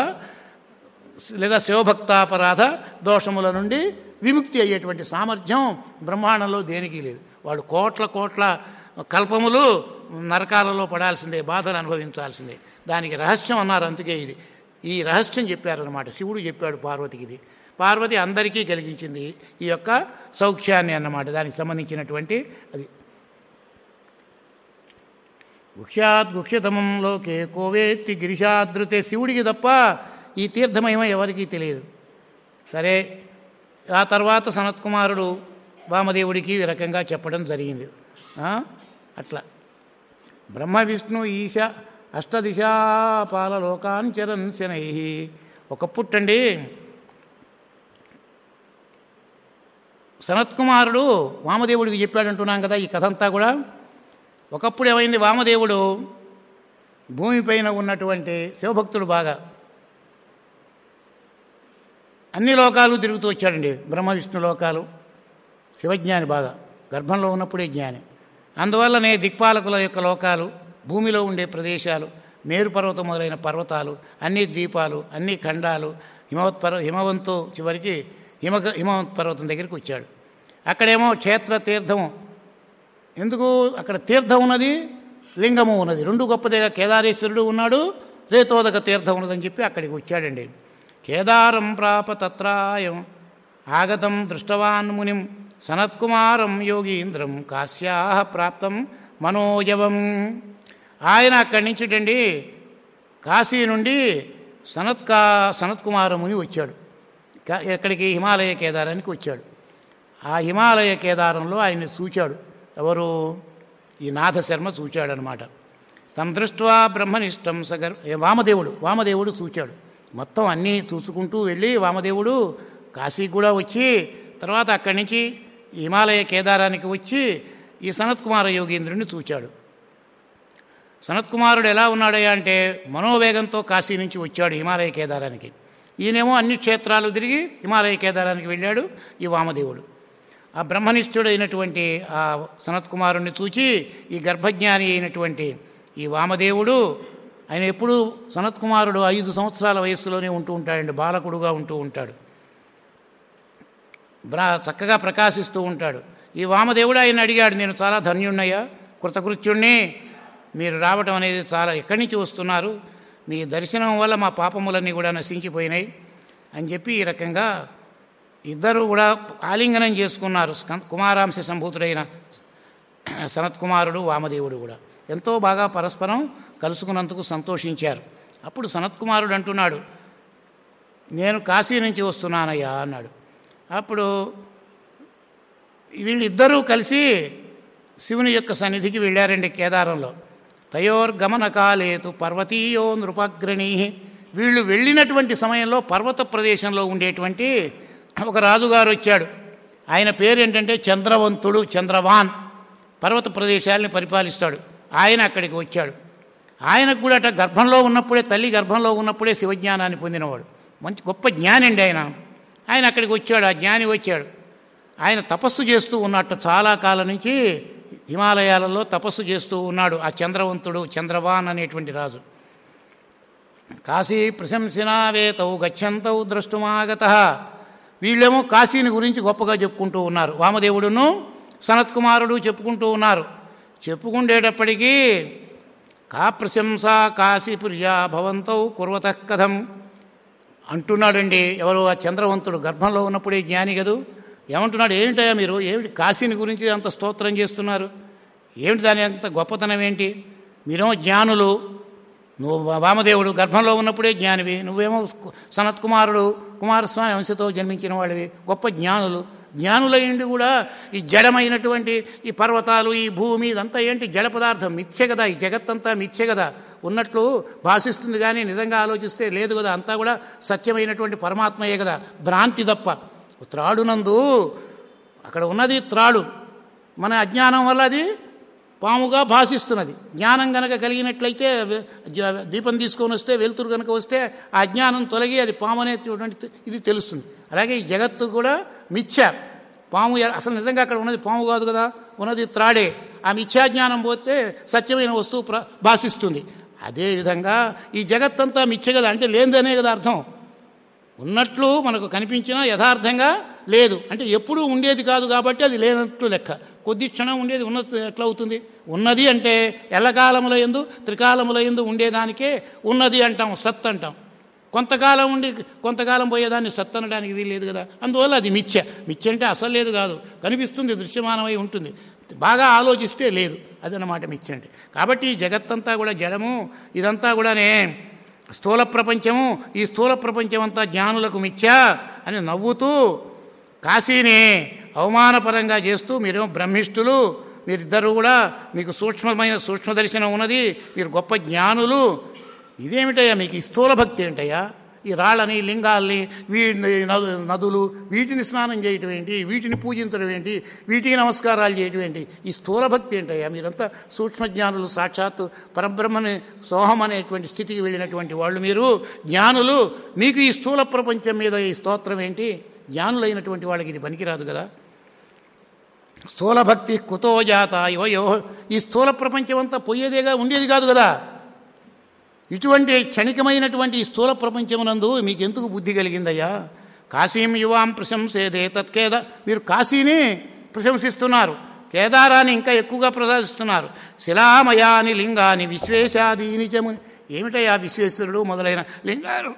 లేదా శివభక్తాపరాధ దోషముల నుండి విముక్తి అయ్యేటువంటి సామర్థ్యం బ్రహ్మాండంలో దేనికి లేదు వాడు కోట్ల కోట్ల కల్పములు నరకాలలో పడాల్సిందే బాధలు అనుభవించాల్సిందే దానికి రహస్యం అన్నారు అందుకే ఇది ఈ రహస్యం చెప్పారనమాట శివుడు చెప్పాడు పార్వతికి ఇది పార్వతి అందరికీ కలిగించింది ఈ యొక్క సౌఖ్యాన్ని అన్నమాట దానికి సంబంధించినటువంటి అది గుక్షాత్ గుక్షతమం లోకే కోవేత్తి గిరిశాదృతే శివుడికి తప్ప ఈ తీర్థమహిమ ఎవరికీ తెలియదు సరే ఆ తర్వాత సనత్కుమారుడు వామదేవుడికి ఈ రకంగా చెప్పడం జరిగింది ఆ? అట్లా బ్రహ్మ విష్ణు ఈశ అష్టదిశాపాల లోకాంచరన్ శనై ఒకప్పుట్టండి సనత్కుమారుడు వామదేవుడికి చెప్పాడంటున్నాం కదా ఈ కథ అంతా కూడా ఒకప్పుడు ఏమైంది వామదేవుడు భూమిపైన ఉన్నటువంటి శివభక్తుడు బాగా అన్ని లోకాలు తిరుగుతూ వచ్చాడండి బ్రహ్మ విష్ణు లోకాలు శివజ్ఞాని బాగా గర్భంలో ఉన్నప్పుడే జ్ఞాని అందువల్లనే దిక్పాలకుల యొక్క లోకాలు భూమిలో ఉండే ప్రదేశాలు మేరు పర్వతం మొదలైన పర్వతాలు అన్ని ద్వీపాలు అన్ని ఖండాలు హిమవత్ పర్వ హిమవంతు చివరికి హిమ హిమవంత్ పర్వతం దగ్గరికి వచ్చాడు అక్కడేమో క్షేత్ర తీర్థము ఎందుకు అక్కడ తీర్థం ఉన్నది లింగము ఉన్నది రెండు గొప్పదేగా కేదారేశ్వరుడు ఉన్నాడు రేతోదక తీర్థం ఉన్నదని చెప్పి అక్కడికి వచ్చాడండి కేదారం ప్రాప తత్రాయం ఆగతం దృష్టవాన్ మునిం సనత్కుమారం యోగీంద్రం కాశ్యా ప్రాప్తం మనోజవం ఆయన అక్కడి నుంచిటండి కాశీ నుండి సనత్కా సనత్కుమార ముని వచ్చాడు కా- ఎక్కడికి హిమాలయ కేదారానికి వచ్చాడు ఆ హిమాలయ కేదారంలో ఆయన్ని చూచాడు ఎవరు ఈ నాథశర్మ చూచాడనమాట తమ దృష్ట్వా బ్రహ్మనిష్టం సగర్ ఏ వామదేవుడు వామదేవుడు చూచాడు మొత్తం అన్నీ చూసుకుంటూ వెళ్ళి వామదేవుడు కాశీకి కూడా వచ్చి తర్వాత అక్కడి నుంచి హిమాలయ కేదారానికి వచ్చి ఈ సనత్కుమార యోగీంద్రుని చూచాడు సనత్కుమారుడు ఎలా ఉన్నాడయ్యా అంటే మనోవేగంతో కాశీ నుంచి వచ్చాడు హిమాలయ కేదారానికి ఈయనేమో అన్ని క్షేత్రాలు తిరిగి హిమాలయ కేదారానికి వెళ్ళాడు ఈ వామదేవుడు ఆ బ్రహ్మనిష్ఠుడైనటువంటి ఆ సనత్కుమారుణ్ణి చూచి ఈ గర్భజ్ఞాని అయినటువంటి ఈ వామదేవుడు ఆయన ఎప్పుడూ సనత్కుమారుడు ఐదు సంవత్సరాల వయస్సులోనే ఉంటూ ఉంటాడండి బాలకుడుగా ఉంటూ ఉంటాడు బ్రా చక్కగా ప్రకాశిస్తూ ఉంటాడు ఈ వామదేవుడు ఆయన అడిగాడు నేను చాలా ధన్యుణ్ణయ్యా కృతకృత్యుణ్ణి మీరు రావటం అనేది చాలా ఎక్కడి నుంచి వస్తున్నారు మీ దర్శనం వల్ల మా పాపములన్నీ కూడా నశించిపోయినాయి అని చెప్పి ఈ రకంగా ఇద్దరు కూడా ఆలింగనం చేసుకున్నారు స్కం- కుమారాంశ సంభూతుడైన సనత్ కుమారుడు వామదేవుడు కూడా ఎంతో బాగా పరస్పరం కలుసుకున్నందుకు సంతోషించారు అప్పుడు సనత్ కుమారుడు అంటున్నాడు నేను కాశీ నుంచి వస్తున్నానయ్యా అన్నాడు అప్పుడు వీళ్ళిద్దరూ కలిసి శివుని యొక్క సన్నిధికి వెళ్ళారండి కేదారంలో తయోర్గమన కాలేతు పర్వతీయో నృపగ్రణీ వీళ్ళు వెళ్ళినటువంటి సమయంలో పర్వత ప్రదేశంలో ఉండేటువంటి ఒక రాజుగారు వచ్చాడు ఆయన పేరు ఏంటంటే చంద్రవంతుడు చంద్రవాన్ పర్వత ప్రదేశాలని పరిపాలిస్తాడు ఆయన అక్కడికి వచ్చాడు ఆయనకు కూడా అట గర్భంలో ఉన్నప్పుడే తల్లి గర్భంలో ఉన్నప్పుడే శివజ్ఞానాన్ని పొందినవాడు మంచి గొప్ప జ్ఞాని అండి ఆయన ఆయన అక్కడికి వచ్చాడు ఆ జ్ఞాని వచ్చాడు ఆయన తపస్సు చేస్తూ ఉన్నట్టు చాలా కాలం నుంచి హిమాలయాలలో తపస్సు చేస్తూ ఉన్నాడు ఆ చంద్రవంతుడు చంద్రవాన్ అనేటువంటి రాజు కాశీ ప్రశంసినావేతౌ గచ్చంతౌ ద్రష్టుమాగత వీళ్ళేమో కాశీని గురించి గొప్పగా చెప్పుకుంటూ ఉన్నారు వామదేవుడును సనత్కుమారుడు చెప్పుకుంటూ ఉన్నారు చెప్పుకుండేటప్పటికీ కా ప్రశంస కాశీపుర్యా భవంతౌ కుర్వత కథం అంటున్నాడండి ఎవరు ఆ చంద్రవంతుడు గర్భంలో ఉన్నప్పుడే జ్ఞాని కదూ ఏమంటున్నాడు ఏమిటయ్యా మీరు ఏమిటి కాశీని గురించి అంత స్తోత్రం చేస్తున్నారు ఏమిటి దాని అంత గొప్పతనం ఏంటి మీరేమో జ్ఞానులు నువ్వు వామదేవుడు గర్భంలో ఉన్నప్పుడే జ్ఞానివి నువ్వేమో సనత్ కుమారుడు కుమారస్వామి వంశతో జన్మించిన వాడివి గొప్ప జ్ఞానులు జ్ఞానులయ్యండి కూడా ఈ జడమైనటువంటి ఈ పర్వతాలు ఈ భూమి ఇదంతా ఏంటి జడ పదార్థం మిథ్య కదా ఈ జగత్తంతా మిథ్య కదా ఉన్నట్లు భాషిస్తుంది కానీ నిజంగా ఆలోచిస్తే లేదు కదా అంతా కూడా సత్యమైనటువంటి పరమాత్మయే కదా భ్రాంతి తప్ప త్రాడునందు అక్కడ ఉన్నది త్రాడు మన అజ్ఞానం వల్ల అది పాముగా భాషిస్తున్నది జ్ఞానం గనక కలిగినట్లయితే వె- జ- దీపం తీసుకొని వస్తే వెలుతురు కనుక వస్తే ఆ అజ్ఞానం తొలగి అది పాము అనేటువంటి ఇది తెలుస్తుంది అలాగే ఈ జగత్తు కూడా మిథ్య పాము ఎ- అసలు నిజంగా అక్కడ ఉన్నది పాము కాదు కదా ఉన్నది త్రాడే ఆ మిథ్యాజ్ఞానం పోతే సత్యమైన వస్తువు ప్ర భాషిస్తుంది అదేవిధంగా ఈ జగత్తంతా మిథ్య కదా అంటే లేనిదనే కదా అర్థం ఉన్నట్లు మనకు కనిపించినా యథార్థంగా లేదు అంటే ఎప్పుడూ ఉండేది కాదు కాబట్టి అది లేనట్లు లెక్క కొద్ది క్షణం ఉండేది ఉన్నది ఎట్లా అవుతుంది ఉన్నది అంటే ఎల్లకాలముల ఎందు త్రికాలముల ఎందు ఉండేదానికే ఉన్నది అంటాం సత్ అంటాం కొంతకాలం ఉండి కొంతకాలం పోయేదాన్ని సత్ అనడానికి వీల్లేదు కదా అందువల్ల అది మిథ్య మిథ్య అంటే అసలు లేదు కాదు కనిపిస్తుంది దృశ్యమానమై ఉంటుంది బాగా ఆలోచిస్తే లేదు అదనమాట మిథ్య అంటే కాబట్టి ఈ జగత్తంతా కూడా జడము ఇదంతా కూడానే స్థూల ప్రపంచము ఈ స్థూల ప్రపంచం అంతా జ్ఞానులకు మిథ్యా అని నవ్వుతూ కాశీని అవమానపరంగా చేస్తూ మీరేమో బ్రహ్మిష్ఠులు మీరిద్దరు కూడా మీకు సూక్ష్మమైన సూక్ష్మ దర్శనం ఉన్నది మీరు గొప్ప జ్ఞానులు ఇదేమిటయ్యా మీకు ఈ స్థూల భక్తి ఏంటయ్యా ఈ రాళ్ళని లింగాల్ని వీటిని నదు- నదులు వీటిని స్నానం చేయటం ఏంటి వీటిని పూజించడం ఏంటి వీటికి నమస్కారాలు చేయటం ఏంటి ఈ స్థూల భక్తి ఏంటయ్యా మీరంతా సూక్ష్మజ్ఞానులు సాక్షాత్తు పరబ్రహ్మని సోహం అనేటువంటి స్థితికి వెళ్ళినటువంటి వాళ్ళు మీరు జ్ఞానులు మీకు ఈ స్థూల ప్రపంచం మీద ఈ స్తోత్రం ఏంటి జ్ఞానులైనటువంటి వాళ్ళకి ఇది పనికిరాదు కదా స్థూల భక్తి కుతో జాత యో యో ఈ స్థూల ప్రపంచం అంతా పోయేదేగా ఉండేది కాదు కదా ఇటువంటి క్షణికమైనటువంటి ఈ స్థూల ప్రపంచమునందు మీకు ఎందుకు బుద్ధి కలిగిందయ్యా కాశీం యువాం ప్రశంసేదే తత్కేద మీరు కాశీని ప్రశంసిస్తున్నారు కేదారాన్ని ఇంకా ఎక్కువగా ప్రదర్శిస్తున్నారు శిలామయాని లింగాని విశ్వేశాదీని చము ఏమిటయ్యా విశ్వేశ్వరుడు మొదలైన లింగాలు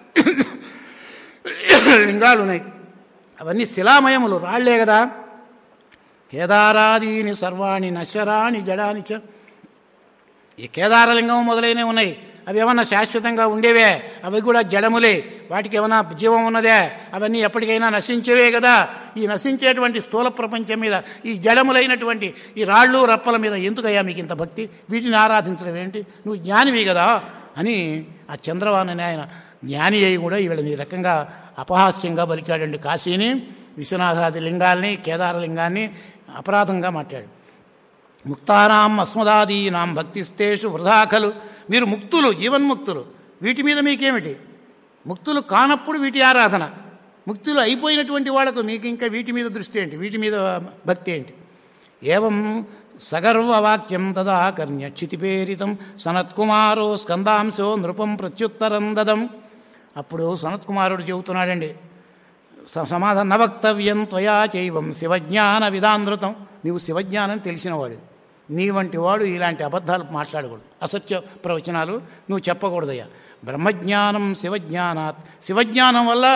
లింగాలు ఉన్నాయి అవన్నీ శిలామయములు రాళ్లే కదా కేదారాదీని సర్వాణి నశ్వరాణి జడాని చ ఈ కేదారలింగం మొదలైనవి ఉన్నాయి అవి ఏమన్నా శాశ్వతంగా ఉండేవే అవి కూడా జడములే వాటికి ఏమైనా జీవం ఉన్నదే అవన్నీ ఎప్పటికైనా నశించేవే కదా ఈ నశించేటువంటి స్థూల ప్రపంచం మీద ఈ జడములైనటువంటి ఈ రాళ్ళు రప్పల మీద ఎందుకయ్యా మీకు ఇంత భక్తి వీటిని ఆరాధించడం ఏంటి నువ్వు జ్ఞానివి కదా అని ఆ చంద్రవాన్ అనే ఆయన జ్ఞాని అయి కూడా వీళ్ళని ఈ రకంగా అపహాస్యంగా బలికాడండి కాశీని విశ్వనాథాది లింగాల్ని కేదారలింగాన్ని అపరాధంగా మాట్లాడు ముక్తానాం అస్మదాదీనాం భక్తిస్తేషు వృధాఖలు మీరు ముక్తులు జీవన్ముక్తులు వీటి మీద మీకేమిటి ముక్తులు కానప్పుడు వీటి ఆరాధన ముక్తులు అయిపోయినటువంటి వాళ్లకు మీకు ఇంకా వీటి మీద దృష్టి ఏంటి వీటి మీద భక్తి ఏంటి ఏవం సగర్వవాక్యం తదాకర్ణ్య చితిపేరితం సనత్కుమారో స్కందాంశో నృపం ప్రత్యుత్తరం దదం అప్పుడు సనత్కుమారుడు చెబుతున్నాడండి స- సమాధాన నవక్తవ్యం త్వయా చైవం శివజ్ఞాన విధానృతం నీవు శివజ్ఞానం తెలిసినవాడు నీ వంటి వాడు ఇలాంటి అబద్ధాలు మాట్లాడకూడదు అసత్య ప్రవచనాలు నువ్వు చెప్పకూడదయ్యా బ్రహ్మజ్ఞానం శివజ్ఞానాత్ శివజ్ఞానం వల్ల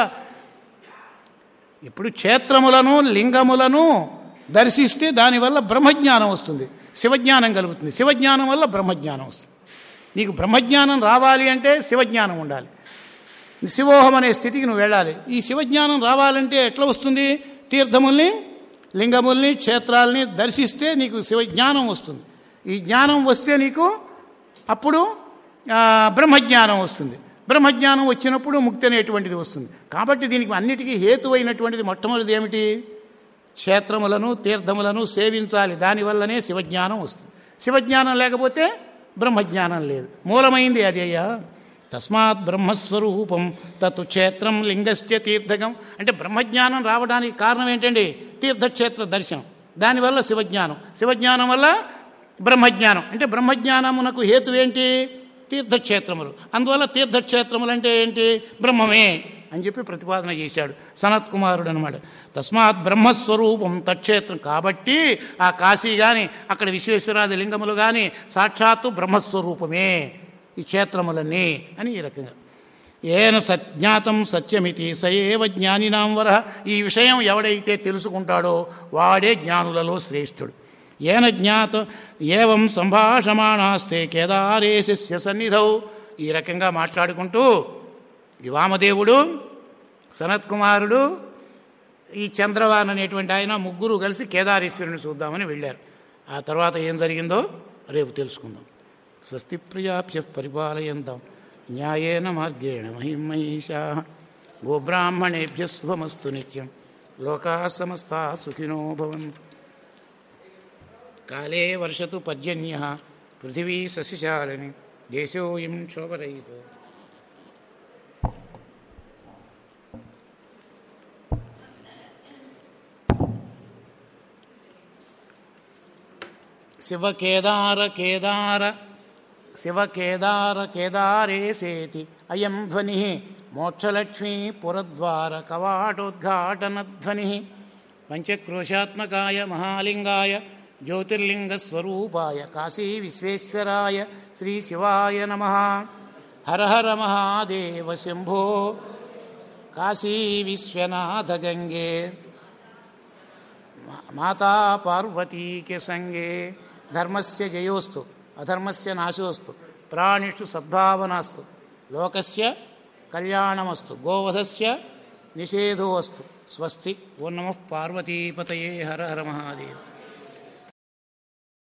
ఇప్పుడు క్షేత్రములను లింగములను దర్శిస్తే దానివల్ల బ్రహ్మజ్ఞానం వస్తుంది శివజ్ఞానం కలుగుతుంది శివజ్ఞానం వల్ల బ్రహ్మజ్ఞానం వస్తుంది నీకు బ్రహ్మజ్ఞానం రావాలి అంటే శివజ్ఞానం ఉండాలి శివోహం అనే స్థితికి నువ్వు వెళ్ళాలి ఈ శివజ్ఞానం రావాలంటే ఎట్లా వస్తుంది తీర్థముల్ని లింగముల్ని క్షేత్రాల్ని దర్శిస్తే నీకు శివజ్ఞానం వస్తుంది ఈ జ్ఞానం వస్తే నీకు అప్పుడు ఆ, బ్రహ్మజ్ఞానం వస్తుంది బ్రహ్మజ్ఞానం వచ్చినప్పుడు ముక్తి అనేటువంటిది వస్తుంది కాబట్టి దీనికి అన్నిటికీ హేతువైనటువంటిది మొట్టమొదటిది ఏమిటి క్షేత్రములను తీర్థములను సేవించాలి దానివల్లనే శివజ్ఞానం వస్తుంది శివజ్ఞానం లేకపోతే బ్రహ్మజ్ఞానం లేదు మూలమైంది అది అయ్యా తస్మాత్ బ్రహ్మస్వరూపం తత్ క్షేత్రం లింగస్య తీర్థకం అంటే బ్రహ్మజ్ఞానం రావడానికి కారణం ఏంటండి తీర్థక్షేత్ర దర్శనం దానివల్ల శివజ్ఞానం శివజ్ఞానం వల్ల బ్రహ్మజ్ఞానం అంటే బ్రహ్మజ్ఞానమునకు హేతు ఏంటి తీర్థక్షేత్రములు అందువల్ల తీర్థక్షేత్రములు అంటే ఏంటి బ్రహ్మమే అని చెప్పి ప్రతిపాదన చేశాడు సనత్ కుమారుడు అనమాట తస్మాత్ బ్రహ్మస్వరూపం తక్షేత్రం కాబట్టి ఆ కాశీ కానీ అక్కడ విశ్వేశ్వరాది లింగములు కానీ సాక్షాత్తు బ్రహ్మస్వరూపమే ఈ క్షేత్రములన్నీ అని ఈ రకంగా ఏన సజ్ఞాతం సత్యమితి సయేవ జ్ఞానినాం వర ఈ విషయం ఎవడైతే తెలుసుకుంటాడో వాడే జ్ఞానులలో శ్రేష్ఠుడు ఏన జ్ఞాత ఏవం సంభాషమాణాస్తే కేదారేశస్య సన్నిధౌ ఈ రకంగా మాట్లాడుకుంటూ ఈ వామదేవుడు సనత్ కుమారుడు ఈ చంద్రవాన్ అనేటువంటి ఆయన ముగ్గురు కలిసి కేదారేశ్వరుని చూద్దామని వెళ్ళారు ఆ తర్వాత ఏం జరిగిందో రేపు తెలుసుకుందాం స్వస్తి ప్రియాభ్య పరిపాలయంతాం న్యాయేన మార్గేణ మహిమహీషా గోబ్రాహ్మణేభ్య శుభమస్తు నిత్యం లోకా సమస్తా సుఖినో భవంతు కాలే వర్షతు పర్జన్య పృథివీ సస్యశాలిని దేశోయం క్షోభరహితో శివకేదార కేదార శివకేదార కేదారేసేతి అయం ధ్వని మోక్షలక్ష్మీ పురద్వార కవాటోద్ఘాటనధ్వని పంచక్రోశాత్మకాయ మహాలింగాయ జ్యోతిర్లింగస్వరూపాయ కాశీ విశ్వేశ్వరాయ శ్రీ శివాయ నమ హర హర మహాదేవ శంభో కాశీ విశ్వనాథ గంగే మాతా పార్వతీ కే సంగే ధర్మస్య జయోస్తు అధర్మస్య నాశోస్తు ప్రాణిషు సద్భావనాస్తు లోకస్య కళ్యాణమస్తు గోవధస్య నిషేధోస్తు స్వస్తి ఓ నమ పార్వతీపతయే హర హర మహాదేవ